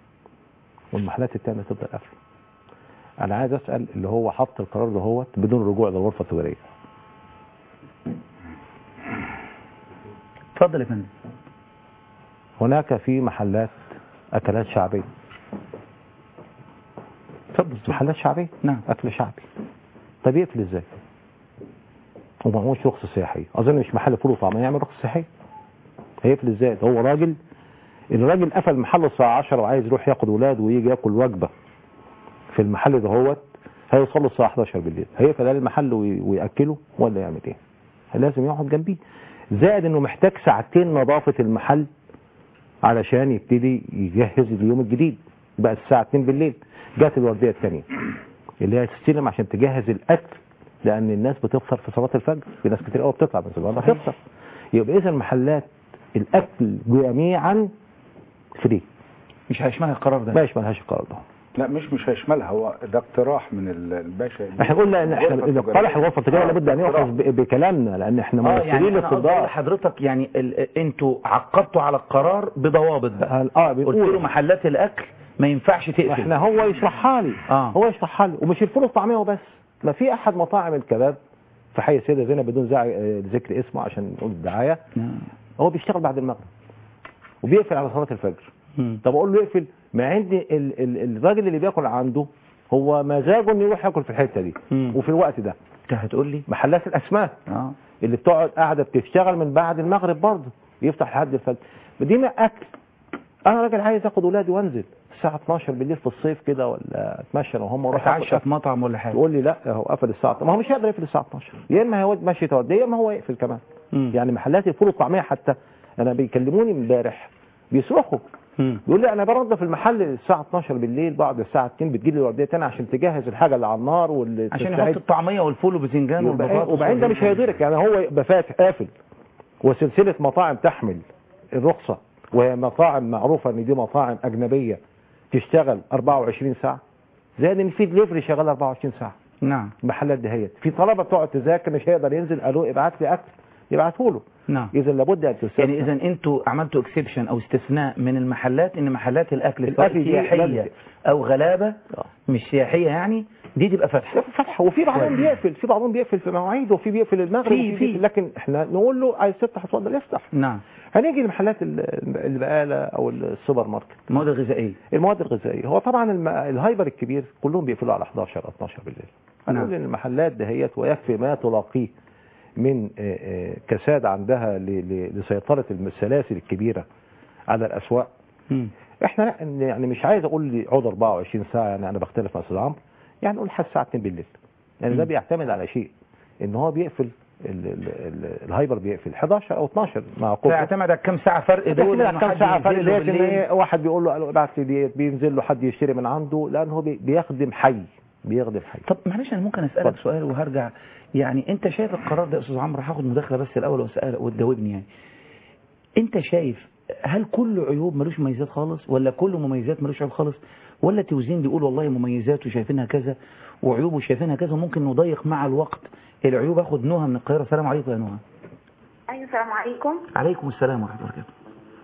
والمحلات التانية تفضل قافله انا عايز اسال اللي هو حط القرار ده هو بدون رجوع للغرفه التجاريه اتفضل يا فندم هناك في محلات اكلات شعبيه اتفضل محلات شعبيه نعم اكل شعبي طب يقفل ازاي ومعهوش رخصه سياحيه اظن مش محل فول وطعميه يعمل رخصه سياحيه هيقفل ازاي ده هو راجل الراجل قفل محله الساعه 10 وعايز يروح ياخد ولاده ويجي ياكل وجبه في المحل ده هوت هيوصل له الساعه 11 بالليل هيقفل عليه المحل وي- وياكله ولا يعمل ايه لازم يقعد جنبيه زائد انه محتاج ساعتين نظافه المحل علشان يبتدي يجهز اليوم الجديد بقى الساعه 2 بالليل جات الورديه الثانيه اللي هي تستلم عشان تجهز الاكل لان الناس بتفطر في صلاه الفجر في ناس كتير قوي بتطلع من الصلاه تفطر يبقى اذا محلات الاكل جميعا فري مش هيشملها القرار ده ما يشملهاش القرار ده لا مش مش هيشملها هو ده اقتراح من ال- الباشا احنا قلنا ان احنا الغرفة اذا التجارية. اقترح الغرفه التجاريه آه، لابد ان اقتراح. يؤخذ ب- بكلامنا لان احنا اه ممثلين يعني انا قصدي للتجار لحضرتك يعني ال... انتوا عقبتوا على القرار بضوابط بقى اه قلت له بنقول محلات الاكل ما ينفعش تقفل احنا هو يشرحها لي اه هو يشرحها لي ومش الفول والطعميه وبس ما في احد مطاعم الكباب في حي السيده زينب بدون زع- آه، ذكر اسمه عشان نقول الدعايه نعم. هو بيشتغل بعد المغرب وبيقفل على صلاه الفجر مم. طب اقول له اقفل ما عندي ال ال الراجل اللي بياكل عنده هو مزاجه انه يروح ياكل في الحته دي مم. وفي الوقت ده انت هتقول لي محلات الاسماك اه اللي بتقعد قاعده بتشتغل من بعد المغرب برضه يفتح لحد الفجر دي اكل انا راجل عايز اخد ولادي وانزل الساعه 12 بالليل في الصيف كده ولا اتمشى انا وهم واروح اتعشى آكل في مطعم ولا حاجه تقول لي لا هو قفل الساعه ما هو مش هيقدر يقفل الساعه 12 يا اما هيود ماشي توديه يا اما هو يقفل كمان مم. يعني محلات الفول والطعميه حتى انا بيكلموني امبارح بيصرخوا مم. بيقول لي انا بنظف المحل الساعه 12 بالليل بعد الساعه 2 بتجي لي ورديه تاني عشان تجهز الحاجه اللي على النار واللي عشان تستعد. يحط الطعميه والفول وباذنجان وبعدين والبطاطس وبعدين ده مش هيضرك يعني هو يبقى فاتح قافل وسلسله مطاعم تحمل الرخصه وهي مطاعم معروفه ان دي مطاعم اجنبيه تشتغل 24 ساعه زائد ان في دليفري شغال 24 ساعه نعم المحلات دهيت في طلبه بتقعد تذاكر مش هيقدر ينزل قالوا ابعت لي اكل يبعته له نعم اذا لابد ان تستثنى يعني اذا انتوا عملتوا اكسبشن او استثناء من المحلات ان محلات الاكل سواء الأكل دي سياحيه لازم- او غلابه آه. مش سياحيه يعني دي تبقى فتحه فتح وفي بعضهم كويس. بيقفل في بعضهم بيقفل في مواعيد وفي بيقفل المغرب في- وفي في. بيقفل لكن احنا نقول له عايز تفتح اتفضل افتح نعم هنيجي لمحلات ال- البقاله او السوبر ماركت المواد الغذائيه المواد الغذائيه هو طبعا الم... الهايبر الكبير كلهم بيقفلوا على 11 او 12 بالليل هنقول نعم. ان المحلات دهيت ويكفي ما تلاقيه من آه، آه، كساد عندها ل... ل... لسيطره السلاسل الكبيره على الاسواق مم. احنا لا يعني مش عايز اقول لي اقعد 24 ساعه يعني انا بختلف مع استاذ عمرو يعني نقول لحد الساعه 2 بالليل يعني ده مم. بيعتمد على شيء ان هو بيقفل ال... ال... ال... الهايبر بيقفل 11 او 12 مع قوه فيعتمد على كم ساعه فرق دول بيعتمد على إنه كام حد ساعه فرق ينزل له ديت ان بالليل. هي واحد بيقول له قال له ابعت لي ديت بينزل له حد يشتري من عنده لان هو بي- بيخدم حي بيخدم حي طب معلش انا ممكن اسالك اتفضل. سؤال وهرجع يعني انت شايف القرار ده يا استاذ عمرو هاخد مداخله بس الاول واسال وتجاوبني يعني انت شايف هل كله عيوب ملوش مميزات خالص ولا كله مميزات ملوش عيوب خالص ولا توزين بيقول والله مميزاته شايفينها كذا وعيوبه شايفينها كذا وممكن نضيق مع الوقت العيوب اخد نهى من القاهره السلام عليكم يا نهى ايوه السلام عليكم عليكم السلام ورحمه الله وبركاته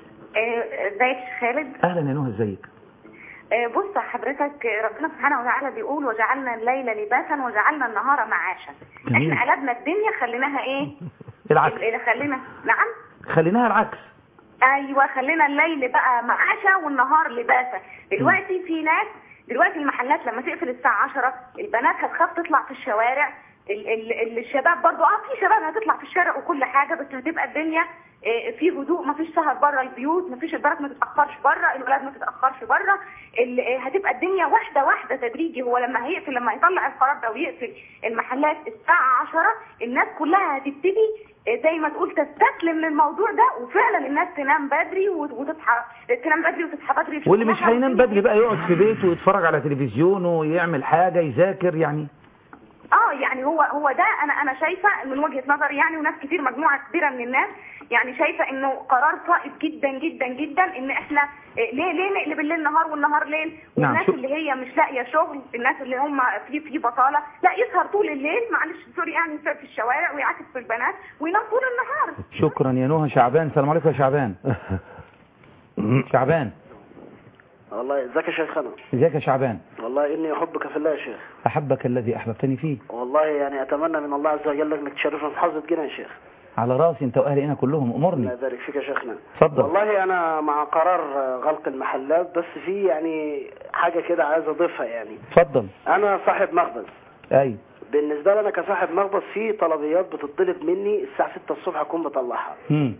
آه، ازيك يا شيخ خالد اهلا يا نهى ازيك آه، بص حضرتك آه، ربنا سبحانه وتعالى بيقول وجعلنا الليل لباسا وجعلنا النهار معاشا جميل. احنا قلبنا الدنيا خليناها ايه العكس ال- ال- خلينا نعم خليناها العكس ايوه خلينا الليل بقى معاشا والنهار لباسا دلوقتي في ناس دلوقتي المحلات لما تقفل الساعه 10 البنات هتخاف تطلع في الشوارع ال ال ال الشباب برضو اه في شباب هتطلع في الشارع وكل حاجه بس هتبقى الدنيا آه، في هدوء مفيش سهر بره البيوت مفيش البنات ما تتاخرش بره الولاد ما تتاخرش بره ال- آه، هتبقى الدنيا واحده واحده تدريجي هو لما هيقفل لما يطلع القرار ده ويقفل المحلات الساعه 10 الناس كلها هتبتدي آه، زي ما تقول تستسلم للموضوع ده وفعلا الناس تنام بدري وت- وتصحى تنام بدري وتصحى بدري في واللي مش شغلها هينام وتيجي- بدري بقى يقعد في بيته ويتفرج على تلفزيونه ويعمل حاجه يذاكر يعني اه يعني هو هو ده انا انا شايفه من وجهه نظري يعني وناس كتير مجموعه كبيره من الناس يعني شايفه انه قرار صائب جدا جدا جدا ان احنا إيه، ليه ليه نقلب الليل نهار والنهار ليل نعم، والناس شو- اللي هي مش لاقيه شغل الناس اللي هم في في بطاله لا يسهر طول الليل معلش سوري يعني يسهر في الشوارع ويعاكس في البنات وينام طول النهار شكرا يا نهى شعبان السلام عليكم يا شعبان شعبان والله ازيك يا شيخ انا ازيك يا شعبان والله اني احبك في الله يا شيخ احبك الذي احببتني فيه والله يعني اتمنى من الله عز وجل انك تشرفنا في محافظه جنة يا شيخ على راسي انت واهلي هنا كلهم الله امرني يبارك فيك يا شيخنا اتفضل والله انا مع قرار غلق المحلات بس في يعني حاجه كده عايز اضيفها يعني اتفضل انا صاحب مخبز اي بالنسبه لي انا كصاحب مخبز في طلبيات بتطلب مني الساعه 6 الصبح اكون بطلعها امم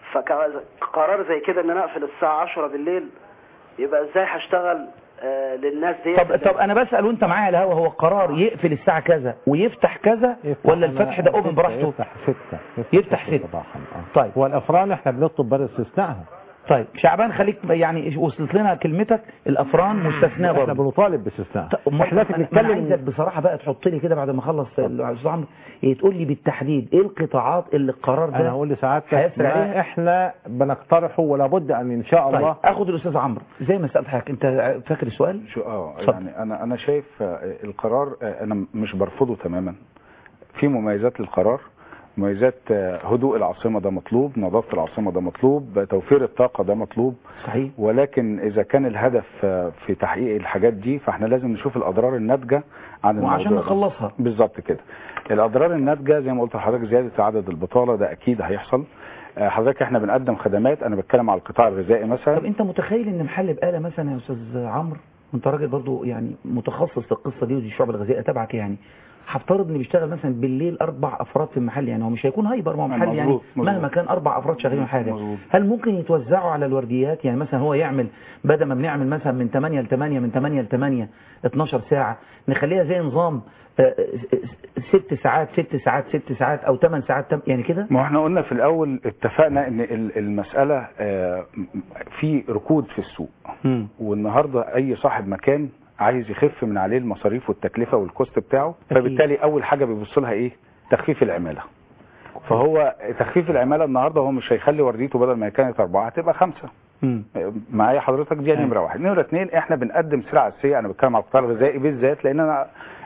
فقرار زي كده ان انا اقفل الساعه 10 بالليل يبقى ازاي هشتغل آه للناس دي طب طب انا بسال وانت معايا على الهوا هو القرار يقفل الساعه كذا ويفتح كذا ولا الفتح ده اوبن براحته يفتح ستة يفتح ستة. صباحا آه. طيب والافران احنا بنطلب بره استثنائها طيب شعبان خليك يعني وصلت لنا كلمتك الافران مستثناه احنا برضه بنطالب باستثنائها طب أمال احنا أنا- أنا بنتكلم عايزك بصراحه بقى تحط لي كده بعد ما اخلص الاستاذ عمرو إيه، تقول لي بالتحديد ايه القطاعات اللي القرار ده انا هقول لسعادتك هيسرع ما عليها؟ احنا بنقترحه ولا بد ان ان شاء الله طيب اخد الاستاذ عمرو زي ما سالت حضرتك انت فاكر السؤال شو اه اتفضل. يعني انا انا شايف آه، القرار آه، انا مش برفضه تماما في مميزات للقرار مميزات آه، هدوء العاصمه ده مطلوب نظافه العاصمه ده مطلوب توفير الطاقه ده مطلوب صحيح ولكن اذا كان الهدف آه، في تحقيق الحاجات دي فاحنا لازم نشوف الاضرار الناتجه عن الموضوع وعشان ده. نخلصها بالظبط كده الاضرار الناتجه زي ما قلت لحضرتك زياده عدد البطاله ده اكيد هيحصل آه، حضرتك احنا بنقدم خدمات انا بتكلم على القطاع الغذائي مثلا طب انت متخيل ان محل بقاله مثلا يا استاذ عمرو وانت راجل برضو يعني متخصص في القصه دي ودي الشعب الغذائيه تبعك يعني هفترض ان بيشتغل مثلا بالليل اربع افراد في المحل يعني هو مش هيكون هايبر ما هو محل يعني مظبوط، مظبوط. مهما كان اربع افراد شغالين حاجه مظبوط. هل ممكن يتوزعوا على الورديات يعني مثلا هو يعمل بدل ما بنعمل مثلا من 8 ل 8 من 8 ل 8 12 ساعه نخليها زي نظام آه، آه، ست ساعات ست ساعات ست ساعات او 8 ساعات تم- يعني كده ما احنا قلنا في الاول اتفقنا ان ال- المساله آه، في ركود في السوق مم. والنهارده اي صاحب مكان عايز يخف من عليه المصاريف والتكلفه والكوست بتاعه أكيد. فبالتالي اول حاجه بيبص لها ايه تخفيف العماله فهو تخفيف العماله النهارده هو مش هيخلي ورديته بدل ما كانت اربعه هتبقى خمسه مم. معايا حضرتك دي أيوة. نمره واحد نمره اثنين احنا بنقدم سلع اساسيه انا بتكلم على القطاع الغذائي بالذات لان انا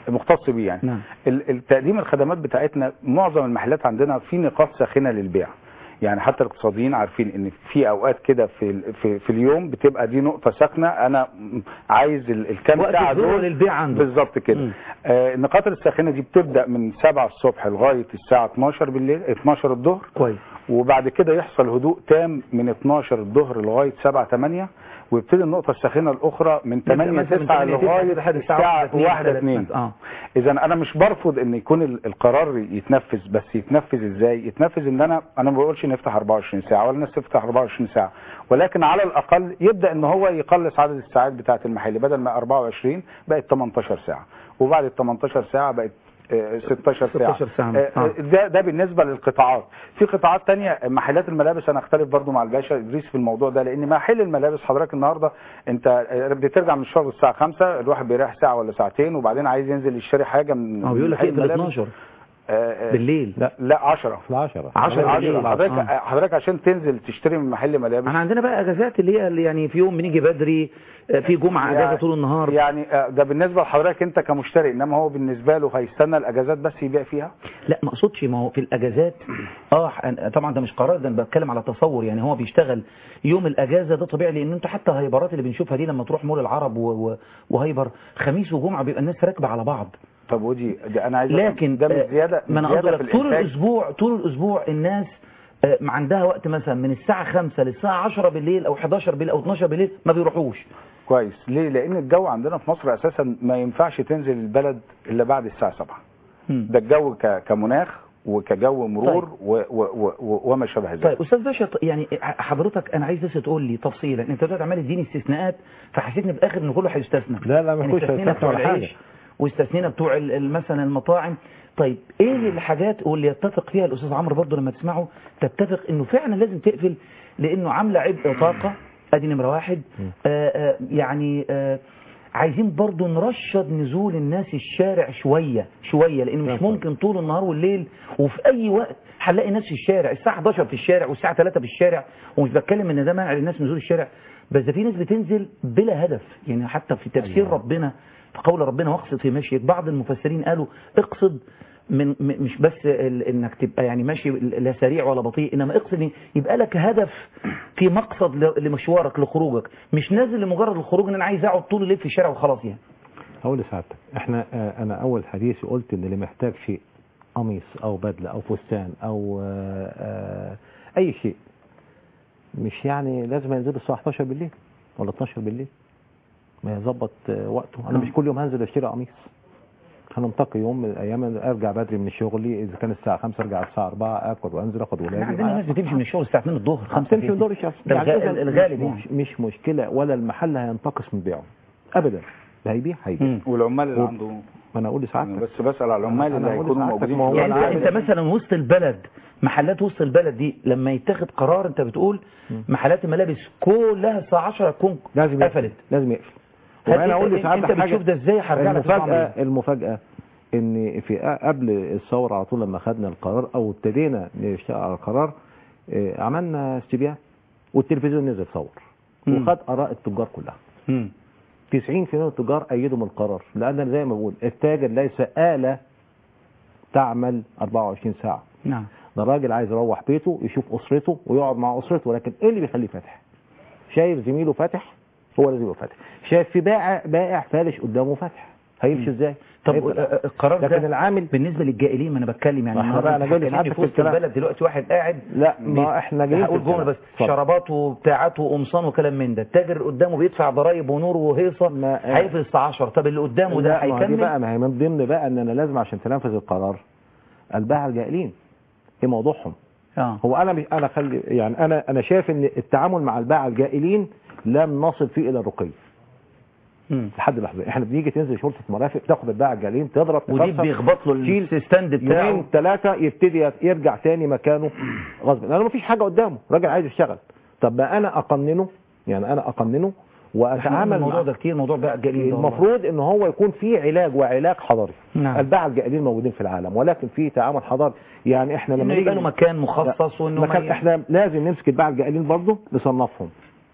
مختص بيه يعني نعم. ال- التقديم الخدمات بتاعتنا معظم المحلات عندنا في نقاط ساخنه للبيع يعني حتى الاقتصاديين عارفين ان في اوقات كده في ال- في, في اليوم بتبقى دي نقطه ساكنه انا م- عايز ال- الكام وقت ساعه الذروة دول للبيع عنده. بالظبط كده مم. آه النقاط الساخنه دي بتبدا من 7 الصبح لغايه الساعه 12 بالليل 12 الظهر كويس وبعد كده يحصل هدوء تام من 12 الظهر لغايه 7 8 ويبتدي النقطة الساخنة الأخرى من 8 مثلا من 9 8 9 لغاية لحد الساعة الساعة 1 1 2 2 اه اذا انا مش برفض ان يكون ال- القرار يتنفذ بس يتنفذ ازاي يتنفذ ان انا انا ما بقولش نفتح 24 ساعه ولا الناس تفتح 24 ساعه ولكن على الاقل يبدا ان هو يقلص عدد الساعات بتاعه المحل بدل ما 24 بقت 18 ساعه وبعد ال 18 ساعه بقت آه، 16 ساعه 16 ساعة. آه، آه. ده ده بالنسبه للقطاعات في قطاعات تانية محلات الملابس انا اختلف برضو مع الباشا ادريس في الموضوع ده لان محل الملابس حضرتك النهارده انت آه، بترجع من الشغل الساعه 5 الواحد بيريح ساعه ولا ساعتين وبعدين عايز ينزل يشتري حاجه من اه بيقول لك محل اقفل الملابس. 12 آه، آه، بالليل لا لا 10 في العشرة 10 بالليل. حضرتك آه. حضرتك عشان تنزل تشتري من محل ملابس احنا عندنا بقى اجازات اللي هي اللي يعني في يوم بنيجي بدري آه، في جمعه اجازه يعني- طول النهار يعني آه، ده بالنسبه لحضرتك انت كمشتري انما هو بالنسبه له هيستنى الاجازات بس يبيع فيها لا ما اقصدش ما هو في الاجازات اه أنا- طبعا ده مش قرار ده انا بتكلم على تصور يعني هو بيشتغل يوم الاجازه ده طبيعي لان انت حتى الهايبرات اللي بنشوفها دي لما تروح مول العرب و- و- وهايبر خميس وجمعه بيبقى الناس راكبه على بعض طب ودي ده انا عايز أفهم، لكن ده مش آه، زياده ما مش انا زياده قصدي في لك طول الانتاج الاسبوع طول الاسبوع الناس آه، ما عندها وقت مثلا من الساعه 5 للساعه 10 بالليل او 11 بالليل او 12 بالليل ما بيروحوش كويس ليه لان الجو عندنا في مصر اساسا ما ينفعش تنزل البلد الا بعد الساعه 7 مم. ده الجو ك- كمناخ وكجو مرور طيب. و و و و وما شابه ذلك طيب استاذ باشا ط- يعني حضرتك انا عايز بس تقول لي تفصيلا انت دلوقتي عمال تديني استثناءات فحسيتني في الاخر ان كله هيستثنى لا لا ما يعني فيهوش استثنينا هيستثنى بتوع ولا العيش حاجة. واستثنينا بتوع ال- ال- مثلا المطاعم طيب ايه الحاجات واللي يتفق فيها الاستاذ عمرو برضه لما تسمعه تتفق انه فعلا لازم تقفل لانه عامله عبء طاقه ادي نمره واحد آه آه يعني آه عايزين برضه نرشد نزول الناس الشارع شويه شويه لان مش ممكن طول النهار والليل وفي اي وقت هنلاقي ناس في الشارع الساعه 11 في الشارع والساعه 3 في الشارع ومش بتكلم ان ده منع للناس من نزول الشارع بس ده في ناس بتنزل بلا هدف يعني حتى في تفسير ربنا في قول ربنا واقصد في مشيك بعض المفسرين قالوا اقصد من م- مش بس ال- انك تبقى يعني ماشي لا سريع ولا بطيء انما اقصد إن يبقى لك هدف في مقصد ل- لمشوارك لخروجك مش نازل لمجرد الخروج ان انا عايز اقعد طول الليل في الشارع وخلاص يعني هقول لسعادتك احنا آه، انا اول حديثي قلت ان اللي محتاج شيء قميص او بدله او فستان او آه، آه، اي شيء مش يعني لازم ينزل الساعه 11 بالليل ولا 12 بالليل ما يظبط آه، وقته انا مش كل يوم هنزل اشتري قميص هننتقي يوم من الايام ارجع بدري من شغلي اذا كان الساعه 5 ارجع الساعه 4 اكل وانزل اخد ولادي احنا عندنا معايا. ناس بتمشي من الشغل الساعه 2 الظهر 5 تمشي من دور الشمس ده يعني الغ- إذا الغالب يعني مش, مش مشكله ولا المحل هينتقص من بيعه ابدا لا هيبيع هيبيع والعمال اللي و- عنده ما انا اقول لسعادتك بس بسال على العمال أنا اللي أقول هيكونوا لسعادتك موجودين ما هو في يعني أنا انت, عامل- انت مثلا وسط البلد محلات وسط البلد دي لما يتخذ قرار انت بتقول محلات الملابس كلها الساعه 10 تكون لازم قفلت يقفل لازم يقفل هل وانا اقول انت- لسعادتك انت حاجة- بتشوف ده ازاي هرجع لك المفاجاه طبعاً. المفاجاه ان في قبل الثوره على طول لما خدنا القرار او ابتدينا نشتغل على القرار آه، عملنا استبيان والتلفزيون نزل صور مم. وخد اراء التجار كلها مم. 90% من التجار ايدوا من القرار لان أنا زي ما بقول التاجر ليس آلة تعمل 24 ساعة نعم ده الراجل عايز يروح بيته يشوف اسرته ويقعد مع اسرته ولكن ايه اللي بيخليه فاتح شايف زميله فاتح هو لازم يبقى فاتح شايف في بائع بائع فالش قدامه فاتح هيمشي ازاي طب هيبقى- آه، آه، القرار لكن ده العامل بالنسبه للجائلين ما انا بتكلم يعني ما احنا النهارده بقى أنا جاي أنت لسعادتك هتكلمني في في وسط الكلام. البلد دلوقتي واحد قاعد لا ما بي- احنا جايين في هقول جمله الكلام. بس اتفضل. شرابات وبتاعات وقمصان وكلام من ده التاجر قدامه بيدفع ضرايب ونور وهيصه ما- هيقفل الساعه 10 طب اللي قدامه ده لا، ما هي دي بقى هيكمل ما هي من ضمن بقى ان انا لازم عشان تنفذ القرار الباعة الجائلين ايه موضوعهم اه هو انا مش انا خلي يعني انا انا شايف ان التعامل مع الباعة الجائلين لم نصل فيه الى الرقي مم. لحد اللحظه احنا بنيجي تنزل شرطه مرافق تاخد الباعة الجائلين تضرب ودي تكسر، بيخبط له تشيل الستاند بتاعه يومين ثلاثه يبتدي يرجع تاني مكانه غصب لانه مفيش حاجه قدامه راجل عايز يشتغل طب ما انا اقننه يعني انا اقننه احنا قلنا واتعامل الموضوع مع ده كتير موضوع بقى الجائلين ده والله. المفروض ان هو يكون في علاج وعلاج حضري نعم. الباعة الجائلين موجودين في العالم ولكن في تعامل حضاري يعني احنا لما انه نيجي يبقى له مكان مخصص وانه ما مكان ي- احنا لازم نمسك الباعة الجائلين برضه نصنفهم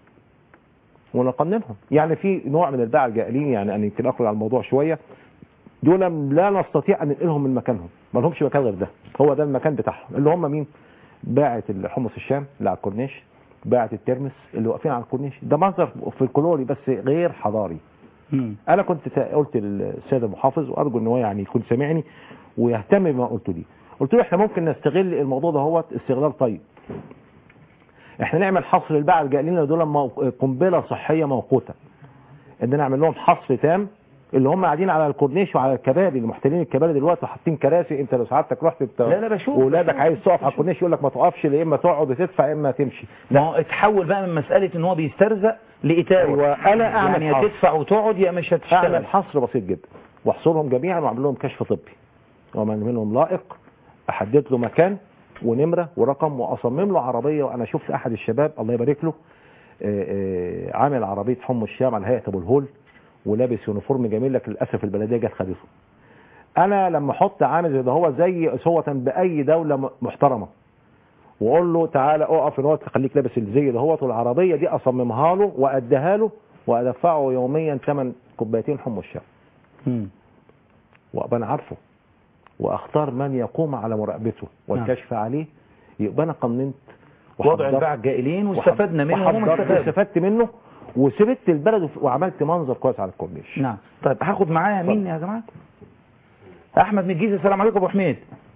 ونقننهم يعني في نوع من الباعة الجائلين يعني انا يمكن اخرج على الموضوع شويه دول لا نستطيع ان ننقلهم من مكانهم ما لهمش مكان غير ده هو ده المكان بتاعهم اللي هم مين باعة الحمص الشام اللي على الكورنيش باعة الترمس اللي واقفين على الكورنيش ده منظر فلكلوري بس غير حضاري مم. انا كنت تا- قلت للسيد المحافظ وارجو ان هو يعني يكون سامعني ويهتم بما قلته لي قلت له احنا ممكن نستغل الموضوع ده هو استغلال طيب احنا نعمل حصر الباعة الجائلين دول مو- قنبله صحيه موقوته ان نعمل لهم حصر تام اللي هم قاعدين على الكورنيش وعلى الكباري اللي محتلين الكباري دلوقتي وحاطين كراسي انت لو سعادتك رحت بت... لا، لا، بشوف، واولادك بشوف، عايز تقف على الكورنيش يقول لك ما تقفش يا اما تقعد وتدفع يا اما تمشي ما هو اتحول بقى من مسألة ان هو بيسترزق لإتاوة أيوة، أنا أعمل يعني حصر. هتدفع وتقعد يا مش هتشتغل اعمل حصر بسيط جدا واحصرهم جميعا واعمل لهم كشف طبي ومن منهم لائق احدد له مكان ونمره ورقم واصمم له عربيه وانا شفت احد الشباب الله يبارك له آه، آه، عامل عربيه حم الشام على هيئه ابو الهول ولابس يونيفورم جميل لكن للاسف البلديه جت خدته انا لما احط عامل زي ده هو زي اسوه باي دوله م- محترمه واقول له تعالى اقف الوقت خليك لابس الزي دهوت والعربيه دي اصممها له واديها له وادفعه يوميا ثمن كوبايتين حم الشام مم. وابقى انا عارفه واختار من يقوم على مراقبته والكشف عليه يبقى انا قننت وضع وحضرت- الباع الجائلين واستفدنا منه وهم وحضرت استفادوا. واستفدت منه وسبت البلد وف- وعملت منظر كويس على الكورنيش نعم طيب هاخد معايا مين يا جماعة احمد من الجيزة السلام عليكم ابو حميد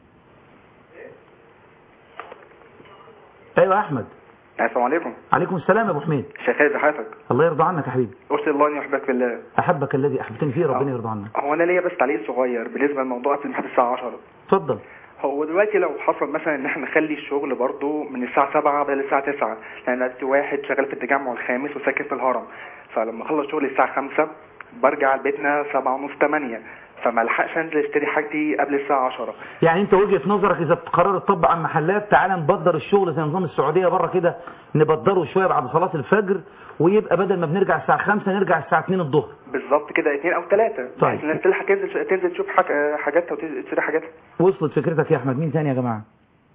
ايوه يا احمد السلام عليكم عليكم السلام يا ابو حميد شيخ خالد حياتك الله يرضى عنك يا حبيبي ارسل الله ان يحبك بالله احبك الذي احببتني فيه ربنا يرضى عنك هو انا ليا بس تعليق صغير بالنسبه لموضوع قبل المحاضره الساعه 10 اتفضل هو دلوقتي لو حصل مثلا ان احنا نخلي الشغل برضو من الساعه 7 بدل الساعه 9 لان أنا دلوقتي واحد شغال في التجمع الخامس وساكن في الهرم فلما اخلص شغلي الساعه 5 برجع لبيتنا 7 ونص 8 فما الحقش انزل اشتري حاجتي قبل الساعه 10 يعني انت وجهة نظرك اذا القرار اتطبق على المحلات تعالى نبدر الشغل زي نظام السعودية بره كده نبدره شوية بعد صلاة الفجر ويبقى بدل ما بنرجع الساعة 5 نرجع الساعة 2 الظهر بالظبط كده اثنين او ثلاثه طيب. الناس تلحق تنزل تنزل تشوف حاج- حاجاتها وتشتري حاجاتها وصلت فكرتك يا احمد مين تاني يا جماعة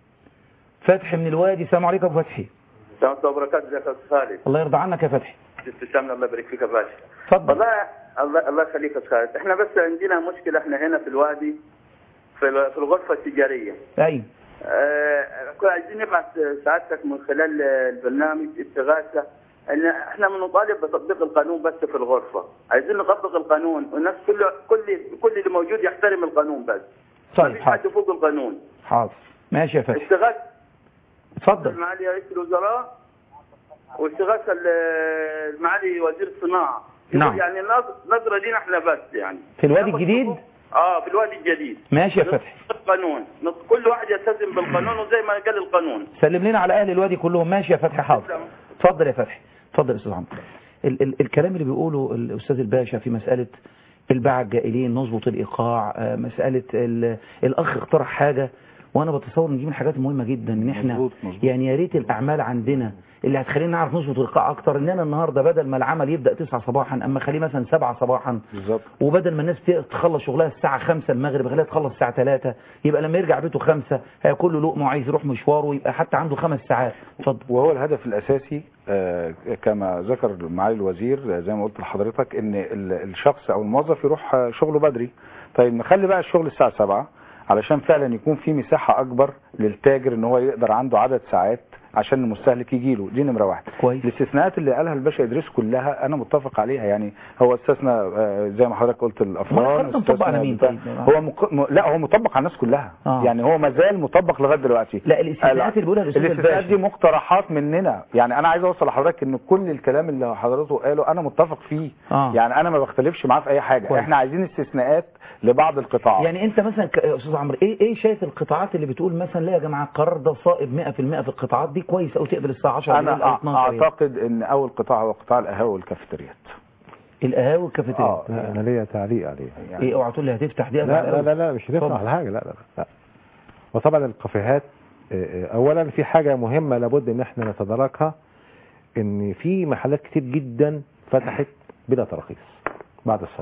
فتحي من الوادي السلام عليكم ابو فتحي السلام عليكم وبركاته ازيك يا استاذ خالد الله يرضى عنك يا فتحي تسلم الله يبارك فيك يا باشا اتفضل والله الله الله يخليك يا استاذ خالد احنا بس عندنا مشكله احنا هنا في الوادي في ال- في الغرفه التجاريه ايوه آه، كنا عايزين نبعث سعادتك من خلال البرنامج استغاثه ان احنا بنطالب بتطبيق القانون بس في الغرفه عايزين نطبق القانون والناس كل كل كل اللي موجود يحترم القانون بس طيب ما فيش حد فوق القانون حاضر ماشي يا فتحي استغاثه اتفضل معالي رئيس الوزراء واستغاثه ال- معالي وزير الصناعه نعم. يعني النظ- نظره لينا احنا بس يعني في الوادي الجديد اه في الوادي الجديد ماشي يا فتحي القانون كل واحد يلتزم بالقانون وزي ما قال القانون سلم لنا على اهل الوادي كلهم ماشي يا فتحي حاضر اتفضل يا فتحي اتفضل يا استاذ عمرو ال ال الكلام اللي بيقوله الاستاذ الباشا في مساله الباعة الجائلين نظبط الايقاع آه، مساله ال- الاخ اقترح حاجه وانا بتصور ان دي من الحاجات المهمه جدا ان احنا مظبوط، مظبوط. يعني يا ريت الاعمال عندنا اللي هتخلينا نعرف نظبط الايقاع اكتر اننا النهارده بدل ما العمل يبدا 9 صباحا اما خليه مثلا 7 صباحا بالظبط وبدل ما الناس ت- تخلص شغلها الساعة 5 المغرب خليها تخلص الساعة 3 يبقى لما يرجع بيته 5 هياكل له لقمة وعايز يروح مشواره يبقى حتى عنده خمس ساعات اتفضل وهو الهدف الأساسي آه، كما ذكر معالي الوزير آه، زي ما قلت لحضرتك ان ال- الشخص او الموظف يروح آه، شغله بدري طيب نخلي بقى الشغل الساعة 7 علشان فعلا يكون في مساحة اكبر للتاجر ان هو يقدر عنده عدد ساعات عشان المستهلك يجي له دي نمرة واحد كويس الاستثناءات اللي قالها الباشا ادريس كلها انا متفق عليها يعني هو استثنى آه، زي ما حضرتك قلت ما الافراد القرار ده مطبق على مين بتاع- طيب؟ هو مق... م... لا هو مطبق على الناس كلها آه. يعني هو ما زال مطبق لغايه دلوقتي لا الاستثناءات اللي بيقولها الاستاذ الاستثناءات الباشا دي مقترحات مننا يعني انا عايز اوصل لحضرتك ان كل الكلام اللي حضرته قاله انا متفق فيه آه. يعني انا ما بختلفش معاه في اي حاجه كويس. احنا عايزين استثناءات لبعض القطاعات يعني انت مثلا ك- يا استاذ عمرو ايه ايه شايف القطاعات اللي بتقول مثلا لا يا جماعه القرار ده صائب 100% في القطاعات دي كويس او تقبل الساعه 10 بالليل انا او أع- 12 يعني. اعتقد ان اول قطاع هو قطاع القهاوي والكافيتريات القهاوي والكافيتيريا اه انا ليا تعليق عليها ايه اوعى تقول لي هتفتح دي لا لا لا, لا مش هنفرح اتفضل. على حاجه لا لا لا وطبعا الكافيهات آه، آه، اولا في حاجه مهمه لابد ان احنا نتداركها ان في محلات كتير جدا فتحت بلا تراخيص بعد الثوره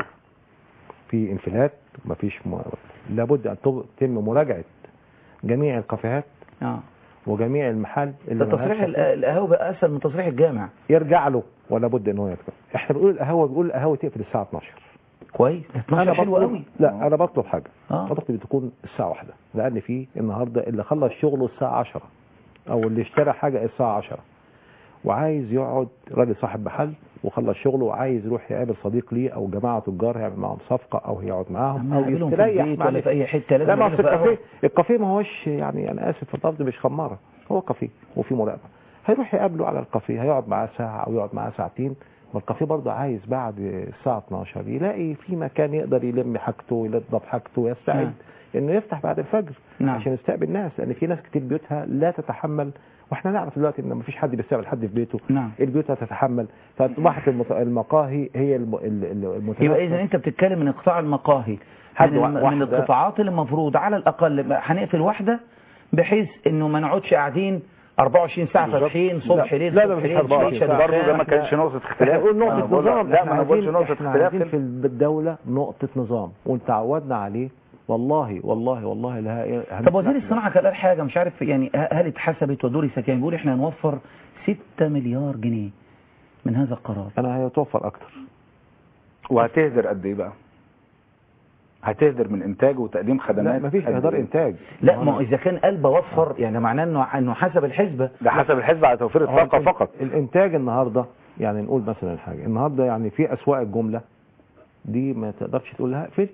في انفلات مفيش م... لابد ان تب- تتم مراجعه جميع الكافيهات اه وجميع المحل اللي ده تصريح ملهاش ال- القهاوي بقى اسهل من تصريح الجامع يرجع له ولا بد ان هو يدخل احنا بنقول القهوه بنقول القهوه تقفل الساعه 12 كويس 12 حلو بطلب- قوي لا انا بطلب حاجه آه. بطلب تكون الساعه واحدة لان في النهارده اللي خلص شغله الساعه 10 او اللي اشترى حاجه الساعه 10 وعايز يقعد راجل صاحب محل وخلص شغله وعايز يروح يقابل صديق ليه او جماعه تجار يعمل معاهم صفقه او يقعد معاهم او يقابلهم في يستريح البيت ولا معلش. في اي حته لازم لا ما يقابلهم في في قهوة. الكافيه الكافيه ما هوش يعني انا اسف في اللفظ مش خماره هو كافيه وفي مراقبه هيروح يقابله على الكافيه هيقعد معاه ساعه او يقعد معاه ساعتين ما الكافيه برضه عايز بعد الساعه 12 يلاقي في مكان يقدر يلم حاجته وينظف حاجته ويستعد نعم. انه يفتح بعد الفجر نعم. عشان يستقبل ناس لان في ناس كتير بيوتها لا تتحمل واحنا نعرف دلوقتي ان مفيش حد بيستقبل حد في بيته نعم. البيوت لا تتحمل فاصبحت المت- المقاهي هي الم- ال- ال- المتنفس يبقى اذا انت بتتكلم من قطاع المقاهي حد من, وا- من واحدة. القطاعات اللي المفروض على الاقل هنقفل واحده بحيث انه ما نقعدش قاعدين 24 ساعه بالظبط. فاتحين صبح لا، ليل لا، ده صبح مش ليل 24 شيشة ساعة. برضه ده دخان. ما كانش نقطة اختلاف. احنا نقول أنا نقطة بقول لك- نظام لا، احنا ما أنا بقولش عايزين نقطة احنا اختلاف عايزين في الدولة نقطة نظام وتعودنا عليه والله والله والله لا طب وزير الصناعه كان قال حاجه مش عارف يعني هل اتحسبت ودوري سكن بيقول احنا هنوفر 6 مليار جنيه من هذا القرار انا هيتوفر اكتر وهتهدر قد ايه بقى هتهدر من انتاج وتقديم خدمات لا مفيش قد اهدار إيه؟ انتاج لا ما هو اذا كان قال بوفر يعني معناه انه انه حسب الحسبه ده حسب الحسب على توفير هو الطاقة الإن- فقط الانتاج النهارده يعني نقول مثلا حاجه النهارده يعني في اسواق الجمله دي ما تقدرش تقول لها اقفل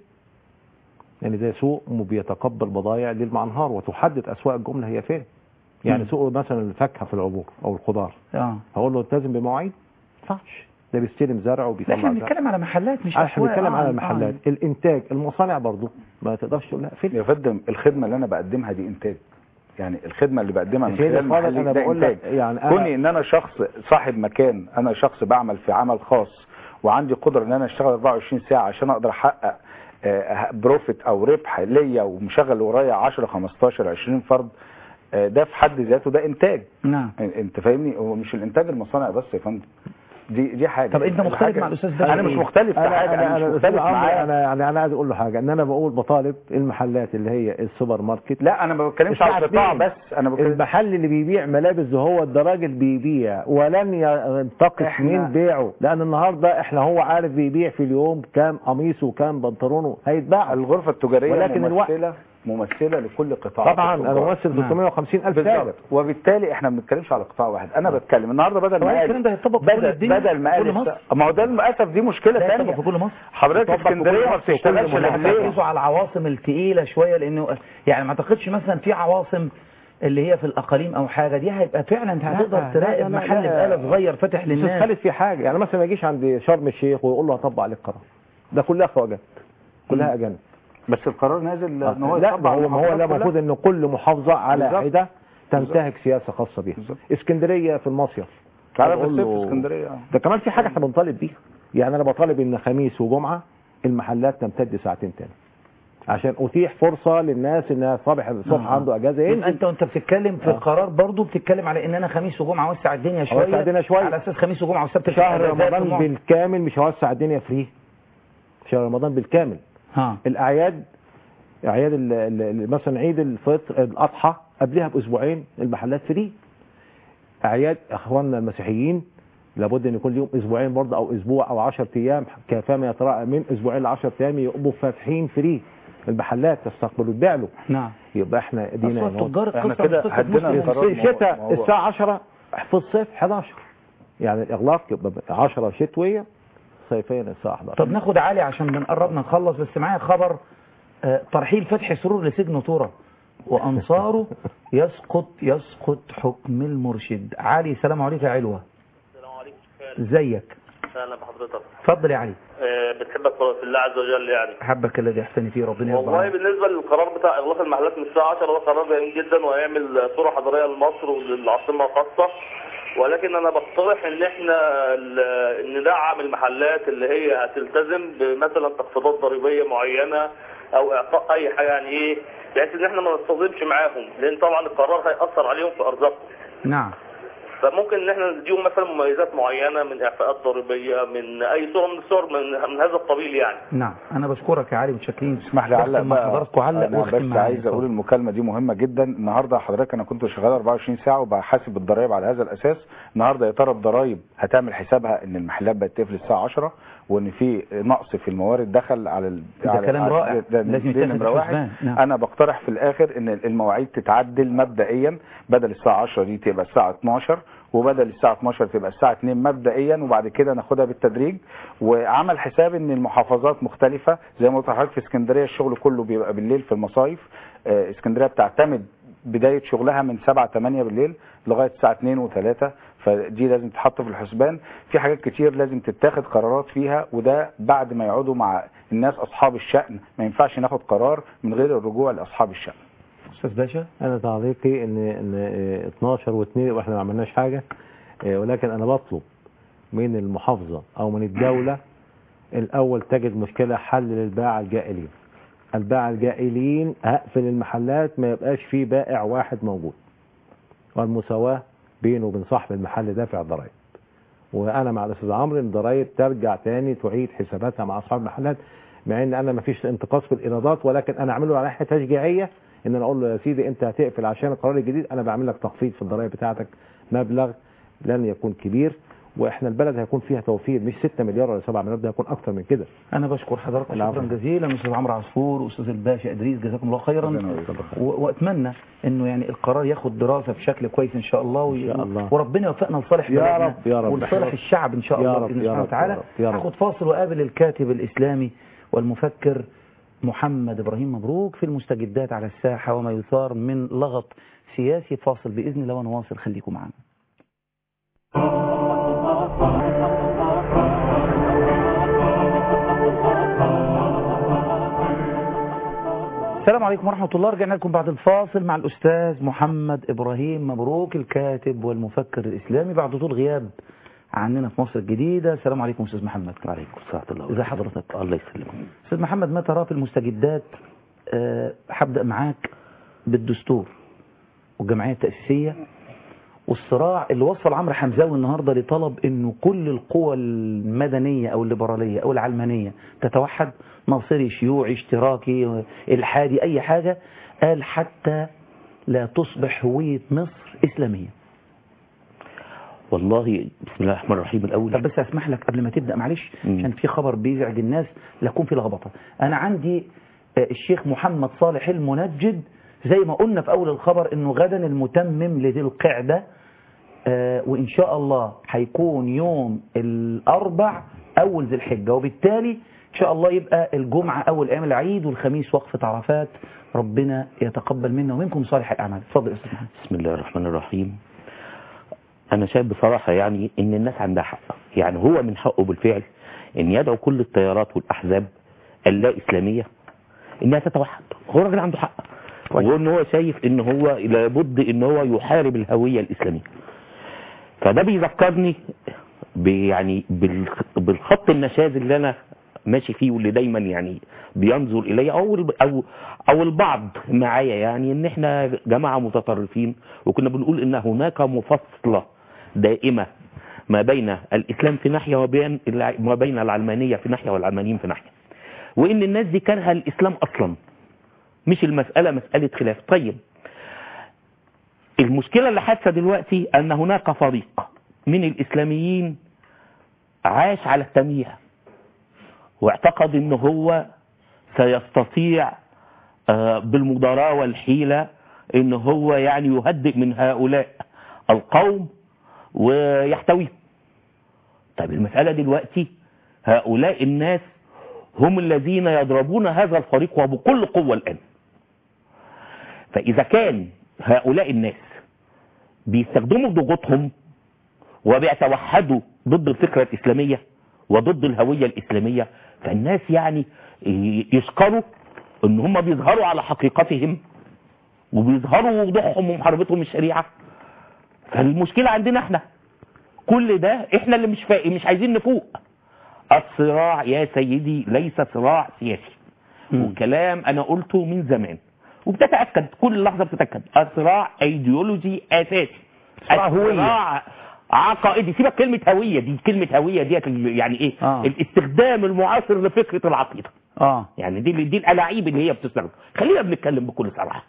يعني زي سوق م- بيتقبل بضائع ليل مع نهار وتحدد اسواق الجمله هي فين يعني مم. سوق مثلا الفاكهه في العبور او الخضار اه هقول له التزم بمواعيد ما ينفعش ده بيستلم زرع لا وبيطلع احنا زرع بنتكلم على محلات مش احنا أسواق. بنتكلم آه، على آه. المحلات الانتاج المصانع برضو ما تقدرش تقول لها اقفل يا فندم الخدمة اللي انا بقدمها دي انتاج يعني الخدمة اللي بقدمها من يا سيدي خلال الفاضل، محلي أنا ده بقول لك انتاج يعني أنا- كوني ان انا شخص صاحب مكان انا شخص بعمل في عمل خاص وعندي قدرة ان انا اشتغل 24 ساعة عشان اقدر احقق آه، بروفيت او ربح ليا ومشغل ورايا 10 15 20 فرد آه، ده في حد ذاته ده انتاج نعم انت فاهمني هو مش الانتاج المصانع بس يا فندم دي دي حاجه طب أنت مختلف الحاجة- مع الأستاذ ده انا في مش إيه؟ مختلف في حاجه انا, مش مختلف عمري معاه انا يعني انا عايز اقول له حاجه ان انا بقول بطالب المحلات اللي هي السوبر ماركت لا انا ما بتكلمش على الساعة القطاع 2. بس انا بتكلم المحل اللي بيبيع ملابس ده هو ده راجل بيبيع ولن ينتقص إحنا- من بيعه لان النهارده احنا هو عارف بيبيع في اليوم كام قميص وكام بنطلونه هيتباع الغرفه التجاريه ولكن الوقت ممثله ممثله لكل قطاع طبعا انا ممثل 350 الف تاجر بالظبط وبالتالي احنا ما بنتكلمش على قطاع واحد انا بتكلم النهارده بدل طبعاً ما قال- الكلام ده هيطبق في كل بدل الدنيا، بدل ما في قال كل مصر. الس- ما هو ده للاسف دي مشكله ده ثانيه يطبق في كل مصر حضرتك يطبق في كل اسكندريه ما مصر وكل بتشتغلش مدن. بالليل ركزوا على العواصم الثقيله شويه لانه يعني ما اعتقدش مثلا في عواصم اللي هي في الاقاليم او حاجه دي هيبقى فعلا انت هتقدر لا، لا، تراقب لا، محل لا. بقاله صغير فاتح استاذ للناس خالد في حاجه يعني مثلا ما يجيش عند شرم الشيخ ويقول له هطبق عليك قرار ده كلها خواجات كلها اجانب بس القرار نازل ان هو لا يطبق ما هو على ما هو المحافظات ده كلها. المفروض ان كل محافظه على بالظبط. حده تنتهك سياسه خاصه بيها اسكندريه في المصيف تعالى في بقول الصيف له- في اسكندريه ده كمان في حاجه احنا بنطالب بيها يعني انا بطالب ان خميس وجمعه المحلات تمتد ساعتين تاني عشان اتيح فرصه للناس انها صباح الصبح آه. عنده اجازه يبقى ينزل انت وانت بتتكلم في آه. القرار برضو بتتكلم على ان انا خميس وجمعه اوسع الدنيا شويه أوسع الدنيا شوية. على اساس خميس وجمعه وسبت شهر الأجازات رمضان ومع- بالكامل مش هوسع الدنيا فري شهر رمضان بالكامل ها الاعياد اعياد ال- ال- ال- مثلا عيد الفطر الاضحى قبلها باسبوعين المحلات فري اعياد اخواننا المسيحيين لابد ان يكون ليهم اسبوعين برضه او اسبوع او 10 ايام كفاما يتراءى من اسبوعين ل 10 ايام يبقوا فاتحين فري المحلات تستقبلوا تبيع له نعم يبقى احنا دينا أصل التجار احنا القصه كده مش قصة هدينا مسلم. القرار. في الشتاء ما هو- الساعه 10 في الصيف 11 يعني الاغلاق يبقى 10 شتويه صيفيا الساعه 11 طب ناخد علي عشان بنقربنا نخلص بس معايا خبر آه، ترحيل فتحي سرور لسجن طورة وأنصاره يسقط يسقط حكم المرشد علي سلام عليكم يا علوة السلام عليكم ازيك اهلا بحضرتك اتفضل يا علي آه، بتحبك في الله عز وجل يعني حبك الذي احسن فيه ربنا يرضى والله عنك. بالنسبه للقرار بتاع اغلاق المحلات من الساعه 10 ده قرار جميل جدا وهيعمل صوره حضاريه لمصر وللعاصمه خاصه ولكن انا بقترح ان احنا ال- ندعم المحلات اللي هي هتلتزم بمثلا تخفيضات ضريبيه معينه او اعطاء اي حاجه يعني ايه بحيث ان احنا ما نصطدمش معاهم لان طبعا القرار هياثر عليهم في ارزاقهم نعم فممكن ان احنا نديهم مثلا مميزات معينه من اعفاءات ضريبيه من اي صوره من الصور من, من هذا القبيل يعني نعم انا بشكرك يا علي متشكرين اسمح لي اعلق مع بقى حضراتكم علق انا واختم بس معايا. عايز اقول المكالمه دي مهمه جدا النهارده حضرتك انا كنت شغال 24 ساعه وبحاسب الضرايب على هذا الاساس النهارده يا ترى الضرايب هتعمل حسابها ان المحلات بقت تقفل الساعه 10 وان في نقص في الموارد دخل على ال... ده على كلام على- رائع. ده لازم دي يتاخد نمره في واحد الحسبان. نعم. انا بقترح في الاخر ان المواعيد تتعدل مبدئيا بدل الساعه 10 دي تبقى الساعه 12 وبدل الساعه 12 تبقى الساعه 2 مبدئيا وبعد كده ناخدها بالتدريج وعمل حساب ان المحافظات مختلفه زي ما قلت لحضرتك في اسكندريه الشغل كله بيبقى بالليل في المصايف آه، اسكندريه بتعتمد بدايه شغلها من 7 8 بالليل لغايه الساعه 2 و3 فدي لازم تتحط في الحسبان في حاجات كتير لازم تتاخد قرارات فيها وده بعد ما يقعدوا مع الناس اصحاب الشأن ما ينفعش ناخد قرار من غير الرجوع لاصحاب الشأن استاذ باشا انا تعليقي ان ان آه، 12 و2 واحنا ما عملناش حاجه آه، ولكن انا بطلب من المحافظه او من الدوله الاول تجد مشكله حل للباعه الجائلين الباعه الجائلين هقفل المحلات ما يبقاش فيه بائع واحد موجود والمساواه بينه وبين صاحب المحل دافع ضرائب وانا مع الاستاذ عمرو ان الضرائب ترجع تاني تعيد حساباتها مع اصحاب المحلات مع ان انا ما فيش انتقاص في الايرادات ولكن انا اعمله على ناحيه تشجيعيه ان انا اقول له يا سيدي انت هتقفل عشان القرار الجديد انا بعمل لك تخفيض في الضرائب بتاعتك مبلغ لن يكون كبير واحنا البلد هيكون فيها توفير مش 6 مليار ولا 7 مليار ده هيكون اكتر من كده انا بشكر حضراتكم العفو. شكرا جزيلا استاذ عمرو عصفور واستاذ الباشا ادريس جزاكم الله خيرا و- واتمنى انه يعني القرار ياخد دراسه بشكل كويس ان شاء الله, وي... إن شاء الله. وربنا يوفقنا لصالح يا بلدنا رب، يا رب. ولصالح الشعب ان شاء يا الله رب، باذن يا الله رب، تعالى يا رب، يا رب. هاخد فاصل وقابل الكاتب الاسلامي والمفكر محمد ابراهيم مبروك في المستجدات على الساحه وما يثار من لغط سياسي فاصل باذن الله ونواصل خليكم معنا السلام عليكم ورحمة الله رجعنا لكم بعد الفاصل مع الأستاذ محمد إبراهيم مبروك الكاتب والمفكر الإسلامي بعد طول غياب عننا في مصر الجديدة السلام عليكم أستاذ محمد وعليكم السلام الله إزي حضرتك الله يسلمك أستاذ محمد ما ترى في المستجدات آه، هبدأ معاك بالدستور والجمعية التأسيسية والصراع اللي وصل عمرو حمزاوي النهاردة لطلب انه كل القوى المدنية او الليبرالية او العلمانية تتوحد ناصري شيوعي اشتراكي الحادي اي حاجة قال حتى لا تصبح هوية مصر اسلامية والله بسم الله الرحمن الرحيم الاول طب بس اسمح لك قبل ما تبدأ معلش عشان في خبر بيزعج الناس لا يكون في لخبطة انا عندي آه، الشيخ محمد صالح المنجد زي ما قلنا في اول الخبر انه غدا المتمم لذي القعدة آه، وان شاء الله هيكون يوم الاربع اول ذي الحجة وبالتالي ان شاء الله يبقى الجمعة اول ايام العيد والخميس وقفة عرفات ربنا يتقبل منا ومنكم صالح الاعمال اتفضل يا استاذ محمد بسم الله الرحمن الرحيم انا شايف بصراحة يعني ان الناس عندها حق يعني هو من حقه بالفعل ان يدعو كل التيارات والاحزاب اللا اسلامية انها تتوحد هو راجل عنده حق وان هو شايف ان هو لابد ان هو يحارب الهوية الاسلامية فده بيذكرني ب- يعني بالخ- بالخط النشاز اللي انا ماشي فيه واللي دايما يعني بينظر الي او الب- او او البعض معايا يعني ان احنا جماعه متطرفين وكنا بنقول ان هناك مفصله دائمه ما بين الاسلام في ناحيه وبين الع- ما بين العلمانيه في ناحيه والعلمانيين في ناحيه وان الناس دي كارهه الاسلام اصلا مش المساله مساله خلاف طيب المشكله اللي حادثه دلوقتي ان هناك فريق من الاسلاميين عاش على التمييع واعتقد ان هو سيستطيع آه، بالمضاراة والحيلة ان هو يعني يهدئ من هؤلاء القوم ويحتويهم طيب المسألة دلوقتي هؤلاء الناس هم الذين يضربون هذا الفريق وبكل قوة الآن فإذا كان هؤلاء الناس بيستخدموا ضغوطهم وبيتوحدوا ضد الفكرة الإسلامية وضد الهوية الإسلامية فالناس يعني يشكروا ان هم بيظهروا على حقيقتهم وبيظهروا وضوحهم ومحاربتهم الشريعة فالمشكلة عندنا احنا كل ده احنا اللي مش فاق مش عايزين نفوق الصراع يا سيدي ليس صراع سياسي وكلام انا قلته من زمان وبتتأكد كل لحظة بتتأكد الصراع ايديولوجي اساسي صراع هوية. الصراع عقائدي سيبك كلمة هوية دي كلمة هوية ديت ال- يعني ايه آه. الاستخدام المعاصر لفكرة العقيدة اه يعني دي دي الالاعيب اللي هي بتستخدم خلينا بنتكلم بكل صراحة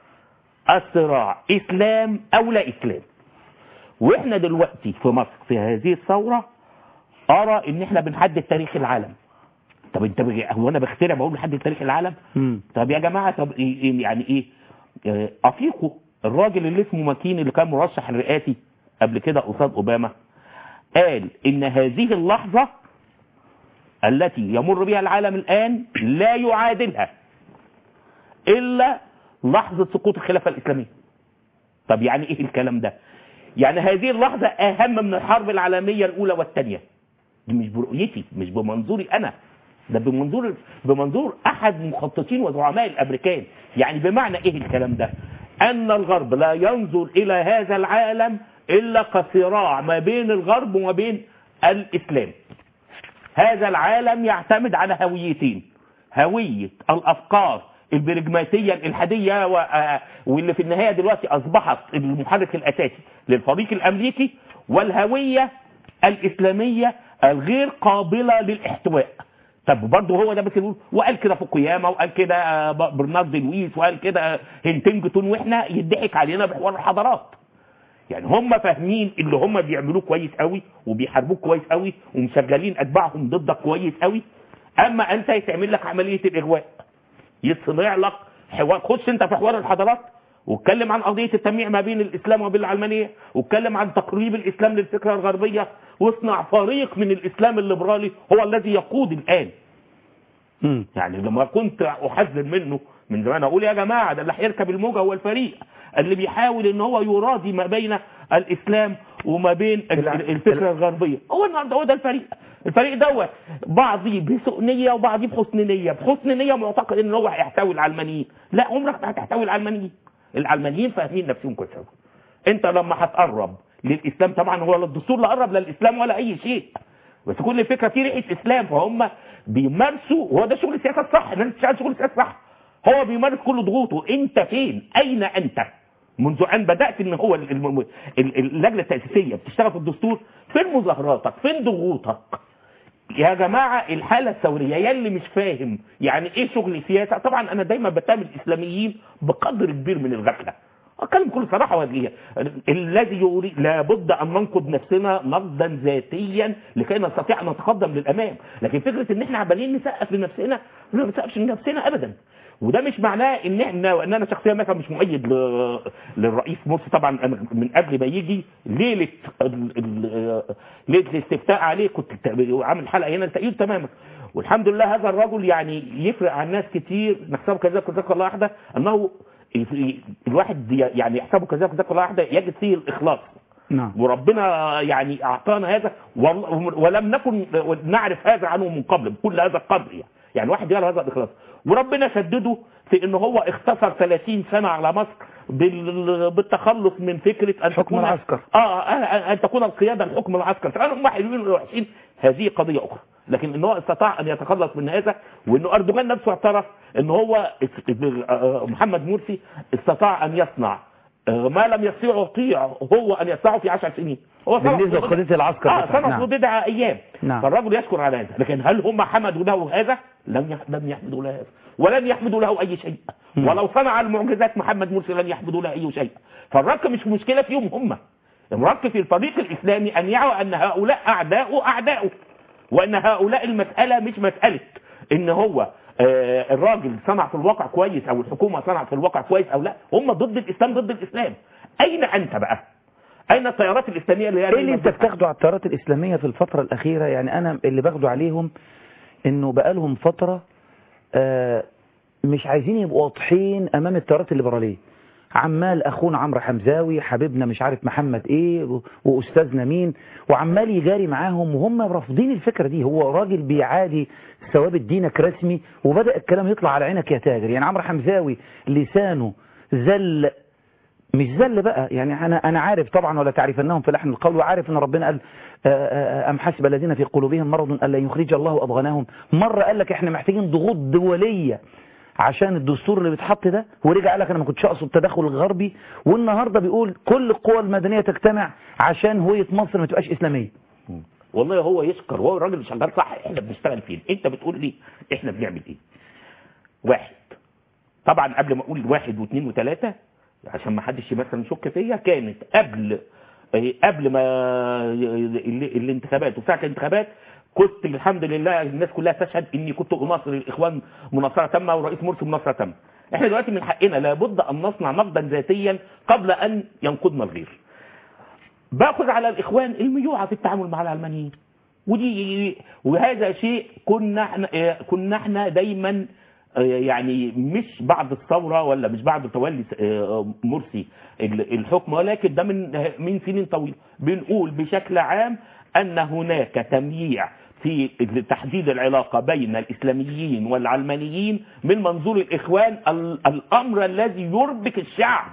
الصراع اسلام او لا اسلام واحنا دلوقتي في مصر في هذه الثورة ارى ان احنا بنحدد تاريخ العالم طب انت بج- هو انا بخترع بقول بحدد تاريخ العالم مم. طب يا جماعة طب إيه- إيه يعني ايه آه، افيقوا الراجل اللي اسمه ماكين اللي كان مرشح الرئاسي قبل كده قصاد اوباما قال ان هذه اللحظة التي يمر بها العالم الان لا يعادلها الا لحظة سقوط الخلافة الاسلامية طب يعني ايه الكلام ده يعني هذه اللحظة اهم من الحرب العالمية الاولى والثانية دي مش برؤيتي مش بمنظوري انا ده بمنظور بمنظور احد مخططين وزعماء الامريكان يعني بمعنى ايه الكلام ده ان الغرب لا ينظر الى هذا العالم الا كصراع ما بين الغرب وما بين الاسلام هذا العالم يعتمد على هويتين هوية الافكار البرجماتية الالحادية و- آه، واللي في النهاية دلوقتي اصبحت المحرك الاساسي للفريق الامريكي والهوية الاسلامية الغير قابلة للاحتواء طب برضه هو ده بس يقول وقال كده فوكوياما وقال كده آه، برنارد لويس وقال كده هنتنجتون واحنا يضحك علينا بحوار الحضارات يعني هم فاهمين اللي هم بيعملوه كويس قوي وبيحاربوك كويس قوي ومشغلين اتباعهم ضدك كويس قوي اما انت يتعمل لك عمليه الاغواء يصنع لك حوار خش انت في حوار الحضارات واتكلم عن قضيه التجميع ما بين الاسلام وبين العلمانيه واتكلم عن تقريب الاسلام للفكره الغربيه واصنع فريق من الاسلام الليبرالي هو الذي يقود الان مم. يعني لما كنت احذر منه من زمان اقول يا جماعه ده اللي هيركب الموجه هو الفريق اللي بيحاول ان هو يراضي ما بين الاسلام وما بين ال- ال- الفكره الغربيه هو النهارده هو ده الفريق الفريق دوت بعضيه بسوء نيه وبعضيه بحسن نيه بحسن نيه معتقد ان هو هيحتوي العلمانيين لا عمرك ما هتحتوي العلمانيين العلمانيين فاهمين نفسهم كويس أوي. انت لما هتقرب للاسلام طبعا هو لا الدستور لا قرب لا الاسلام ولا اي شيء بس كل الفكره في ريحه اسلام فهم بيمارسوا هو ده شغل السياسه الصح ان انت تشتغل شغل السياسه الصح هو بيمارس كل ضغوطه انت فين اين انت منذ ان بدات ان هو ال- الم- ال- اللجنه التاسيسيه بتشتغل في الدستور فين مظاهراتك فين ضغوطك يا جماعة الحالة الثورية يا اللي مش فاهم يعني ايه شغل سياسة طبعا انا دايما بتهم الاسلاميين بقدر كبير من الغفلة اتكلم بكل صراحة وجهية الذي يريد لابد ان ننقد نفسنا نقدا ذاتيا لكي نستطيع ان نتقدم للامام لكن فكرة ان احنا عمالين نسقف لنفسنا ما بنسقفش لنفسنا ابدا وده مش معناه ان احنا ان انا شخصيا مثلا مش مؤيد ل- للرئيس مرسي طبعا أنا من قبل ما يجي ليله ال- ال- ليله الاستفتاء عليه كنت عامل حلقه هنا تأييد تماما والحمد لله هذا الرجل يعني يفرق عن ناس كتير نحسبه كذلك كذلك الله واحده انه الواحد يعني يحسبه كذلك كذلك الله واحده يجد فيه الاخلاص نعم وربنا يعني اعطانا هذا وال- ولم نكن نعرف هذا عنه من قبل بكل هذا القدر يعني يعني واحد يرى هذا الاخلاص وربنا شدده في ان هو اختصر 30 سنه على مصر بال- بالتخلص من فكره ان حكم تكون العسكر. اه أن- ان تكون القياده لحكم العسكر سواء هم حلوين ولا وحشين هذه قضيه اخرى لكن ان هو استطاع ان يتخلص من هذا وانه اردوغان نفسه اعترف ان هو است- آه، محمد مرسي استطاع ان يصنع آه، ما لم يستطيع هو ان يصنعه في 10 سنين هو صنع بالنسبة في بضع- لقضية العسكر اه بتاع- صنع نعم. في بضع ايام نعم. فالرجل يشكر على هذا لكن هل هم حمدوا له هذا لم يح- لم يحمدوا له هذا ولن يحمدوا له اي شيء مم. ولو صنع المعجزات محمد مرسي لن يحمدوا له اي شيء فالرك مش مشكله فيهم هم الرك في الفريق الاسلامي ان يعوا ان هؤلاء اعداؤه اعداؤه وان هؤلاء المساله مش مساله ان هو آه، الراجل صنع في الواقع كويس او الحكومه صنعت في الواقع كويس او لا هم ضد الاسلام ضد الاسلام اين انت بقى اين التيارات الاسلاميه اللي هي ايه اللي انت بتاخده على التيارات الاسلاميه في الفتره الاخيره يعني انا اللي باخده عليهم انه بقالهم فتره آه مش عايزين يبقوا واضحين امام التيارات الليبراليه عمال اخونا عمرو حمزاوي حبيبنا مش عارف محمد ايه و- واستاذنا مين وعمال يجاري معاهم وهم رافضين الفكره دي هو راجل بيعادي ثوابت دينك رسمي وبدا الكلام يطلع على عينك يا تاجر يعني عمرو حمزاوي لسانه زل مش زل بقى يعني انا انا عارف طبعا ولا تعرفنهم في لحن القول وعارف ان ربنا قال آه، آه، ام حسب الذين في قلوبهم مرض الا يخرج الله اضغانهم مره قال لك احنا محتاجين ضغوط دوليه عشان الدستور اللي بيتحط ده ورجع قال لك انا ما كنتش اقصد التدخل الغربي والنهارده بيقول كل القوى المدنيه تجتمع عشان هويه مصر ما تبقاش اسلاميه والله هو يشكر هو الراجل اللي شغال صح احنا بنشتغل فين انت بتقول لي احنا بنعمل ايه واحد طبعا قبل ما اقول واحد واثنين وثلاثة عشان ما حدش مثلا يشك فيا كانت قبل آه، قبل ما ال- الانتخابات وساعة الانتخابات كنت الحمد لله الناس كلها تشهد اني كنت اناصر الاخوان مناصره تامه ورئيس مرسي مناصره تامه احنا دلوقتي من حقنا لابد ان نصنع نقدا ذاتيا قبل ان ينقضنا الغير باخذ على الاخوان الميوعه في التعامل مع العلمانيين ودي وهذا شيء كنا احنا اه، كنا احنا دايما اه، يعني مش بعد الثوره ولا مش بعد تولي اه، مرسي ال- الحكم ولكن ده من من سنين طويله بنقول بشكل عام ان هناك تمييع في تحديد العلاقه بين الاسلاميين والعلمانيين من منظور الاخوان ال- الامر الذي يربك الشعب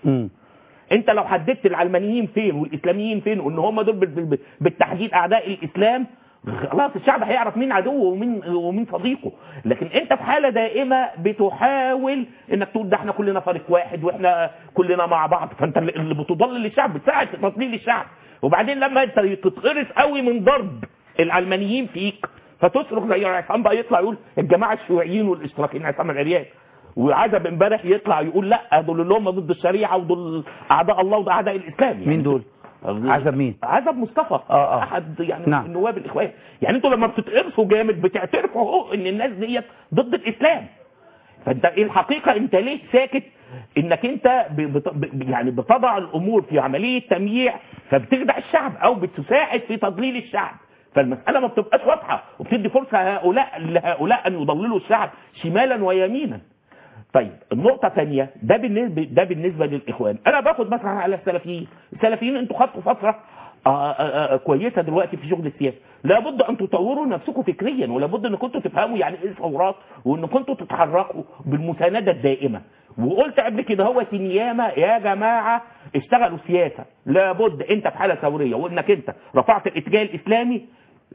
انت لو حددت العلمانيين فين والاسلاميين فين وان هم دول بال- بال- بالتحديد اعداء الاسلام خلاص الشعب هيعرف مين عدوه ومين ومين صديقه لكن انت في حاله دائمه بتحاول انك تقول ده احنا كلنا فريق واحد واحنا كلنا مع بعض فانت اللي اللي بتضلل الشعب بتساعد في تضليل الشعب وبعدين لما انت تتقرص قوي من ضرب العلمانيين فيك فتصرخ زي عصام بقى يطلع يقول الجماعه الشيوعيين والاشتراكيين عصام العريان وعزب امبارح يطلع يقول لا دول اللي هم ضد الشريعه ودول اعداء الله وده اعداء الاسلام يعني مين دول عزب مين عزب مصطفى آه، آه. احد يعني نعم. من نواب الاخوان يعني انتوا لما بتتقرصوا جامد بتعترفوا اهو ان الناس ديت ضد الاسلام فانت ايه الحقيقه انت ليه ساكت انك انت ب- بت- ب- يعني بتضع الامور في عمليه تمييع فبتخدع الشعب او بتساعد في تضليل الشعب فالمساله ما بتبقاش واضحه وبتدي فرصه هؤلاء لهؤلاء ان يضللوا الشعب شمالا ويمينا طيب النقطة ثانية ده بالنسبة ده بالنسبة للإخوان، أنا باخد مثلا على السلفيين، السلفيين أنتوا خدتوا فترة آه، آه، آه، كويسة دلوقتي في شغل السياسة، لابد أن تطوروا نفسكم فكريا ولابد أن كنتوا تفهموا يعني إيه ثورات وأن كنتوا تتحركوا بالمساندة الدائمة، وقلت قبل كده هو سنيامة يا جماعة اشتغلوا سياسة، لابد أنت في حالة ثورية وأنك أنت رفعت الاتجاه الإسلامي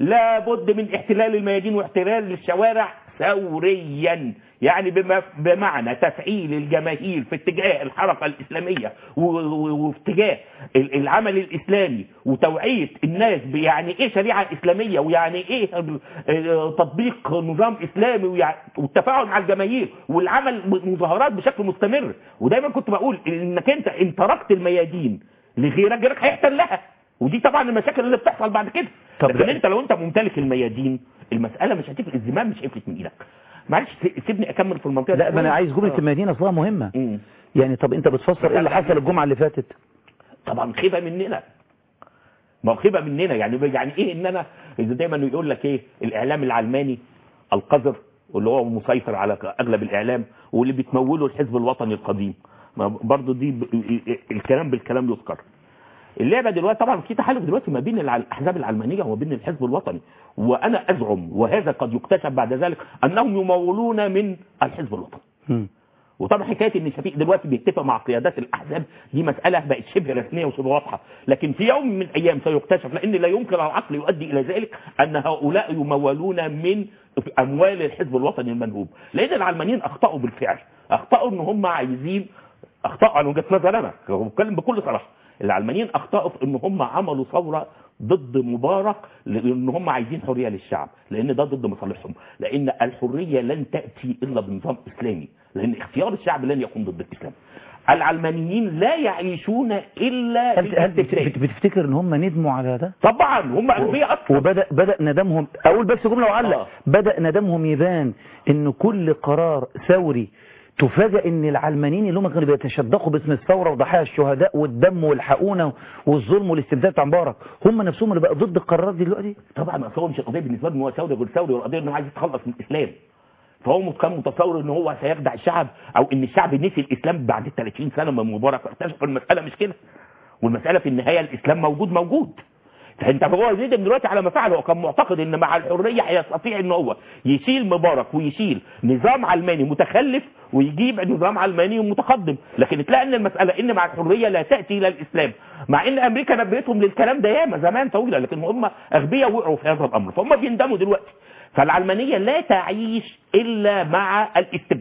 لابد من احتلال الميادين واحتلال الشوارع ثوريا يعني بما بمعنى تفعيل الجماهير في اتجاه الحركة الإسلامية و- و- وفي اتجاه ال- العمل الإسلامي وتوعية الناس بيعني إيه شريعة إسلامية ويعني إيه ال- تطبيق نظام إسلامي ويع- والتفاعل مع الجماهير والعمل مظاهرات بشكل مستمر ودايما كنت بقول إنك أنت إن تركت الميادين لغيرك غيرك هيحتلها ودي طبعا المشاكل اللي بتحصل بعد كده طب لكن ده- انت لو انت ممتلك الميادين المساله مش هتفلت الزمام مش هيفلت من ايدك معلش س- سيبني اكمل في المنطقه لا دي. ما انا عايز جمله آه. الميادين اصلها مهمه مم. يعني طب انت بتفسر ايه اللي حصل الجمعه اللي فاتت طبعا خيبه مننا ما هو خيبه مننا يعني يعني ايه ان انا اذا دايما يقول لك ايه الاعلام العلماني القذر واللي هو مسيطر على اغلب الاعلام واللي بتموله الحزب الوطني القديم ما برضه دي ب... الكلام بالكلام يذكر اللعبه دلوقتي طبعا في تحالف دلوقتي ما بين الع- الاحزاب العلمانيه وما بين الحزب الوطني وانا ازعم وهذا قد يكتشف بعد ذلك انهم يمولون من الحزب الوطني وطبعا حكايه ان شفيق دلوقتي بيتفق مع قيادات الاحزاب دي مساله بقت شبه رسميه وشبه واضحه لكن في يوم من الايام سيكتشف لان لا يمكن العقل يؤدي الى ذلك ان هؤلاء يمولون من اموال الحزب الوطني المنهوب لان العلمانيين اخطاوا بالفعل اخطاوا ان هم عايزين اخطاوا على وجهه نظر انا بتكلم بكل صراحه العلمانيين اخطاوا في ان هم عملوا ثوره ضد مبارك لان هم عايزين حريه للشعب لان ده ضد مصالحهم لان الحريه لن تاتي الا بنظام اسلامي لان اختيار الشعب لن يكون ضد الاسلام العلمانيين لا يعيشون الا هل هل بالاستبداد. بت- بتفتكر ان هم ندموا على ده طبعا هم اغبياء اكثر وبدا بدا ندمهم اقول بس جمله وعلق آه. بدا ندمهم يبان ان كل قرار ثوري تفاجئ ان العلمانيين اللي هم كانوا بيتشدقوا باسم الثوره وضحايا الشهداء والدم والحقونا والظلم والاستبداد بتاع مبارك هم نفسهم اللي بقى ضد القرارات دي دلوقتي طبعا اصل هو مش القضيه بالنسبه له ان هو ثوري غير ثوري والقضيه ان هو عايز يتخلص من الاسلام فهو مت- كان متصور ان هو سيخدع الشعب او ان الشعب نسي الاسلام بعد ال 30 سنه من مبارك اكتشف المساله مش كده والمساله في النهايه الاسلام موجود موجود فانت هو ندم دلوقتي على ما فعل هو كان معتقد ان مع الحريه هيستطيع ان هو يشيل مبارك ويشيل نظام علماني متخلف ويجيب نظام علماني متقدم لكن تلاقي ان المساله ان مع الحريه لا تاتي الى الاسلام مع ان امريكا نبهتهم للكلام ده ياما زمان طويله لكن هم اغبياء وقعوا في هذا الامر فهم بيندموا دلوقتي فالعلمانيه لا تعيش الا مع الاستبداد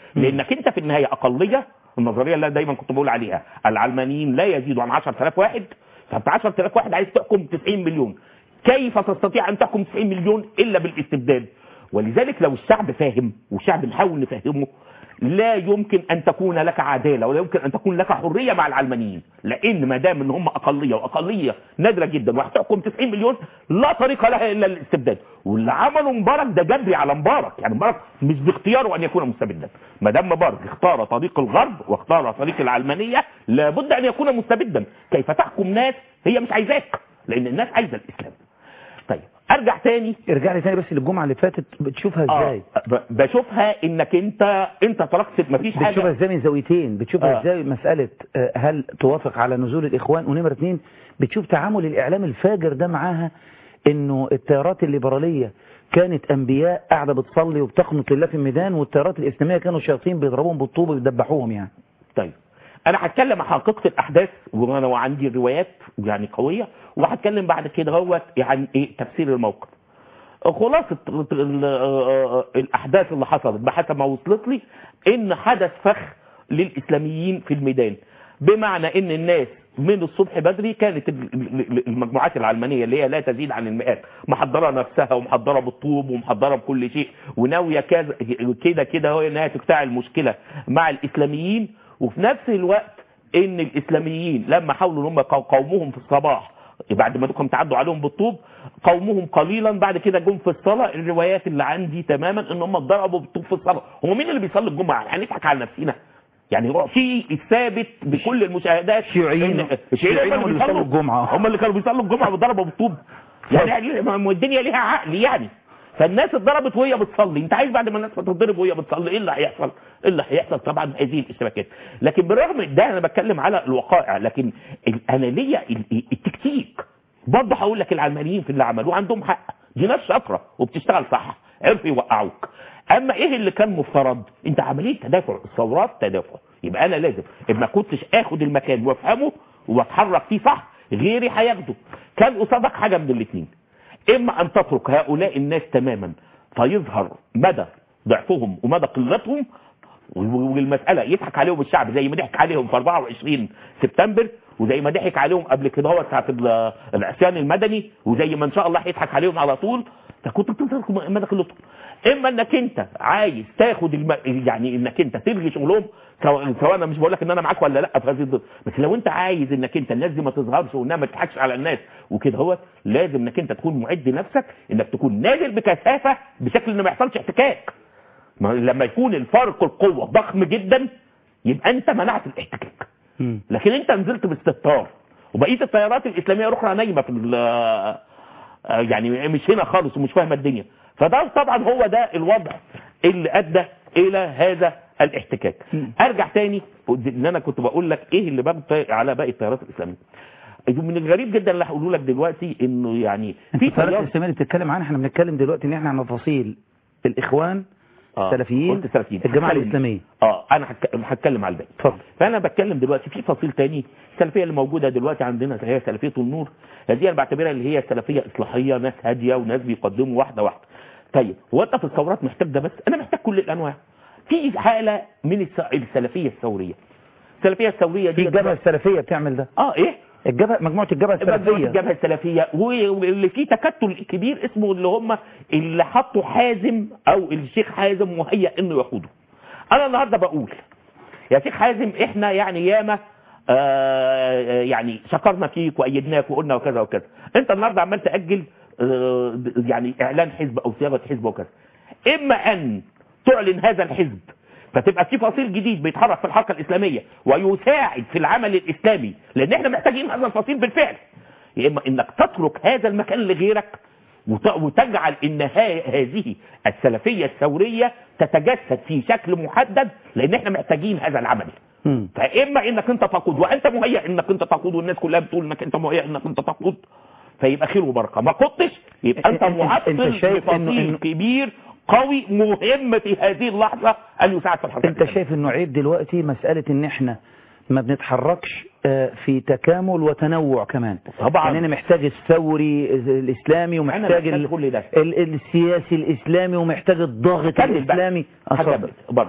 لانك انت في النهايه اقليه النظريه اللي أنا دايما كنت بقول عليها العلمانيين لا يزيدوا عن 10000 واحد فانت 10000 واحد عايز تحكم 90 مليون كيف تستطيع ان تحكم 90 مليون الا بالاستبداد ولذلك لو الشعب فاهم والشعب نحاول نفهمه لا يمكن ان تكون لك عداله ولا يمكن ان تكون لك حريه مع العلمانيين لان ما دام ان هم اقليه واقليه نادره جدا وهتحكم 90 مليون لا طريق لها الا الاستبداد واللي عمله مبارك ده جبري على مبارك يعني مبارك مش باختياره ان يكون مستبدا ما دام مبارك اختار طريق الغرب واختار طريق العلمانيه لابد ان يكون مستبدا كيف تحكم ناس هي مش عايزاك لان الناس عايزه الاسلام طيب ارجع تاني ارجع لي تاني بس للجمعه اللي فاتت بتشوفها ازاي آه ب- بشوفها انك انت انت تركت مفيش حاجه بتشوفها ازاي من زاويتين بتشوفها آه. ازاي مساله آه، هل توافق على نزول الاخوان ونمره اتنين بتشوف تعامل الاعلام الفاجر ده معاها انه التيارات الليبراليه كانت انبياء قاعده بتصلي وبتقنط لله في الميدان والتيارات الاسلاميه كانوا شياطين بيضربوهم بالطوب ويدبحوهم يعني طيب انا هتكلم عن حقيقه الاحداث وانا وعندي روايات يعني قويه وهتكلم بعد كده هو يعني ايه تفسير الموقف خلاصه ال- ال- الاحداث اللي حصلت بحسب ما وصلت لي ان حدث فخ للاسلاميين في الميدان بمعنى ان الناس من الصبح بدري كانت ال- ال- المجموعات العلمانيه اللي هي لا تزيد عن المئات محضره نفسها ومحضره بالطوب ومحضره بكل شيء وناويه كذا كده كده هو انها تفتعل المشكله مع الاسلاميين وفي نفس الوقت ان الاسلاميين لما حاولوا ان هم قو- قومهم في الصباح بعد ما كانوا تعدوا عليهم بالطوب قومهم قليلا بعد كده جم في الصلاه الروايات اللي عندي تماما ان هم اتضربوا بالطوب في الصلاه هو مين اللي بيصلي الجمعه هنضحك على نفسنا يعني هو في الثابت بكل المشاهدات الشيوعيين- إن- الشيوعيين هم اللي بيصلوا الجمعة. هم اللي كانوا بيصلوا الجمعه وضربوا بالطوب يعني ما هو الدنيا ليها عقل يعني فالناس اتضربت وهي بتصلي انت عايز بعد ما الناس تتضرب وهي بتصلي ايه اللي هيحصل ايه اللي هيحصل طبعا هذه الاشتباكات لكن بالرغم من ده انا بتكلم على الوقائع لكن ال- انا ليا ال- التكتيك برضه هقول لك العلمانيين في اللي عملوه عندهم حق دي ناس شاطره وبتشتغل صح عرفوا يوقعوك اما ايه اللي كان مفترض انت عمليه تدافع الثورات تدافع يبقى انا لازم ما كنتش اخد المكان وافهمه واتحرك فيه صح غيري هياخده كان قصادك حاجه من الاثنين اما ان تترك هؤلاء الناس تماما فيظهر مدى ضعفهم ومدى قلتهم والمساله يضحك عليهم الشعب زي ما ضحك عليهم في 24 سبتمبر وزي ما ضحك عليهم قبل كده هو ساعه ال- العصيان المدني وزي ما ان شاء الله هيضحك عليهم على طول فكنت بتظهر مدى قلتهم اما انك انت عايز تاخد الم... يعني انك انت تلغي شغلهم سواء سواء انا مش بقول لك ان انا معاك ولا لا في هذه الضد بس لو انت عايز انك انت الناس دي ما تظهرش وانها ما تضحكش على الناس وكده هو لازم انك انت تكون معد نفسك انك تكون نازل بكثافه بشكل ان ما يحصلش احتكاك ما لما يكون الفارق القوه ضخم جدا يبقى انت منعت الاحتكاك لكن انت نزلت باستهتار وبقيه التيارات الاسلاميه الاخرى نايمه في ال- آه، يعني مش هنا خالص ومش فاهمه الدنيا فده طبعا هو ده الوضع اللي ادى الى هذا الاحتكاك ارجع تاني ان انا كنت بقول لك ايه اللي بقى على باقي التيارات الاسلاميه من الغريب جدا اللي هقوله لك دلوقتي انه يعني انت في التيارات تيار الاسلاميه اللي بتتكلم عنها احنا بنتكلم دلوقتي ان احنا عن تفاصيل الاخوان آه، السلفيين قلت السلفيين الجماعه هتكلم- الاسلاميه اه انا هتك- هتكلم على الباقي اتفضل فانا بتكلم دلوقتي في فصيل تاني السلفيه اللي موجوده دلوقتي عندنا هي سلفيه النور هذه انا بعتبرها اللي هي سلفيه اصلاحيه ناس هاديه وناس بيقدموا واحده واحده طيب هو انت في الثورات محتاج ده بس انا محتاج كل الانواع في حاله من الس- السلفيه الثوريه السلفيه الثوريه في دي الجبهه السلفيه بتعمل ده اه ايه الجبهه مجموعه الجبهه مجموعة السلفيه الجبهه السلفيه واللي فيه تكتل كبير اسمه اللي هم اللي حطوا حازم او الشيخ حازم مهيأ انه يقوده انا النهارده بقول يا شيخ حازم احنا يعني ياما آه يعني شكرنا فيك وايدناك وقلنا وكذا وكذا انت النهارده عمال تاجل آه يعني اعلان حزب او صياغه حزب وكذا اما ان تعلن هذا الحزب فتبقى في فصيل جديد بيتحرك في الحركه الاسلاميه ويساعد في العمل الاسلامي لان احنا محتاجين هذا الفصيل بالفعل يا اما انك تترك هذا المكان لغيرك وت- وتجعل ان ها- هذه السلفيه الثوريه تتجسد في شكل محدد لان احنا محتاجين هذا العمل مم. فاما انك انت تقود وانت مهيئ انك انت تقود والناس كلها بتقول انك انت مهيئ انك انت تقود فيبقى خير وبركه ما قدتش يبقى انت انت- انت معطل شايف إنه- بفصيل إنه- كبير قوي مهم في هذه اللحظه ان يساعد في الحركه انت شايف انه عيب دلوقتي مساله ان احنا ما بنتحركش آه، في تكامل وتنوع كمان طبعا. يعني انا محتاج الثوري الاسلامي ومحتاج محتاج ال- كل ده. ال- السياسي الاسلامي ومحتاج الضاغط كمل بقى. الاسلامي هكمل اتفضل. برضه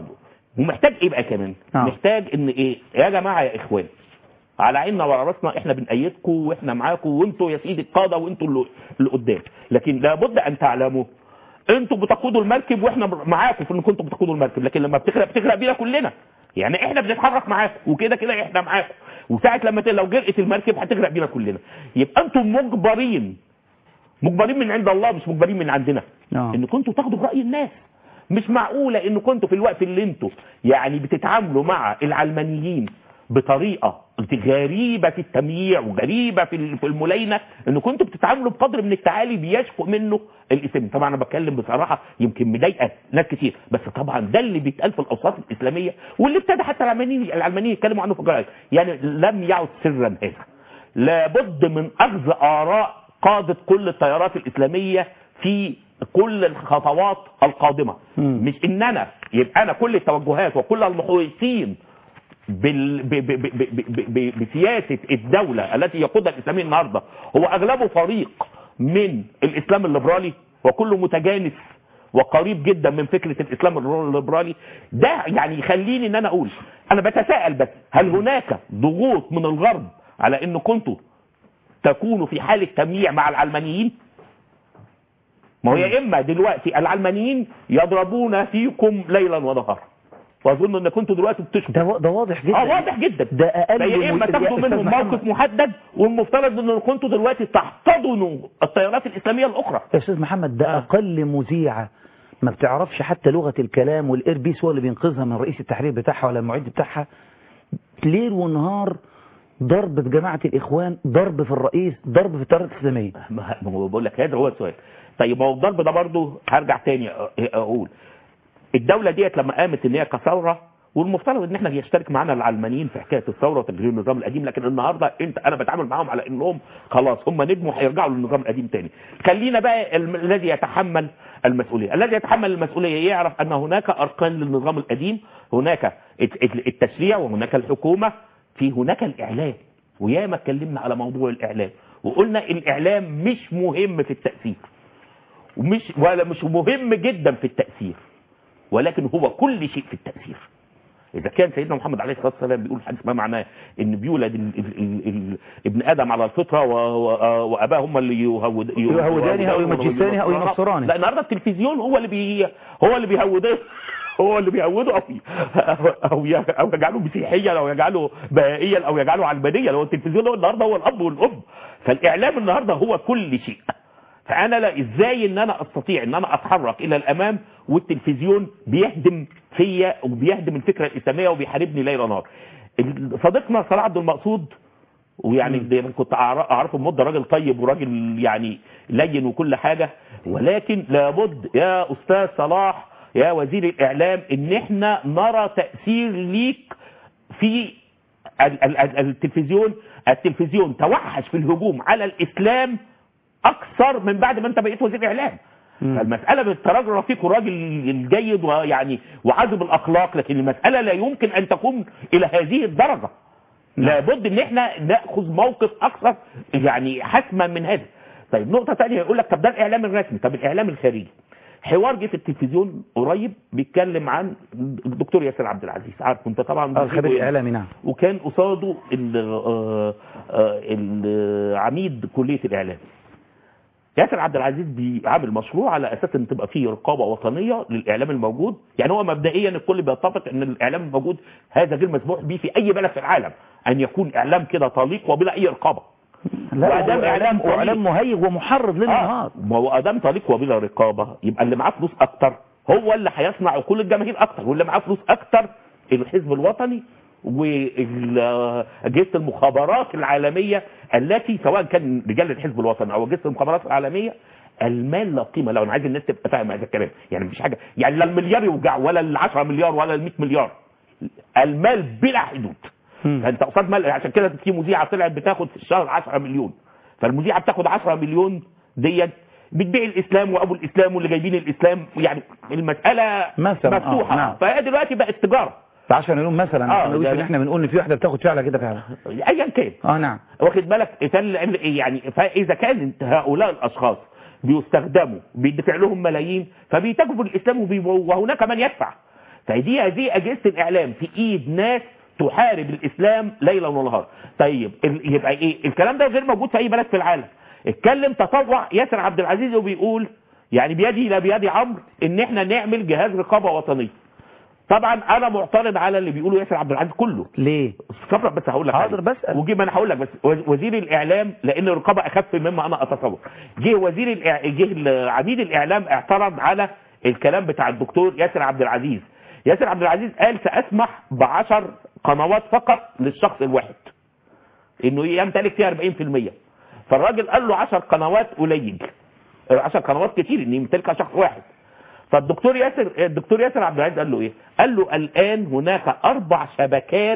ومحتاج ايه بقى كمان آه. محتاج ان ايه يا جماعه يا اخوان على عيننا وعلى راسنا احنا بنأيدكم واحنا معاكم وانتوا يا سيدي القاده وانتوا اللي, اللي قدام لكن لابد ان تعلموا انتوا بتقودوا المركب واحنا معاكم في ان كنتوا بتقودوا المركب لكن لما بتغرق بتغرق بينا كلنا يعني احنا بنتحرك معاكم وكده كده احنا معاكم وساعه لما ت- لو جرقت المركب هتغرق بينا كلنا يبقى انتم مجبرين مجبرين من عند الله مش مجبرين من عندنا آه. ان كنتوا تاخدوا برأي الناس مش معقولة ان كنتوا في الوقت اللي انتوا يعني بتتعاملوا مع العلمانيين بطريقة غريبة في التمييع وغريبة في ال- في الملاينة ان كنتوا بتتعاملوا بقدر من التعالي بيشفق منه الاسم طبعا انا بتكلم بصراحة يمكن مضايقة ناس كتير بس طبعا ده اللي بيتقال في الاوساط الاسلامية واللي ابتدى حتى العلمانيين العلمانيين يتكلموا عنه في الجرايد يعني لم يعد سرا هذا لابد من اخذ اراء قادة كل التيارات الاسلامية في كل الخطوات القادمة مش ان انا يبقى انا كل التوجهات وكل المحيطين بال... ب... ب... ب... ب... ب... ب... بسياسة الدولة التي يقودها الإسلامي النهاردة هو أغلبه فريق من الإسلام الليبرالي وكله متجانس وقريب جدا من فكرة الإسلام الليبرالي ده يعني يخليني ان انا اقول انا بتساءل بس هل هناك ضغوط من الغرب على ان كنتوا تكونوا في حالة تمييع مع العلمانيين ما هو يا اما دلوقتي العلمانيين يضربون فيكم ليلا ونهارا واظن ان كنتوا دلوقتي بتشكوا ده ده واضح جدا اه واضح جدا ده اقل يا اما م- تاخدوا يا أستاذ منهم محمد. موقف محدد والمفترض ان كنتوا دلوقتي تحتضنوا التيارات الاسلاميه الاخرى يا استاذ محمد ده اقل مذيعه ما بتعرفش حتى لغه الكلام والايربيس هو اللي بينقذها من رئيس التحرير بتاعها ولا المعد بتاعها ليل ونهار ضرب في جماعه الاخوان ضرب في الرئيس ضرب في التيارات الاسلاميه ما ما هو بقول لك هذا هو السؤال طيب ما هو الضرب ده برضه هرجع تاني أ- اقول الدوله ديت لما قامت ان هي كثوره والمفترض ان احنا يشترك معانا العلمانيين في حكايه الثوره وتغيير النظام القديم لكن النهارده انت انا بتعامل معاهم على انهم خلاص هم ندموا هيرجعوا للنظام القديم تاني خلينا بقى الم- الذي يتحمل المسؤوليه الذي يتحمل المسؤوليه يعرف ان هناك اركان للنظام القديم هناك الت- الت- التشريع وهناك الحكومه في هناك الاعلام وياما اتكلمنا على موضوع الاعلام وقلنا الاعلام مش مهم في التاثير ومش ولا مش مهم جدا في التاثير ولكن هو كل شيء في التاثير اذا كان سيدنا محمد عليه الصلاه والسلام بيقول حديث ما معناه ان بيولد ال ال ال ال ابن ادم على الفطره و- و- واباه هم اللي يهود يهودانه أو يمجسانه أو ينصرانه. لا النهارده التلفزيون هو اللي بي هو اللي بيهوده هو اللي بيهوده او او ي- او يجعله مسيحيا او يجعله بهائيا او يجعله علمانيا هو التلفزيون هو النهارده هو الاب والام فالاعلام النهارده هو كل شيء فانا لا ازاي ان انا استطيع ان انا اتحرك الى الامام والتلفزيون بيهدم فيا وبيهدم الفكره الاسلاميه وبيحاربني ليل ونهار ال- صديقنا صلاح عبد المقصود ويعني ده كنت أعر- اعرفه مده راجل طيب وراجل يعني لين وكل حاجه ولكن لابد يا استاذ صلاح يا وزير الاعلام ان احنا نرى تاثير ليك في ال- ال- ال- التلفزيون التلفزيون توحش في الهجوم على الاسلام اكثر من بعد ما انت بقيت وزير اعلام فالمسألة انت راجل رفيق وراجل الجيد ويعني وعذب الأخلاق لكن المسألة لا يمكن أن تكون إلى هذه الدرجة لابد ان احنا ناخذ موقف اكثر يعني حسما من هذا طيب نقطة تانية يقول لك طب ده الاعلام الرسمي طب الاعلام الخارجي حوار جه في التلفزيون قريب بيتكلم عن الدكتور ياسر عبد العزيز عارف انت طبعا آه، الخبير الاعلامي نعم وكان قصاده ال- آه، آه، العميد كلية الإعلام ياسر عبد العزيز بيعمل مشروع على اساس ان تبقى فيه رقابه وطنيه للاعلام الموجود يعني هو مبدئيا الكل بيتفق ان الاعلام الموجود هذا غير مسموح به في اي بلد في العالم ان يكون اعلام كده طليق وبلا اي رقابه لا وأدام هو إعلام اعلام طليق. واعلام مهيج ومحرض ليل نهار آه. ما هو ادام طريق وبلا رقابه يبقى اللي معاه فلوس اكتر هو اللي هيصنع عقول الجماهير اكتر واللي معاه فلوس اكتر الحزب الوطني واجهزه المخابرات العالميه التي سواء كان رجال الحزب الوطني او اجهزه المخابرات العالميه المال لا قيمه له انا عايز الناس تبقى فاهمه هذا الكلام يعني مفيش حاجه يعني لا المليار يوجع ولا ال 10 مليار ولا ال 100 مليار المال بلا حدود فانت قصاد مال عشان كده في مذيعه طلعت بتاخد في الشهر 10 مليون فالمذيعه بتاخد 10 مليون ديت بتبيع الاسلام وابو الاسلام واللي جايبين الاسلام يعني المساله مثلا، آه، مفتوحه نعم. فهي دلوقتي بقت تجاره 10 مليون مثلا آه، آه ما ده- ان احنا بنقول ان في واحده بتاخد فعلا كده فعلا ايا كان اه نعم واخد بالك فال- يعني فاذا كان هؤلاء الاشخاص بيستخدموا بيدفع لهم ملايين فبيتاجروا في الاسلام وبي- وهناك من يدفع فدي هذه اجهزه الاعلام في ايد ناس تحارب الاسلام ليلا ونهارا طيب ال- يبقى ايه الكلام ده غير موجود في اي بلد في العالم اتكلم تطوع ياسر عبد العزيز وبيقول يعني بيدي لا بيدي عمرو ان احنا نعمل جهاز رقابه وطنيه طبعا انا معترض على اللي بيقوله ياسر عبد العزيز كله ليه صبر بس هقول لك حاضر حاجة. بسأل. وجي ما انا هقول لك بس وز- وزير الاعلام لان الرقابه اخف مما انا اتصور جه وزير الإع... جه ال- عميد الاعلام اعترض على الكلام بتاع الدكتور ياسر عبد العزيز ياسر عبد العزيز قال ساسمح بعشر قنوات فقط للشخص الواحد انه يمتلك فيها 40% فالراجل قال له 10 قنوات قليل 10 قنوات كتير ان يمتلكها شخص واحد فالدكتور ياسر الدكتور ياسر عبد العزيز قال له ايه قال له الان هناك اربع شبكات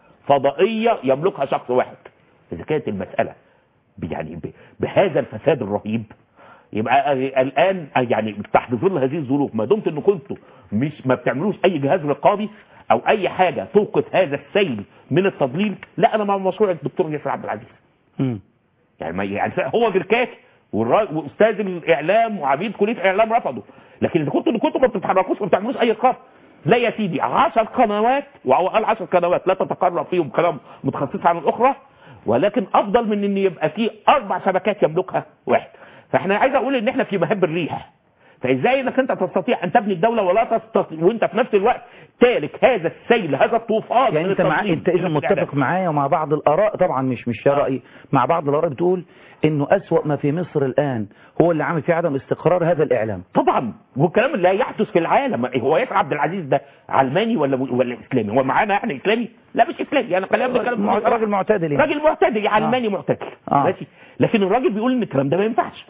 فضائيه يملكها شخص واحد اذا كانت المساله ب- يعني ب- بهذا الفساد الرهيب يبقى الان يعني تحت ظل هذه الظروف ما دمت ان كنتوا مش ما بتعملوش اي جهاز رقابي او اي حاجه توقف هذا السيل من التضليل لا انا مع مشروع الدكتور ياسر عبد العزيز مم. يعني ما يعني هو غير كافي والرا- واستاذ الاعلام وعميد كليه اعلام رفضوا لكن اذا كنتوا كنتوا ما بتتحركوش ما بتعملوش اي رقابه لا يا سيدي 10 قنوات وهو قال 10 قنوات لا تتقرب فيهم كلام متخصص عن الاخرى ولكن افضل من ان يبقى في اربع شبكات يملكها واحد فاحنا عايز اقول ان احنا في مهب الريح فازاي انك انت تستطيع ان تبني الدوله ولا تستطيع وانت في نفس الوقت تالك هذا السيل هذا الطوفان يعني من انت مع التضليل انت اذا اللي في الإعلام. متفق معايا ومع بعض الاراء طبعا مش مش رايي مع بعض الاراء بتقول انه اسوأ ما في مصر الان هو اللي عامل فيه عدم استقرار هذا الاعلام طبعا والكلام اللي لا يحدث في العالم هو ياسر عبد العزيز ده علماني ولا ولا اسلامي هو معانا احنا اسلامي لا مش اسلامي انا خلينا بنتكلم مع- راجل معتدل يعني. راجل معتدل علماني معتدل آه. ماشي لكن الراجل بيقول ان الكلام ده ما ينفعش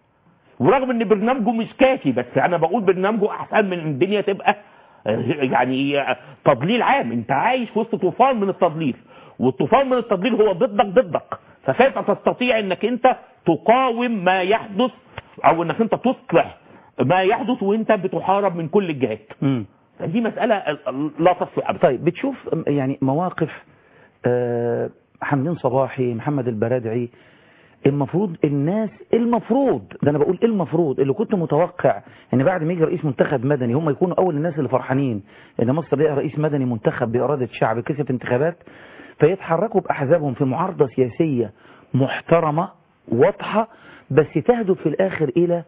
ورغم ان برنامجه مش كافي بس انا بقول برنامجه احسن من الدنيا تبقى آه، يعني آه، تضليل عام انت عايش في وسط طوفان من التضليل والطوفان من التضليل هو ضدك ضدك فكيف تستطيع انك انت تقاوم ما يحدث او انك انت تصلح ما يحدث وانت بتحارب من كل الجهات مم. دي مسألة لا تصلح ابدا طيب بتشوف يعني مواقف آه، حمدين صباحي محمد البرادعي المفروض الناس المفروض ده انا بقول المفروض اللي كنت متوقع ان بعد ما يجي رئيس منتخب مدني هم يكونوا اول الناس اللي فرحانين ان مصر ليها رئيس مدني منتخب باراده شعب كسب انتخابات فيتحركوا باحزابهم في معارضه سياسيه محترمه واضحه بس تهدف في الاخر الى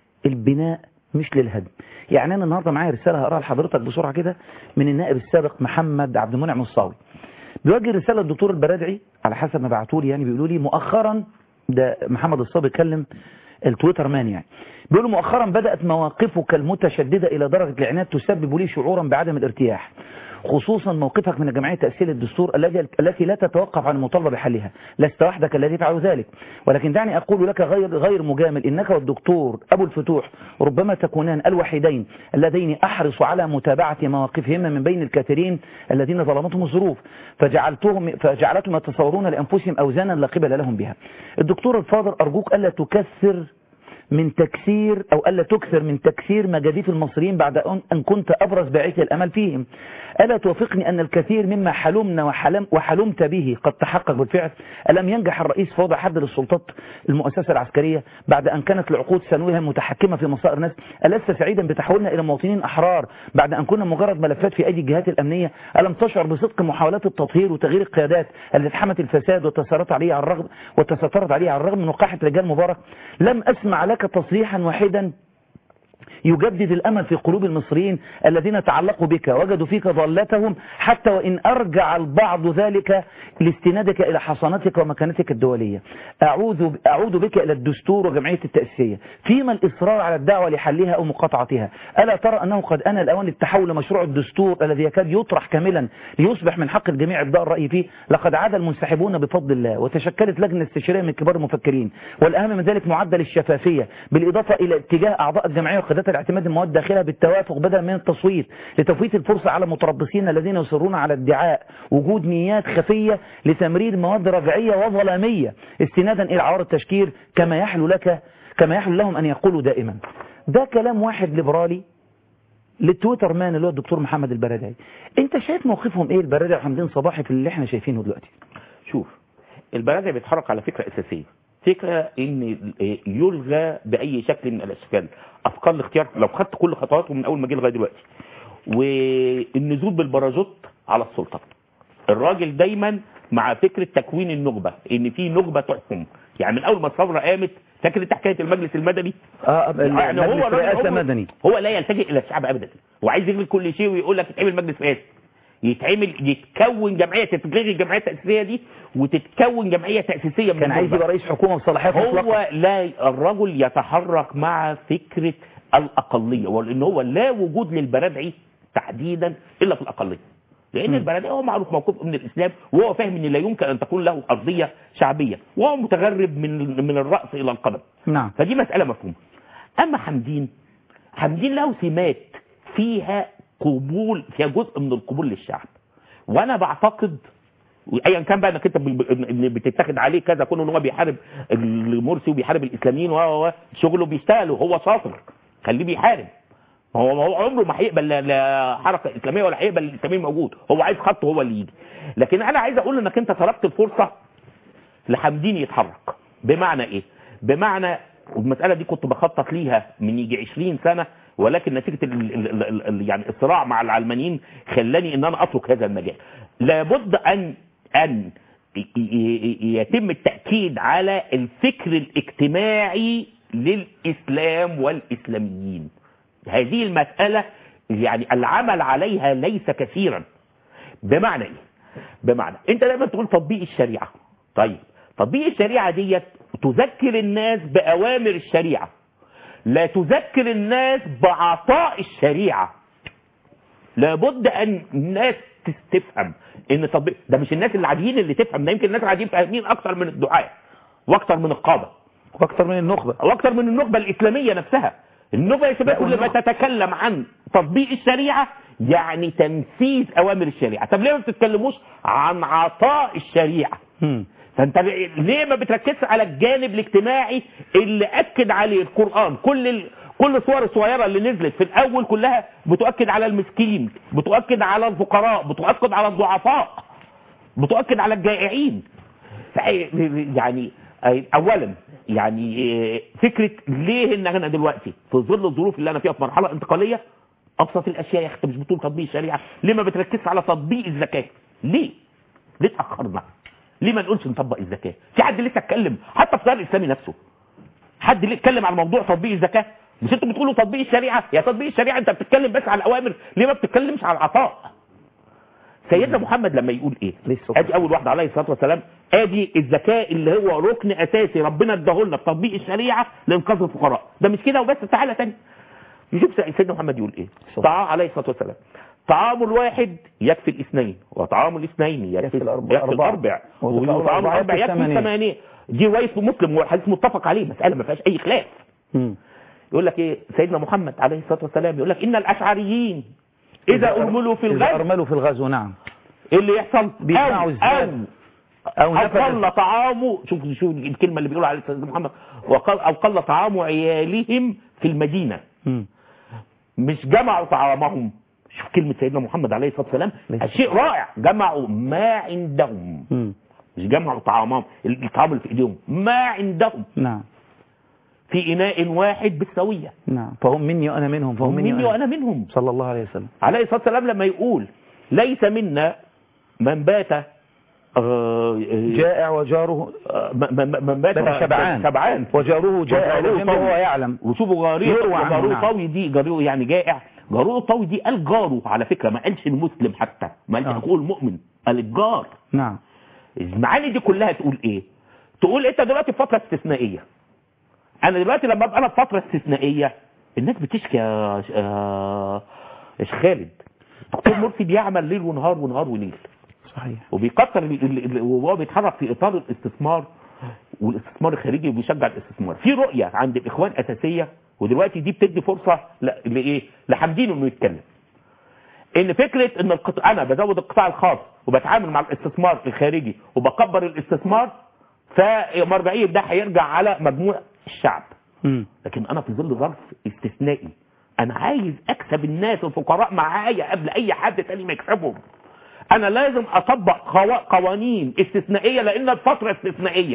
البناء مش للهدم يعني انا النهارده معايا رساله هقراها لحضرتك بسرعه كده من النائب السابق محمد عبد المنعم الصاوي بيوجه رساله للدكتور البرادعي على حسب ما بعتوا لي يعني بيقولوا لي مؤخرا ده محمد الصاوي بيتكلم التويتر مان يعني بيقولوا مؤخرا بدات مواقفك المتشدده الى درجه العناد تسبب لي شعورا بعدم الارتياح خصوصا موقفك من الجمعية تأسيس الدستور الذي التي لا تتوقف عن المطالبة بحلها لست وحدك الذي يفعل ذلك ولكن دعني أقول لك غير غير مجامل إنك والدكتور أبو الفتوح ربما تكونان الوحيدين اللذين أحرص على متابعة مواقفهما من بين الكثيرين الذين ظلمتهم الظروف فجعلتهم فجعلتهم يتصورون لأنفسهم أوزانا لا قبل لهم بها الدكتور الفاضل أرجوك ألا تكثر من تكسير أو ألا تكثر من تكسير مجاديف المصريين بعد أن أن كنت أبرز باعث الأمل فيهم ألا توافقني أن الكثير مما حلمنا وحلم وحلمت به قد تحقق بالفعل ألم ينجح الرئيس في وضع حد للسلطات المؤسسة العسكرية بعد أن كانت العقود سنويها متحكمة في مصائر الناس ألست سعيدا بتحولنا إلى مواطنين أحرار بعد أن كنا مجرد ملفات في أيدي الجهات الأمنية ألم تشعر بصدق محاولات التطهير وتغيير القيادات التي حمت الفساد وتسارت عليه على الرغم وتسترت عليه على الرغم من وقاحة رجال مبارك لم أسمع لك تصريحا واحدا يجدد الأمل في قلوب المصريين الذين تعلقوا بك وجدوا فيك ضالتهم حتى وإن أرجع البعض ذلك لاستنادك إلى حصانتك ومكانتك الدولية أعوذ, أعود بك إلى الدستور وجمعية التأسيسية فيما الإصرار على الدعوة لحلها أو مقاطعتها ألا ترى أنه قد أنا الأوان للتحول لمشروع الدستور الذي يكاد يطرح كاملا ليصبح من حق الجميع إبداء الرأي فيه لقد عاد المنسحبون بفضل الله وتشكلت لجنة استشارية من كبار المفكرين والأهم من ذلك معدل الشفافية بالإضافة إلى اتجاه أعضاء الجمعية وقيادات الاعتماد المواد داخلها بالتوافق بدلا من التصويت لتفويت الفرصة على المتربصين الذين يصرون على ادعاء وجود نيات خفية لتمرير مواد رجعية وظلامية استنادا إلى عوار التشكير كما يحلو لك كما يحلو لهم أن يقولوا دائما ده كلام واحد ليبرالي للتويتر مان اللي هو الدكتور محمد البرادعي انت شايف موقفهم ايه البرادعي وحمدين صباحي في اللي احنا شايفينه دلوقتي شوف البلد بيتحرك على فكرة أساسية فكرة ان يلغى بأي شكل من الأشكال أفكار الاختيار لو خدت كل خطواته من أول ما جه لغاية دلوقتي والنزول بالباراشوت على السلطه الراجل دايما مع فكره تكوين النخبه ان في نخبه تحكم يعني من اول ما الثوره قامت فاكر انت حكايه المجلس المدني اه يعني هو مجلس الراجل رئاسة هو- مدني هو لا يلتجئ الى الشعب ابدا وعايز يلغي كل شيء ويقول لك يتعمل مجلس رئاسي يتعمل يتكون جمعيه تتلغي الجمعيه التاسيسيه دي وتتكون جمعيه تاسيسيه من كان عايز النخبة. يبقى رئيس حكومة بصلاحيات مطلقة هو لا الرجل يتحرك مع فكره الاقليه ولان هو لا وجود للبرادعي تحديدا الا في الاقليه لان البرادعي هو معروف موقفه من الاسلام وهو فاهم ان لا يمكن ان تكون له ارضيه شعبيه وهو متغرب من من الراس الى القدم نعم فدي مساله مفهومه اما حمدين حمدين له سمات فيها قبول فيها جزء من القبول للشعب وانا بعتقد ايا كان بقى انك انت ب- ب- إن بتتاخد عليه كذا كونه ان هو بيحارب المرسي وبيحارب الاسلاميين و و- و شغله بيشتغل وهو شاطر خليه بيحارب هو هو عمره ما هيقبل لا- لا حركه اسلاميه ولا هيقبل الاسلاميين موجود هو عايز خط هو اللي يجي لكن انا عايز اقول انك انت تركت الفرصه لحمدين يتحرك بمعنى ايه بمعنى والمساله دي كنت بخطط ليها من يجي 20 سنه ولكن نتيجه ال ال ال ال يعني الصراع مع العلمانيين خلاني ان انا اترك هذا المجال لابد ان ان ي- ي- يتم التاكيد على الفكر الاجتماعي للاسلام والاسلاميين هذه المساله يعني العمل عليها ليس كثيرا بمعنى ايه بمعنى انت دايما تقول تطبيق الشريعه طيب تطبيق الشريعه ديت تذكر الناس باوامر الشريعه لا تذكر الناس بعطاء الشريعه لابد ان الناس تفهم ان تطبيق ده مش الناس العاديين اللي تفهم ده يمكن الناس العاديين فاهمين اكتر من الدعاء واكتر من القاده واكتر من النخبه واكتر من النخبه الاسلاميه نفسها النخبه الاسلاميه كل ما تتكلم عن تطبيق الشريعه يعني تنفيذ اوامر الشريعه طب ليه ما بتتكلموش عن عطاء الشريعه فانت ليه ما بتركزش على الجانب الاجتماعي اللي اكد عليه القران كل ال... كل الصور الصغيره اللي نزلت في الاول كلها بتؤكد على المسكين بتؤكد على الفقراء بتؤكد على الضعفاء بتؤكد على الجائعين يعني اولا يعني فكره ليه ان انا دلوقتي في ظل الظروف اللي انا فيها في مرحله انتقاليه ابسط الاشياء يا اخي أنت مش بتقول تطبيق الشريعه ليه ما بتركزش على تطبيق الزكاه ليه ليه اتاخرنا ليه ما نقولش نطبق الزكاه في حد لسه اتكلم حتى في التيار الاسلامي نفسه حد ليه اتكلم عن موضوع تطبيق الزكاه مش انتوا بتقولوا تطبيق الشريعه يا تطبيق الشريعه انت بتتكلم بس على الاوامر ليه ما بتتكلمش على العطاء سيدنا محمد لما يقول ايه ادي اول واحده عليه الصلاه والسلام ادي الزكاه اللي هو ركن اساسي ربنا اداه لنا في تطبيق الشريعه لانقاذ الفقراء ده مش كده وبس تعالى تاني نشوف سيدنا محمد يقول ايه طعام عليه الصلاه والسلام طعام الواحد يكفي الاثنين وطعام الاثنين يكفي الاربع يكفي الاربع وطعام الاربع يكفي الثمانيه دي روايه مسلم وحديث متفق عليه مساله ما فيهاش اي خلاف يقول لك ايه سيدنا محمد عليه الصلاه والسلام يقول لك ان الاشعريين اذا ارملوا في الغزو إذا أرملوا في الغزو نعم ايه اللي يحصل بيسمعوا او الزاد. او أو او نفذ قل طعامه شوف شوف الكلمه اللي بيقول عليها سيدنا محمد وقال او قل طعام عيالهم في المدينه مش جمعوا طعامهم شوف كلمه سيدنا محمد عليه الصلاه والسلام شيء رائع جمعوا ما عندهم مش جمعوا طعامهم الطعام اللي في ايديهم ما عندهم نعم في اناء واحد بالسويه نعم فهم مني وانا منهم فهم مني, مني وانا منهم صلى الله عليه وسلم عليه الصلاه والسلام لما يقول ليس منا من بات آه، جائع وجاره آه، م- م- من بات بات شبعان. شبعان وجاره جائع وجاره لجنبه طوي. وهو يعلم وشوفوا جاريه يروى عنه، جاروه نعم. طوي دي جاروه يعني جائع جاروه طوي دي قال جاره على فكره ما قالش المسلم حتى ما قالش آه. اخوه المؤمن قال الجار نعم المعاني دي كلها تقول ايه تقول انت دلوقتي في فتره استثنائيه انا دلوقتي لما ابقى انا في فتره استثنائيه الناس بتشكي يا ش- آه، يا شيخ خالد دكتور مرسي بيعمل ليل ونهار ونهار وليل صحيح وبيكتر ال- ال- ال- وهو بيتحرك في اطار الاستثمار والاستثمار الخارجي وبيشجع الاستثمار في رؤيه عند الاخوان اساسيه ودلوقتي دي بتدي فرصه ل- لايه لحمدين انه يتكلم ان فكره ان القطاع انا بزود القطاع الخاص وبتعامل مع الاستثمار الخارجي وبكبر الاستثمار فمرجعيه ده هيرجع على مجموع الشعب لكن انا في ظل ظرف استثنائي انا عايز اكسب الناس الفقراء معايا قبل اي حد تاني ما يكسبهم انا لازم اطبق قوا- قوانين استثنائيه لان الفتره استثنائيه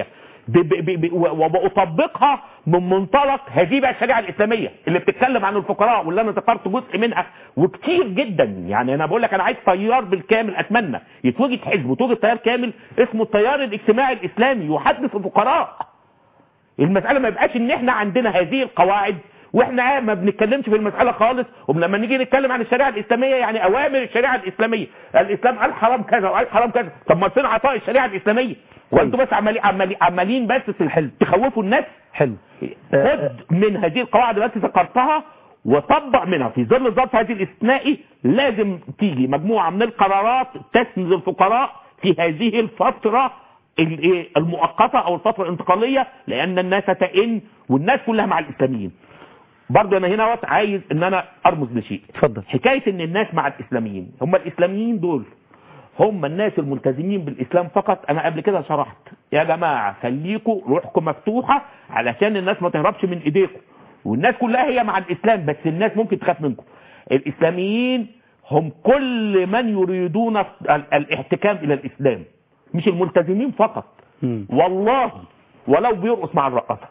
ب- ب- ب- ب- و- وبطبقها من منطلق هذه بقى الشريعه الاسلاميه اللي بتتكلم عن الفقراء واللي انا ذكرت جزء منها وكتير جدا يعني انا بقول لك انا عايز تيار بالكامل اتمنى يتوجد حزب وتوجد تيار كامل اسمه التيار الاجتماعي الاسلامي يحدث الفقراء المساله ما يبقاش ان احنا عندنا هذه القواعد واحنا ما بنتكلمش في المساله خالص ولما نيجي نتكلم عن الشريعه الاسلاميه يعني اوامر الشريعه الاسلاميه الاسلام قال حرام كذا وقال حرام كذا طب ما فين عطاء الشريعه الاسلاميه وانتوا بس عمالين عمالين عمالين بس تخوفوا الناس حلو خد من هذه القواعد التي ذكرتها وطبق منها في ظل الظرف هذه الاستثنائي لازم تيجي مجموعه من القرارات تسند الفقراء في هذه الفتره الايه المؤقته او الفتره الانتقاليه لان الناس تئن والناس كلها مع الاسلاميين برضه انا هنا وقت عايز ان انا ارمز لشيء اتفضل حكايه ان الناس مع الاسلاميين هم الاسلاميين دول هم الناس الملتزمين بالاسلام فقط انا قبل كده شرحت يا جماعه خليكم روحكم مفتوحه علشان الناس ما تهربش من ايديكم والناس كلها هي مع الاسلام بس الناس ممكن تخاف منكم الاسلاميين هم كل من يريدون ال- الاحتكام الى الاسلام مش الملتزمين فقط والله ولو بيرقص مع الرقاصه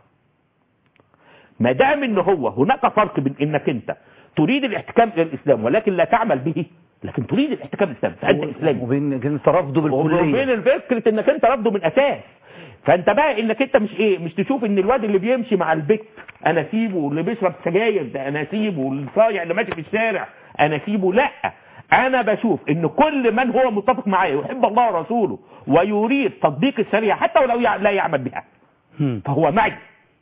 ما دام ان هو هناك فرق بين انك انت تريد الاحتكام الى الاسلام ولكن لا تعمل به لكن تريد الاحتكام الاسلام فانت اسلامي وبين انت رفضه بالكليه وبين الفكره انك انت رفضه من اساس فانت بقى انك انت مش ايه مش تشوف ان الواد اللي بيمشي مع البيت انا اسيبه واللي بيشرب سجاير ده انا اسيبه والصايع اللي ماشي في الشارع انا اسيبه لا انا بشوف ان كل من هو متفق معايا ويحب الله ورسوله ويريد تطبيق الشريعه حتى ولو يع- لا يعمل بها فهو معي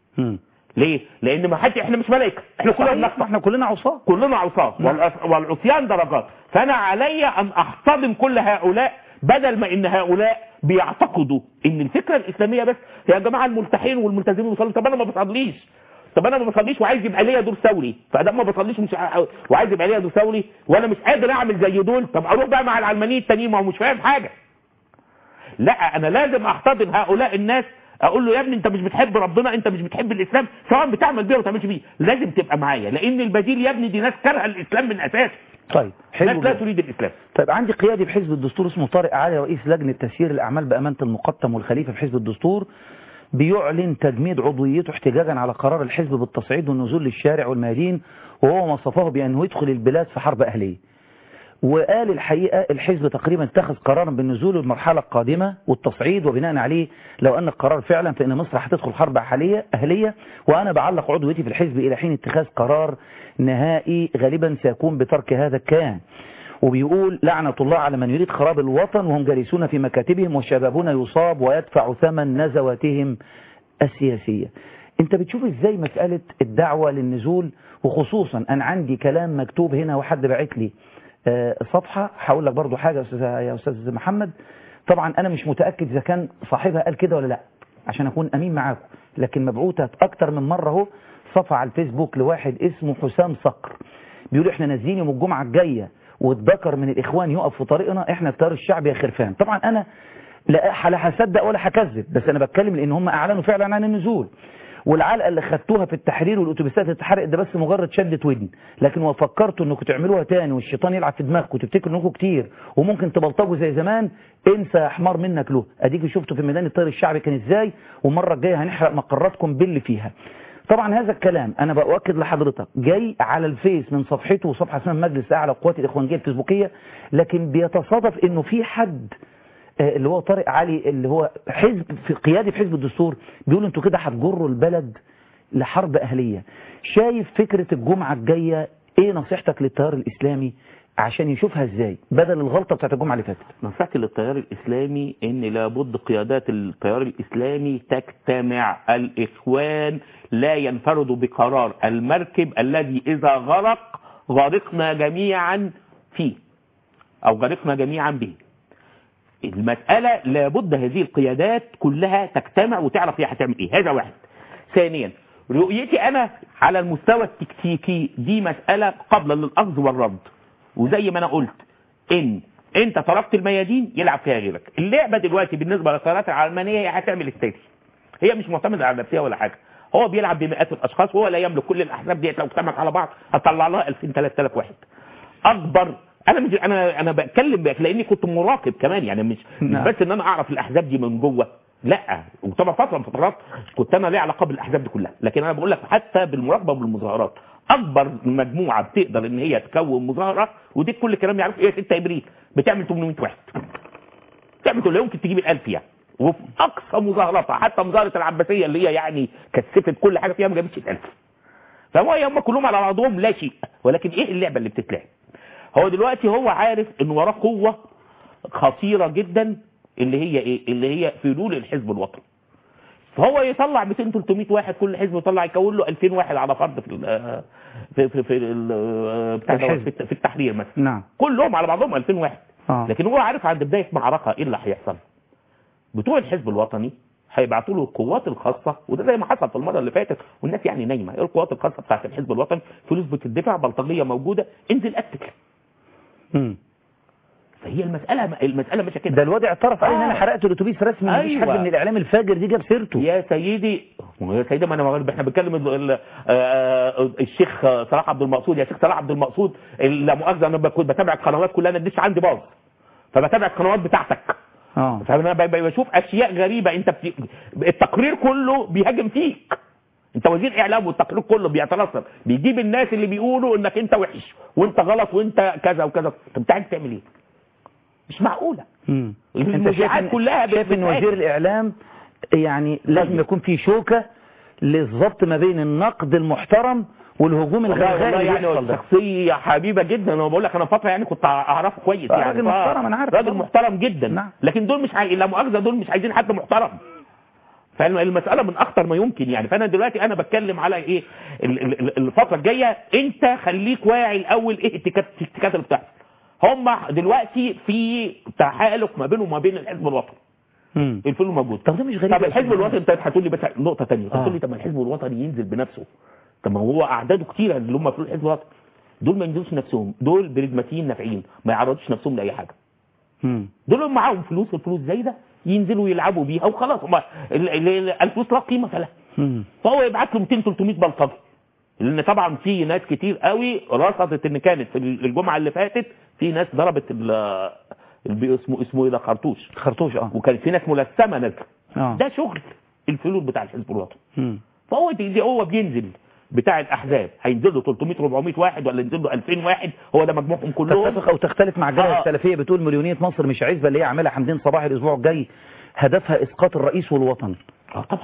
ليه؟ لان ما حد احنا مش ملائكه احنا كلنا صحيح، بنخطأ احنا كلنا عصاه كلنا عصاه والعص- والعصيان درجات فانا علي ان احتضن كل هؤلاء بدل ما ان هؤلاء بيعتقدوا ان الفكره الاسلاميه بس يا جماعه الملتحين والملتزمين بيصلوا طب انا ما بصليش طب انا ما بصليش وعايز يبقى ليا دور ثوري فادام ما بصليش مش ع- وعايز يبقى ليا دور ثوري وانا مش قادر اعمل زي دول طب اروح بقى مع العلمانيين التانيين ما هو مش فاهم حاجه لا انا لازم احتضن هؤلاء الناس اقول له يا ابني انت مش بتحب ربنا انت مش بتحب الاسلام سواء بتعمل بيه ولا ما بتعملش بيه لازم تبقى معايا لان البديل يا ابني دي ناس كارهه الاسلام من اساس طيب حلو ناس لا جدا. تريد الاسلام طيب عندي قيادي في حزب الدستور اسمه طارق علي رئيس لجنة تسيير الأعمال بأمانة المقدم والخليفة في حزب الدستور بيعلن تجميد عضويته احتجاجا على قرار الحزب بالتصعيد والنزول للشارع والميادين وهو وصفه بأنه يدخل البلاد في حرب أهلية وقال الحقيقة الحزب تقريبا اتخذ قرارا بالنزول للمرحلة القادمة والتصعيد وبناء عليه لو أن القرار فعلا فإن مصر هتدخل حرب أهلية أهلية وأنا بعلق عضويتي في الحزب إلى حين اتخاذ قرار نهائي غالبا سيكون بترك هذا الكيان وبيقول لعنة الله على من يريد خراب الوطن وهم جالسون في مكاتبهم وشبابنا يصاب ويدفع ثمن نزواتهم السياسية انت بتشوف ازاي مسألة الدعوة للنزول وخصوصا انا عندي كلام مكتوب هنا وحد بعت لي آه، صفحة هقول لك برضو حاجة يا أستاذ- يا استاذ محمد طبعا انا مش متأكد اذا كان صاحبها قال كده ولا لا عشان اكون امين معاكم لكن مبعوثة اكتر من مرة اهو صفحة على الفيسبوك لواحد اسمه حسام صقر بيقول احنا نازلين يوم الجمعة الجاية واتذكر من الاخوان يقف في طريقنا احنا التيار الشعبي يا خرفان طبعا انا لا لا هصدق ولا هكذب بس انا بتكلم لان هم اعلنوا فعلا عن النزول والعلقه اللي خدتوها في التحرير والاتوبيسات اللي اتحرقت ده بس مجرد شده ودن لكن وفكرتوا انكم تعملوها تاني والشيطان يلعب في دماغكم وتفتكروا انكم كتير وممكن تبلطجوا زي زمان انسى يا حمار منك له اديكوا شفتوا في ميدان الطير الشعبي كان ازاي والمره الجايه هنحرق مقراتكم باللي فيها طبعا هذا الكلام انا باؤكد لحضرتك جاي على الفيس من صفحته وصفحه اسمها مجلس اعلى قوات الاخوانجيه الفيسبوكيه لكن بيتصادف انه في حد آه، اللي هو طارق علي اللي هو حزب في قيادي في حزب الدستور بيقول انتوا كده هتجروا البلد لحرب اهليه شايف فكره الجمعه الجايه ايه نصيحتك للتيار الاسلامي عشان يشوفها ازاي بدل الغلطه بتاعت الجمعه اللي فاتت نصيحتي للتيار الإسلامي إن لابد قيادات التيار الإسلامي تجتمع الإخوان لا ينفردوا بقرار المركب الذي إذا غرق غرقنا جميعا فيه أو غرقنا جميعا به المسألة لابد هذه القيادات كلها تجتمع وتعرف هي هتعمل إيه هذا واحد ثانيا رؤيتي أنا على المستوى التكتيكي دي مسألة قبل للأخذ والرد وزي ما أنا قلت إن أنت تركت الميادين يلعب فيها غيرك اللعبة دلوقتي بالنسبة للقرارات العلمانية هي هتعمل التالي هي مش معتمدة على نفسها ولا حاجة هو بيلعب بمئات الأشخاص وهو لا يملك كل الأحزاب ديت لو اجتمعت على بعض هتطلع لها 2000 3000 واحد اكبر انا مش انا انا بتكلم بك لاني كنت مراقب كمان يعني مش مش نعم. بس ان انا اعرف الاحزاب دي من جوه لا وطبعا فتره من فترات كنت انا ليا علاقه بالاحزاب دي كلها لكن انا بقول لك حتى بالمراقبه وبالمظاهرات اكبر مجموعه بتقدر ان هي تكون مظاهره ودي كل الكلام يعرف ايه 6 ابريل بتعمل 800 واحد تعمل لا يمكن تجيب الألف يعني وفي اقصى مظاهراتها حتى مظاهره العباسيه اللي هي يعني كثفت كل حاجه فيها ما جابتش الألف فهو هم كلهم على بعضهم لا شيء ولكن ايه اللعبه اللي بتتلعب هو دلوقتي هو عارف ان وراه قوه خطيره جدا اللي هي ايه اللي هي فلول الحزب الوطني فهو يطلع 200 300 واحد كل حزب يطلع يكون له 2000 واحد على فرد في ال- في في, في, ال- بتاع دوت، الحزب. في, في التحرير مثلا نعم كلهم على بعضهم 2000 واحد آه. لكن هو عارف عند بدايه معركه ايه اللي هيحصل بتوع الحزب الوطني هيبعتوا له القوات الخاصه وده زي ما حصل في المره اللي فاتت والناس يعني نايمه القوات الخاصه بتاعت الحزب الوطني فلوس بتدفع بلطجيه موجوده انزل قتل مم. فهي المساله المساله مش كده ده الواد اعترف قال ان انا آه. حرقت الاتوبيس رسمي مفيش أيوة. حد من الاعلام الفاجر دي جاب سيرته يا سيدي يا سيدي ما انا احنا بنتكلم ال- ال- آه، الشيخ صلاح عبد المقصود يا شيخ صلاح عبد المقصود لا مؤاخذه انا بكون بتابع القنوات كلها انا الدش عندي باظ فبتابع القنوات بتاعتك اه فانا ب- ب- بشوف اشياء غريبه انت بت... التقرير كله بيهاجم فيك انت وزير اعلام والتقرير كله بيتنصر بيجيب الناس اللي بيقولوا انك انت وحش وانت غلط وانت كذا وكذا طب انت عايز تعمل ايه مش معقوله مم. انت شايف المذيعات ان كلها بت- شايف ان بتهاجم. وزير الاعلام يعني لازم يكون في شوكه للضبط ما بين النقد المحترم والهجوم والله الغرغري والله اللي يعني بيحصل ده شخصية حبيبة جدا انا بقول لك انا فترة يعني كنت اعرفه كويس آه، يعني راجل ف- محترم، أنا عارف راجل طبعا. محترم جدا نعم. لكن دول مش عاي... لا مؤاخذة دول مش عايزين حد محترم فالمسألة من اخطر ما يمكن يعني فانا دلوقتي انا بتكلم على ايه ال- ال- ال- الفترة الجاية انت خليك واعي الاول ايه التكات التكات اللي بتحصل هم دلوقتي في تحالف ما بينهم وما بين الحزب الوطني مم. الفيلم موجود طب ده مش غريب طب يا الحزب أستاذ الوطني انت هتقول لي بس نقطه ثانيه آه. هتقول لي طب ما الحزب الوطني ينزل بنفسه طب ما هو اعداده كتيره اللي هم في الحزب الوطني دول ما ينزلوش نفسهم دول برجماتيين نافعين ما يعرضوش نفسهم لاي حاجه مم. دول اللي معاهم فلوس الفلوس زايده ينزلوا يلعبوا بيها وخلاص هم ال- ال- ال- الفلوس لا قيمه لها مم. فهو يبعت له 200 300 بلطجي لان طبعا في ناس كتير قوي رصدت ان كانت في الجمعه اللي فاتت في ناس ضربت ال- البي اسمه اسمه ايه ده خرطوش خرطوش اه وكانت في ناس ملثمه نازله اه ده شغل الفلوس بتاع الحزب الوطني مم. فهو دي دي هو بينزل بتاع الاحزاب هينزل له 300 400 واحد ولا ينزل له 2000 واحد هو ده مجموعهم كلهم تتفق او تختلف مع الجبهه آه. السلفيه بتقول مليونيه مصر مش عزبه اللي هي عاملها حمدين صباحي الاسبوع الجاي هدفها اسقاط الرئيس والوطن اه طبعا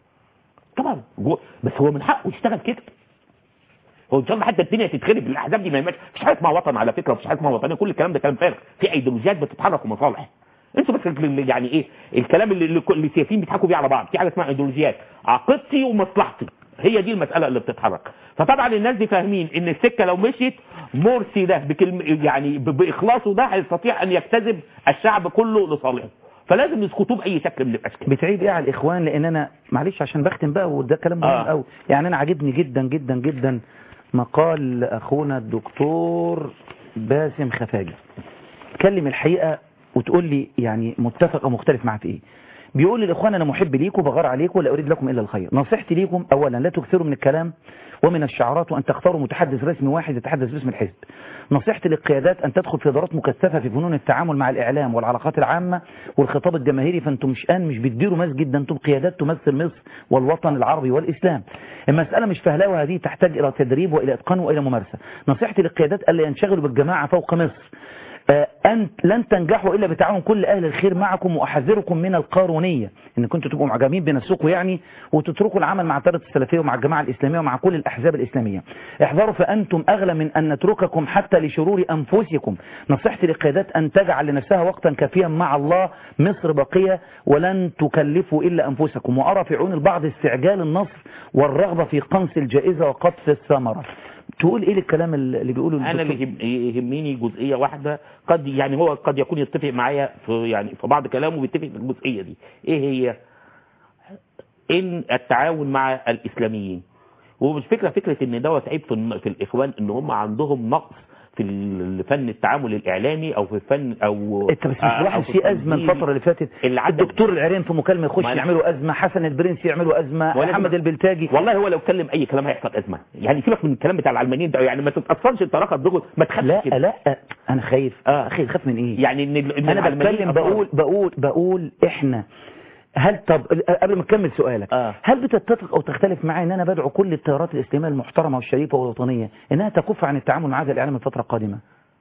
طبعا جو- بس هو من حقه يشتغل كده هو ان شاء الله حتى الدنيا تتخرب الاحزاب دي ما يمشي مفيش حاجه اسمها وطن على فكره مفيش حاجه اسمها وطنيه كل الكلام ده كلام فارغ في ايديولوجيات بتتحرك ومصالح انتوا بس اللي- يعني ايه الكلام اللي اللي كل- السياسيين بيضحكوا بيه على بعض في حاجه اسمها ايديولوجيات عقيدتي ومصلحتي هي دي المساله اللي بتتحرك فطبعا الناس دي فاهمين ان السكه لو مشيت مرسي ده بكلمه يعني ب- باخلاصه ده هيستطيع ان يجتذب الشعب كله لصالحه فلازم يسكتوه باي شكل من الاشكال بتعيب ايه على الاخوان لان انا معلش عشان بختم بقى وده كلام مهم آه. قوي يعني انا عاجبني جدا جدا جدا مقال اخونا الدكتور باسم خفاجي اتكلم الحقيقه وتقول لي يعني متفق او مختلف معاه في ايه بيقول للاخوان انا محب ليكم وبغار عليكم ولا اريد لكم الا الخير نصيحتي ليكم اولا لا تكثروا من الكلام ومن الشعارات وان تختاروا متحدث رسمي واحد يتحدث باسم الحزب نصيحتي للقيادات ان تدخل في دورات مكثفه في فنون التعامل مع الاعلام والعلاقات العامه والخطاب الجماهيري فانتم مش ان مش بتديروا مسجد ده انتم قيادات تمثل مصر والوطن العربي والاسلام المساله مش فهلاوه هذه تحتاج الى تدريب والى اتقان والى ممارسه نصيحتي للقيادات الا ينشغلوا بالجماعه فوق مصر آه، أن لن تنجحوا إلا بتعاون كل أهل الخير معكم وأحذركم من القارونية إن كنتوا تبقوا معجبين بنفسكم يعني وتتركوا العمل مع تارة السلفية ومع الجماعة الإسلامية ومع كل الأحزاب الإسلامية احذروا فأنتم أغلى من أن نترككم حتى لشرور أنفسكم نصيحتي للقيادات أن تجعل لنفسها وقتا كافيا مع الله مصر بقية ولن تكلفوا إلا أنفسكم وأرى في عيون البعض استعجال النصر والرغبة في قنص الجائزة وقطف الثمرة تقول إيه الكلام اللي بيقوله انا الدكتور؟ اللي يهم- يهمني جزئيه واحده قد يعني هو قد يكون يتفق معايا في يعني في بعض كلامه بيتفق في الجزئيه دي ايه هي ان التعاون مع الاسلاميين ومش فكره فكره ان دوت عيب في, الن- في الاخوان ان هم عندهم نقص في ال- فن التعامل الاعلامي او في الفن او انت بس مش آه، أو لاحظ في في ازمه التنظيم. الفتره اللي فاتت اللي عدى الدكتور العرين في مكالمه يخش ما أنا- يعملوا ازمه حسن البرنسي يعملوا ازمه ولازم- محمد البلتاجي والله هو لو اتكلم اي كلام هيحصل ازمه يعني سيبك من الكلام بتاع العلمانيين ده يعني ما تتاثرش انت رقم ضغط ما تخافش لا كده. لا انا خايف آه. اخي خاف من ايه يعني ان ال- إن انا العلمانيين بتكلم أصلاً- بقول بقول بقول احنا هل طب قبل ما تكمل سؤالك آه. هل بتتفق او تختلف معي ان انا بدعو كل التيارات الاسلاميه المحترمه والشريفه والوطنيه انها تكف عن التعامل مع هذا الاعلام الفتره القادمه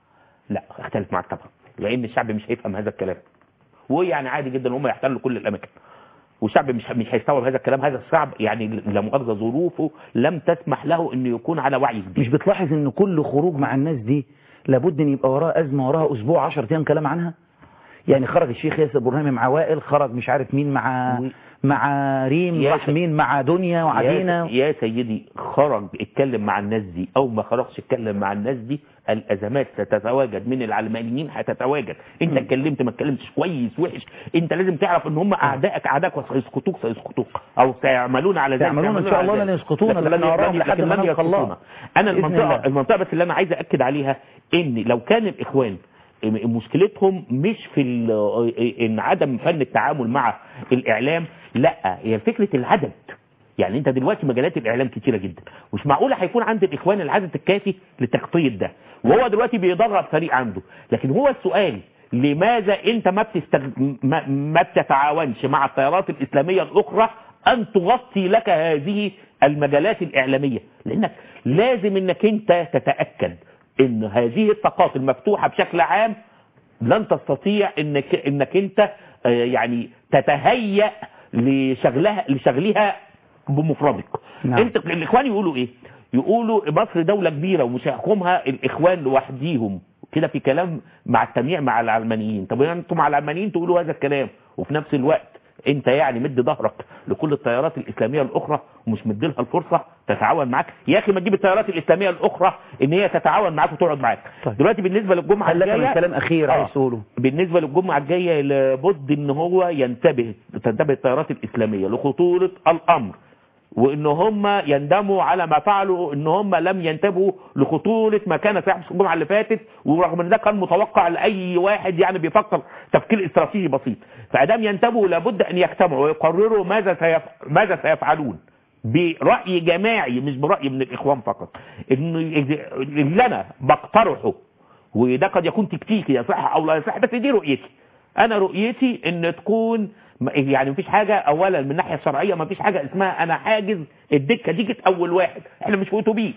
لا اختلف معك طبعا لان الشعب مش هيفهم هذا الكلام ويعني عادي جدا هم يحتلوا كل الاماكن والشعب مش مش هيستوعب هذا الكلام هذا الشعب يعني لا مؤاخذه ظروفه لم تسمح له انه يكون على وعي كبير مش بتلاحظ ان كل خروج مع الناس دي لابد ان يبقى وراه ازمه وراها اسبوع 10 ايام كلام عنها يعني خرج الشيخ ياسر برهامي مع وائل خرج مش عارف مين مع مع ريم يا راح سي- مين مع دنيا وعدينا يا, يا سيدي خرج اتكلم مع الناس دي او ما خرجش اتكلم مع الناس دي الازمات ستتواجد من العلمانيين هتتواجد انت اتكلمت ما اتكلمتش كويس وحش انت لازم تعرف ان هم اعدائك اعدائك وسيسقطوك سيسقطوك او سيعملون على ذلك سيعملون إن شاء على الله ذلك. لن يسقطون، لكن لن لن- نراهم لن- لحد لكن ما لن نلقى الله. يسقطون. انا بإذن المنطقه الله. المنطقه بس اللي انا عايز اكد عليها ان لو كان الاخوان مشكلتهم مش في ال- ان عدم فن التعامل مع الاعلام لا هي فكره العدد يعني انت دلوقتي مجالات الاعلام كتيره جدا مش معقوله هيكون عند الاخوان العدد الكافي لتغطيه ده وهو دلوقتي بيدرب فريق عنده لكن هو السؤال لماذا انت ما بتستغ... ما, ما بتتعاونش مع التيارات الاسلاميه الاخرى ان تغطي لك هذه المجالات الاعلاميه لانك لازم انك انت تتاكد ان هذه الطاقات المفتوحه بشكل عام لن تستطيع انك انك انت آه، يعني تتهيأ لشغلها لشغلها بمفردك نعم. انت الاخوان يقولوا ايه يقولوا مصر دولة كبيرة ومش هيحكمها الاخوان لوحديهم كده في كلام مع التمييع مع العلمانيين طب انتم مع العلمانيين تقولوا هذا الكلام وفي نفس الوقت انت يعني مد ظهرك لكل التيارات الاسلاميه الاخرى ومش مدي لها الفرصه تتعاون معاك يا اخي ما تجيب التيارات الاسلاميه الاخرى ان هي تتعاون معاك وتقعد معاك طيب. دلوقتي بالنسبه للجمعه هل لك الجايه من كلام اخير آه. عايز تقوله بالنسبة للجمعة الجاية لابد ان هو ينتبه تنتبه التيارات الاسلامية لخطورة الامر وان هم يندموا على ما فعلوا ان هم لم ينتبهوا لخطورة ما كان سيحدث الجمعة اللي فاتت ورغم ان ده كان متوقع لاي واحد يعني بيفكر تفكير استراتيجي بسيط فادام ينتبهوا لابد ان يجتمعوا ويقرروا ماذا سيف... ماذا سيفعلون برأي جماعي مش برأي من الاخوان فقط ان اللي انا بقترحه وده قد يكون تكتيكي يصح او لا يصح بس دي رؤيتي انا رؤيتي ان تكون م- يعني مفيش حاجة اولا من الناحية الشرعية مفيش حاجة اسمها انا حاجز الدكة دي جت اول واحد احنا مش في اتوبيس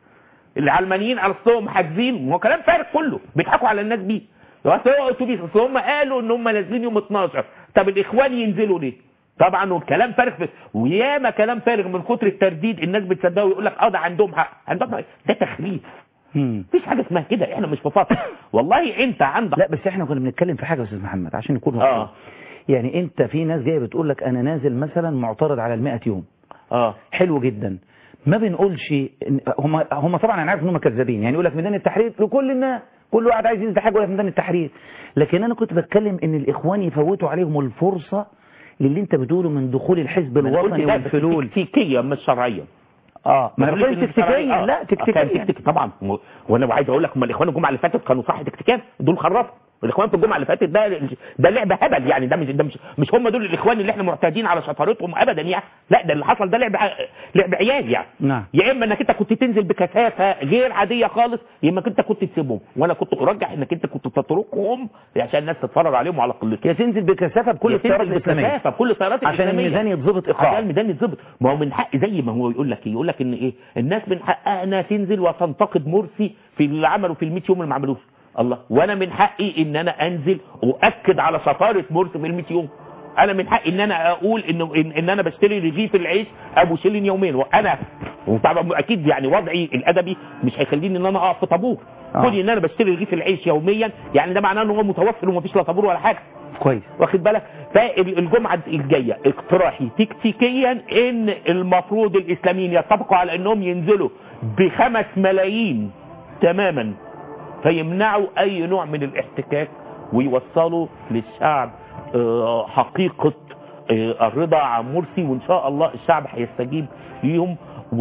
العلمانيين اصلهم حاجزين هو كلام فارغ كله بيضحكوا على الناس بيه اصل هو اتوبيس اصل هم قالوا ان هم نازلين يوم 12 طب الاخوان ينزلوا ليه طبعا والكلام فارغ في- وياما كلام فارغ من كتر الترديد الناس بتصدقه ويقول لك اه ده عندهم حق عندهم حق ده تخريف مفيش حاجه اسمها كده احنا مش في فتره والله انت عندك لا بس احنا كنا بنتكلم في حاجه يا استاذ محمد عشان نكون اه واضحين. يعني انت في ناس جايه بتقول لك انا نازل مثلا معترض على ال 100 يوم اه حلو جدا ما بنقولش إن- هم هم طبعا انا عارف ان هم كذابين يعني يقول لك ميدان التحرير لكل الناس كل واحد عايز ينزل حاجه يقول لك ميدان التحرير لكن انا كنت بتكلم ان الاخوان يفوتوا عليهم الفرصه للي انت بتقوله من دخول الحزب ما أنا قلت الوطني ده بس والفلول تكتيكيا مش شرعيا اه ما انا بقولش بتكلم إن تكتيكيا شرعيا. لا آه. تكتيكيا كان تكتيكي طبعا و- وانا عايز اقول لك هم الاخوان الجمعه اللي فاتت كانوا صح تكتيكيا دول خرفوا الاخوان في الجمعه اللي فاتت ده ده لعبه هبل يعني ده مش ده مش مش هم دول الاخوان اللي احنا معتادين على شطارتهم ابدا يعني لا ده اللي حصل ده لعب ع- لعب عيال يعني نعم يا اما انك انت كنت تنزل بكثافه غير عاديه خالص يا اما انت كنت تسيبهم وانا كنت ارجح انك انت كنت تتركهم عشان الناس تتفرج عليهم على قلتهم يا تنزل بكثافه بكل يا التيارات تنزل الاسلاميه بكثافة بكل التيارات عشان الإسلامية. الميزان يتظبط ايقاع عشان الميزان يتظبط ما هو من حق زي ما هو يقول لك ايه يقول لك ان ايه الناس من حقها انها تنزل وتنتقد مرسي في اللي عمله في ال 100 يوم اللي ما عملوش الله وانا من حقي ان انا انزل واكد على شطاره مرسي في ال 100 يوم انا من حقي ان انا اقول ان ان, إن انا بشتري رغيف العيش ابو شيلين يومين وانا وطبعا اكيد يعني وضعي الادبي مش هيخليني ان انا اقف في طابور آه. كوني ان انا بشتري رغيف العيش يوميا يعني ده معناه ان هو متوفر ومفيش لا طابور ولا حاجه كويس واخد بالك فالجمعة الجاية اقتراحي تكتيكيا ان المفروض الاسلاميين يتفقوا على انهم ينزلوا بخمس ملايين تماما فيمنعوا اي نوع من الاحتكاك ويوصلوا للشعب آه، حقيقة آه، الرضا عن مرسي وان شاء الله الشعب هيستجيب ليهم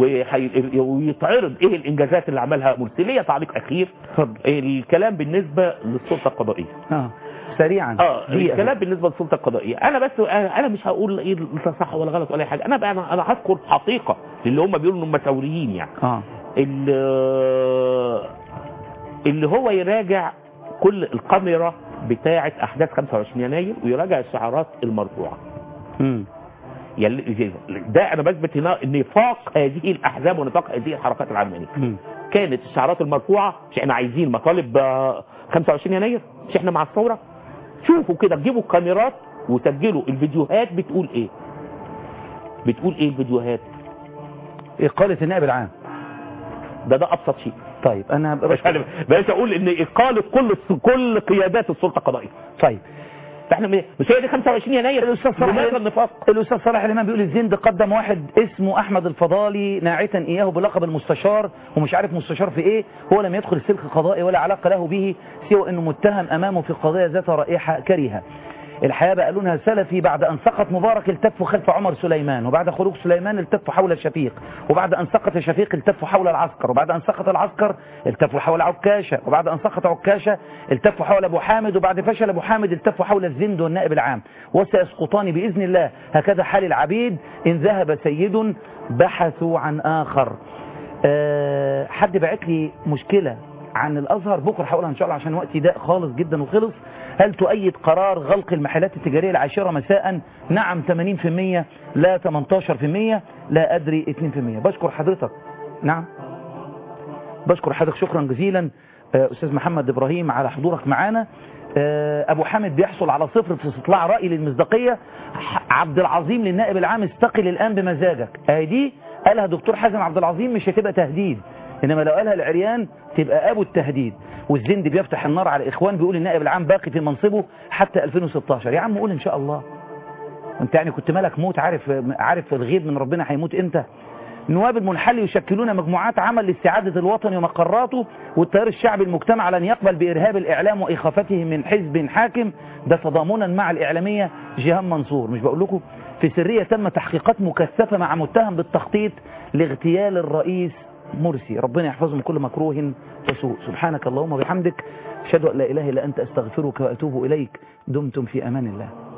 وحي- ويتعرض ايه الانجازات اللي عملها مرسي ليا تعليق اخير اتفضل الكلام بالنسبة للسلطة القضائية اه سريعا اه دقيقة. الكلام بالنسبه للسلطه القضائيه انا بس انا مش هقول ايه ده صح ولا غلط ولا أي حاجه انا بقى انا انا هذكر حقيقه اللي هم بيقولوا انهم ثوريين يعني اه اللي, اللي هو يراجع كل الكاميرا بتاعه احداث 25 يناير ويراجع الشعارات المرفوعه مم. يل- ده انا بثبت هنا نفاق هذه الاحزاب ونفاق هذه الحركات العلمانيه مم. كانت الشعارات المرفوعه مش احنا عايزين مطالب آه، 25 يناير مش احنا مع الثوره شوفوا كده تجيبوا الكاميرات وسجلوا الفيديوهات بتقول ايه بتقول ايه الفيديوهات إقالة النائب العام ده ده ابسط شيء طيب أنا مش أنا بلاش اقول ان اقاله كل كل قيادات السلطه القضائيه طيب فاحنا م- مش هي دي 25 يناير الأستاذ صلاح لماذا النفاق الأستاذ صلاح الإمام بيقول الزند قدم واحد اسمه أحمد الفضالي ناعتا إياه بلقب المستشار ومش عارف مستشار في إيه هو لم يدخل سلك قضائي ولا علاقة له به سوى أنه متهم أمامه في قضية ذات رائحة كريهة الحياة بقى لونها سلفي بعد أن سقط مبارك التفوا خلف عمر سليمان وبعد خروج سليمان التفوا حول الشفيق وبعد أن سقط شفيق التفوا حول العسكر وبعد أن سقط العسكر التفوا حول عكاشة وبعد أن سقط عكاشة التفوا حول أبو حامد وبعد فشل أبو حامد التفوا حول الزند والنائب العام وسيسقطان بإذن الله هكذا حال العبيد إن ذهب سيد بحثوا عن آخر أه حد بعت لي مشكلة عن الأزهر بكرة هقولها إن شاء الله عشان وقتي ضاق خالص جدا وخلص هل تؤيد قرار غلق المحلات التجارية العاشرة مساء نعم 80% لا 18% لا أدري 2% بشكر حضرتك نعم بشكر حضرتك شكرا جزيلا آه، أستاذ محمد إبراهيم على حضورك معانا آه، أبو حامد بيحصل على صفر في استطلاع رأي للمصداقية ح- عبد العظيم للنائب العام استقل الآن بمزاجك اهي دي قالها دكتور حازم عبد العظيم مش هتبقى تهديد إنما لو قالها العريان تبقى أبو التهديد والزند بيفتح النار على الإخوان بيقول النائب العام باقي في منصبه حتى 2016 يا عم قول إن شاء الله انت يعني كنت مالك موت عارف عارف الغيب من ربنا هيموت امتى نواب المنحل يشكلون مجموعات عمل لاستعادة الوطن ومقراته والتيار الشعبي المجتمع لن يقبل بإرهاب الإعلام وإخافته من حزب حاكم ده تضامنا مع الإعلامية جيهان منصور مش بقول لكم في سرية تم تحقيقات مكثفة مع متهم بالتخطيط لاغتيال الرئيس مرسي ربنا يحفظه من كل مكروه وسوء سبحانك اللهم وبحمدك أشهد أن لا إله إلا أنت أستغفرك وأتوب إليك دمتم في أمان الله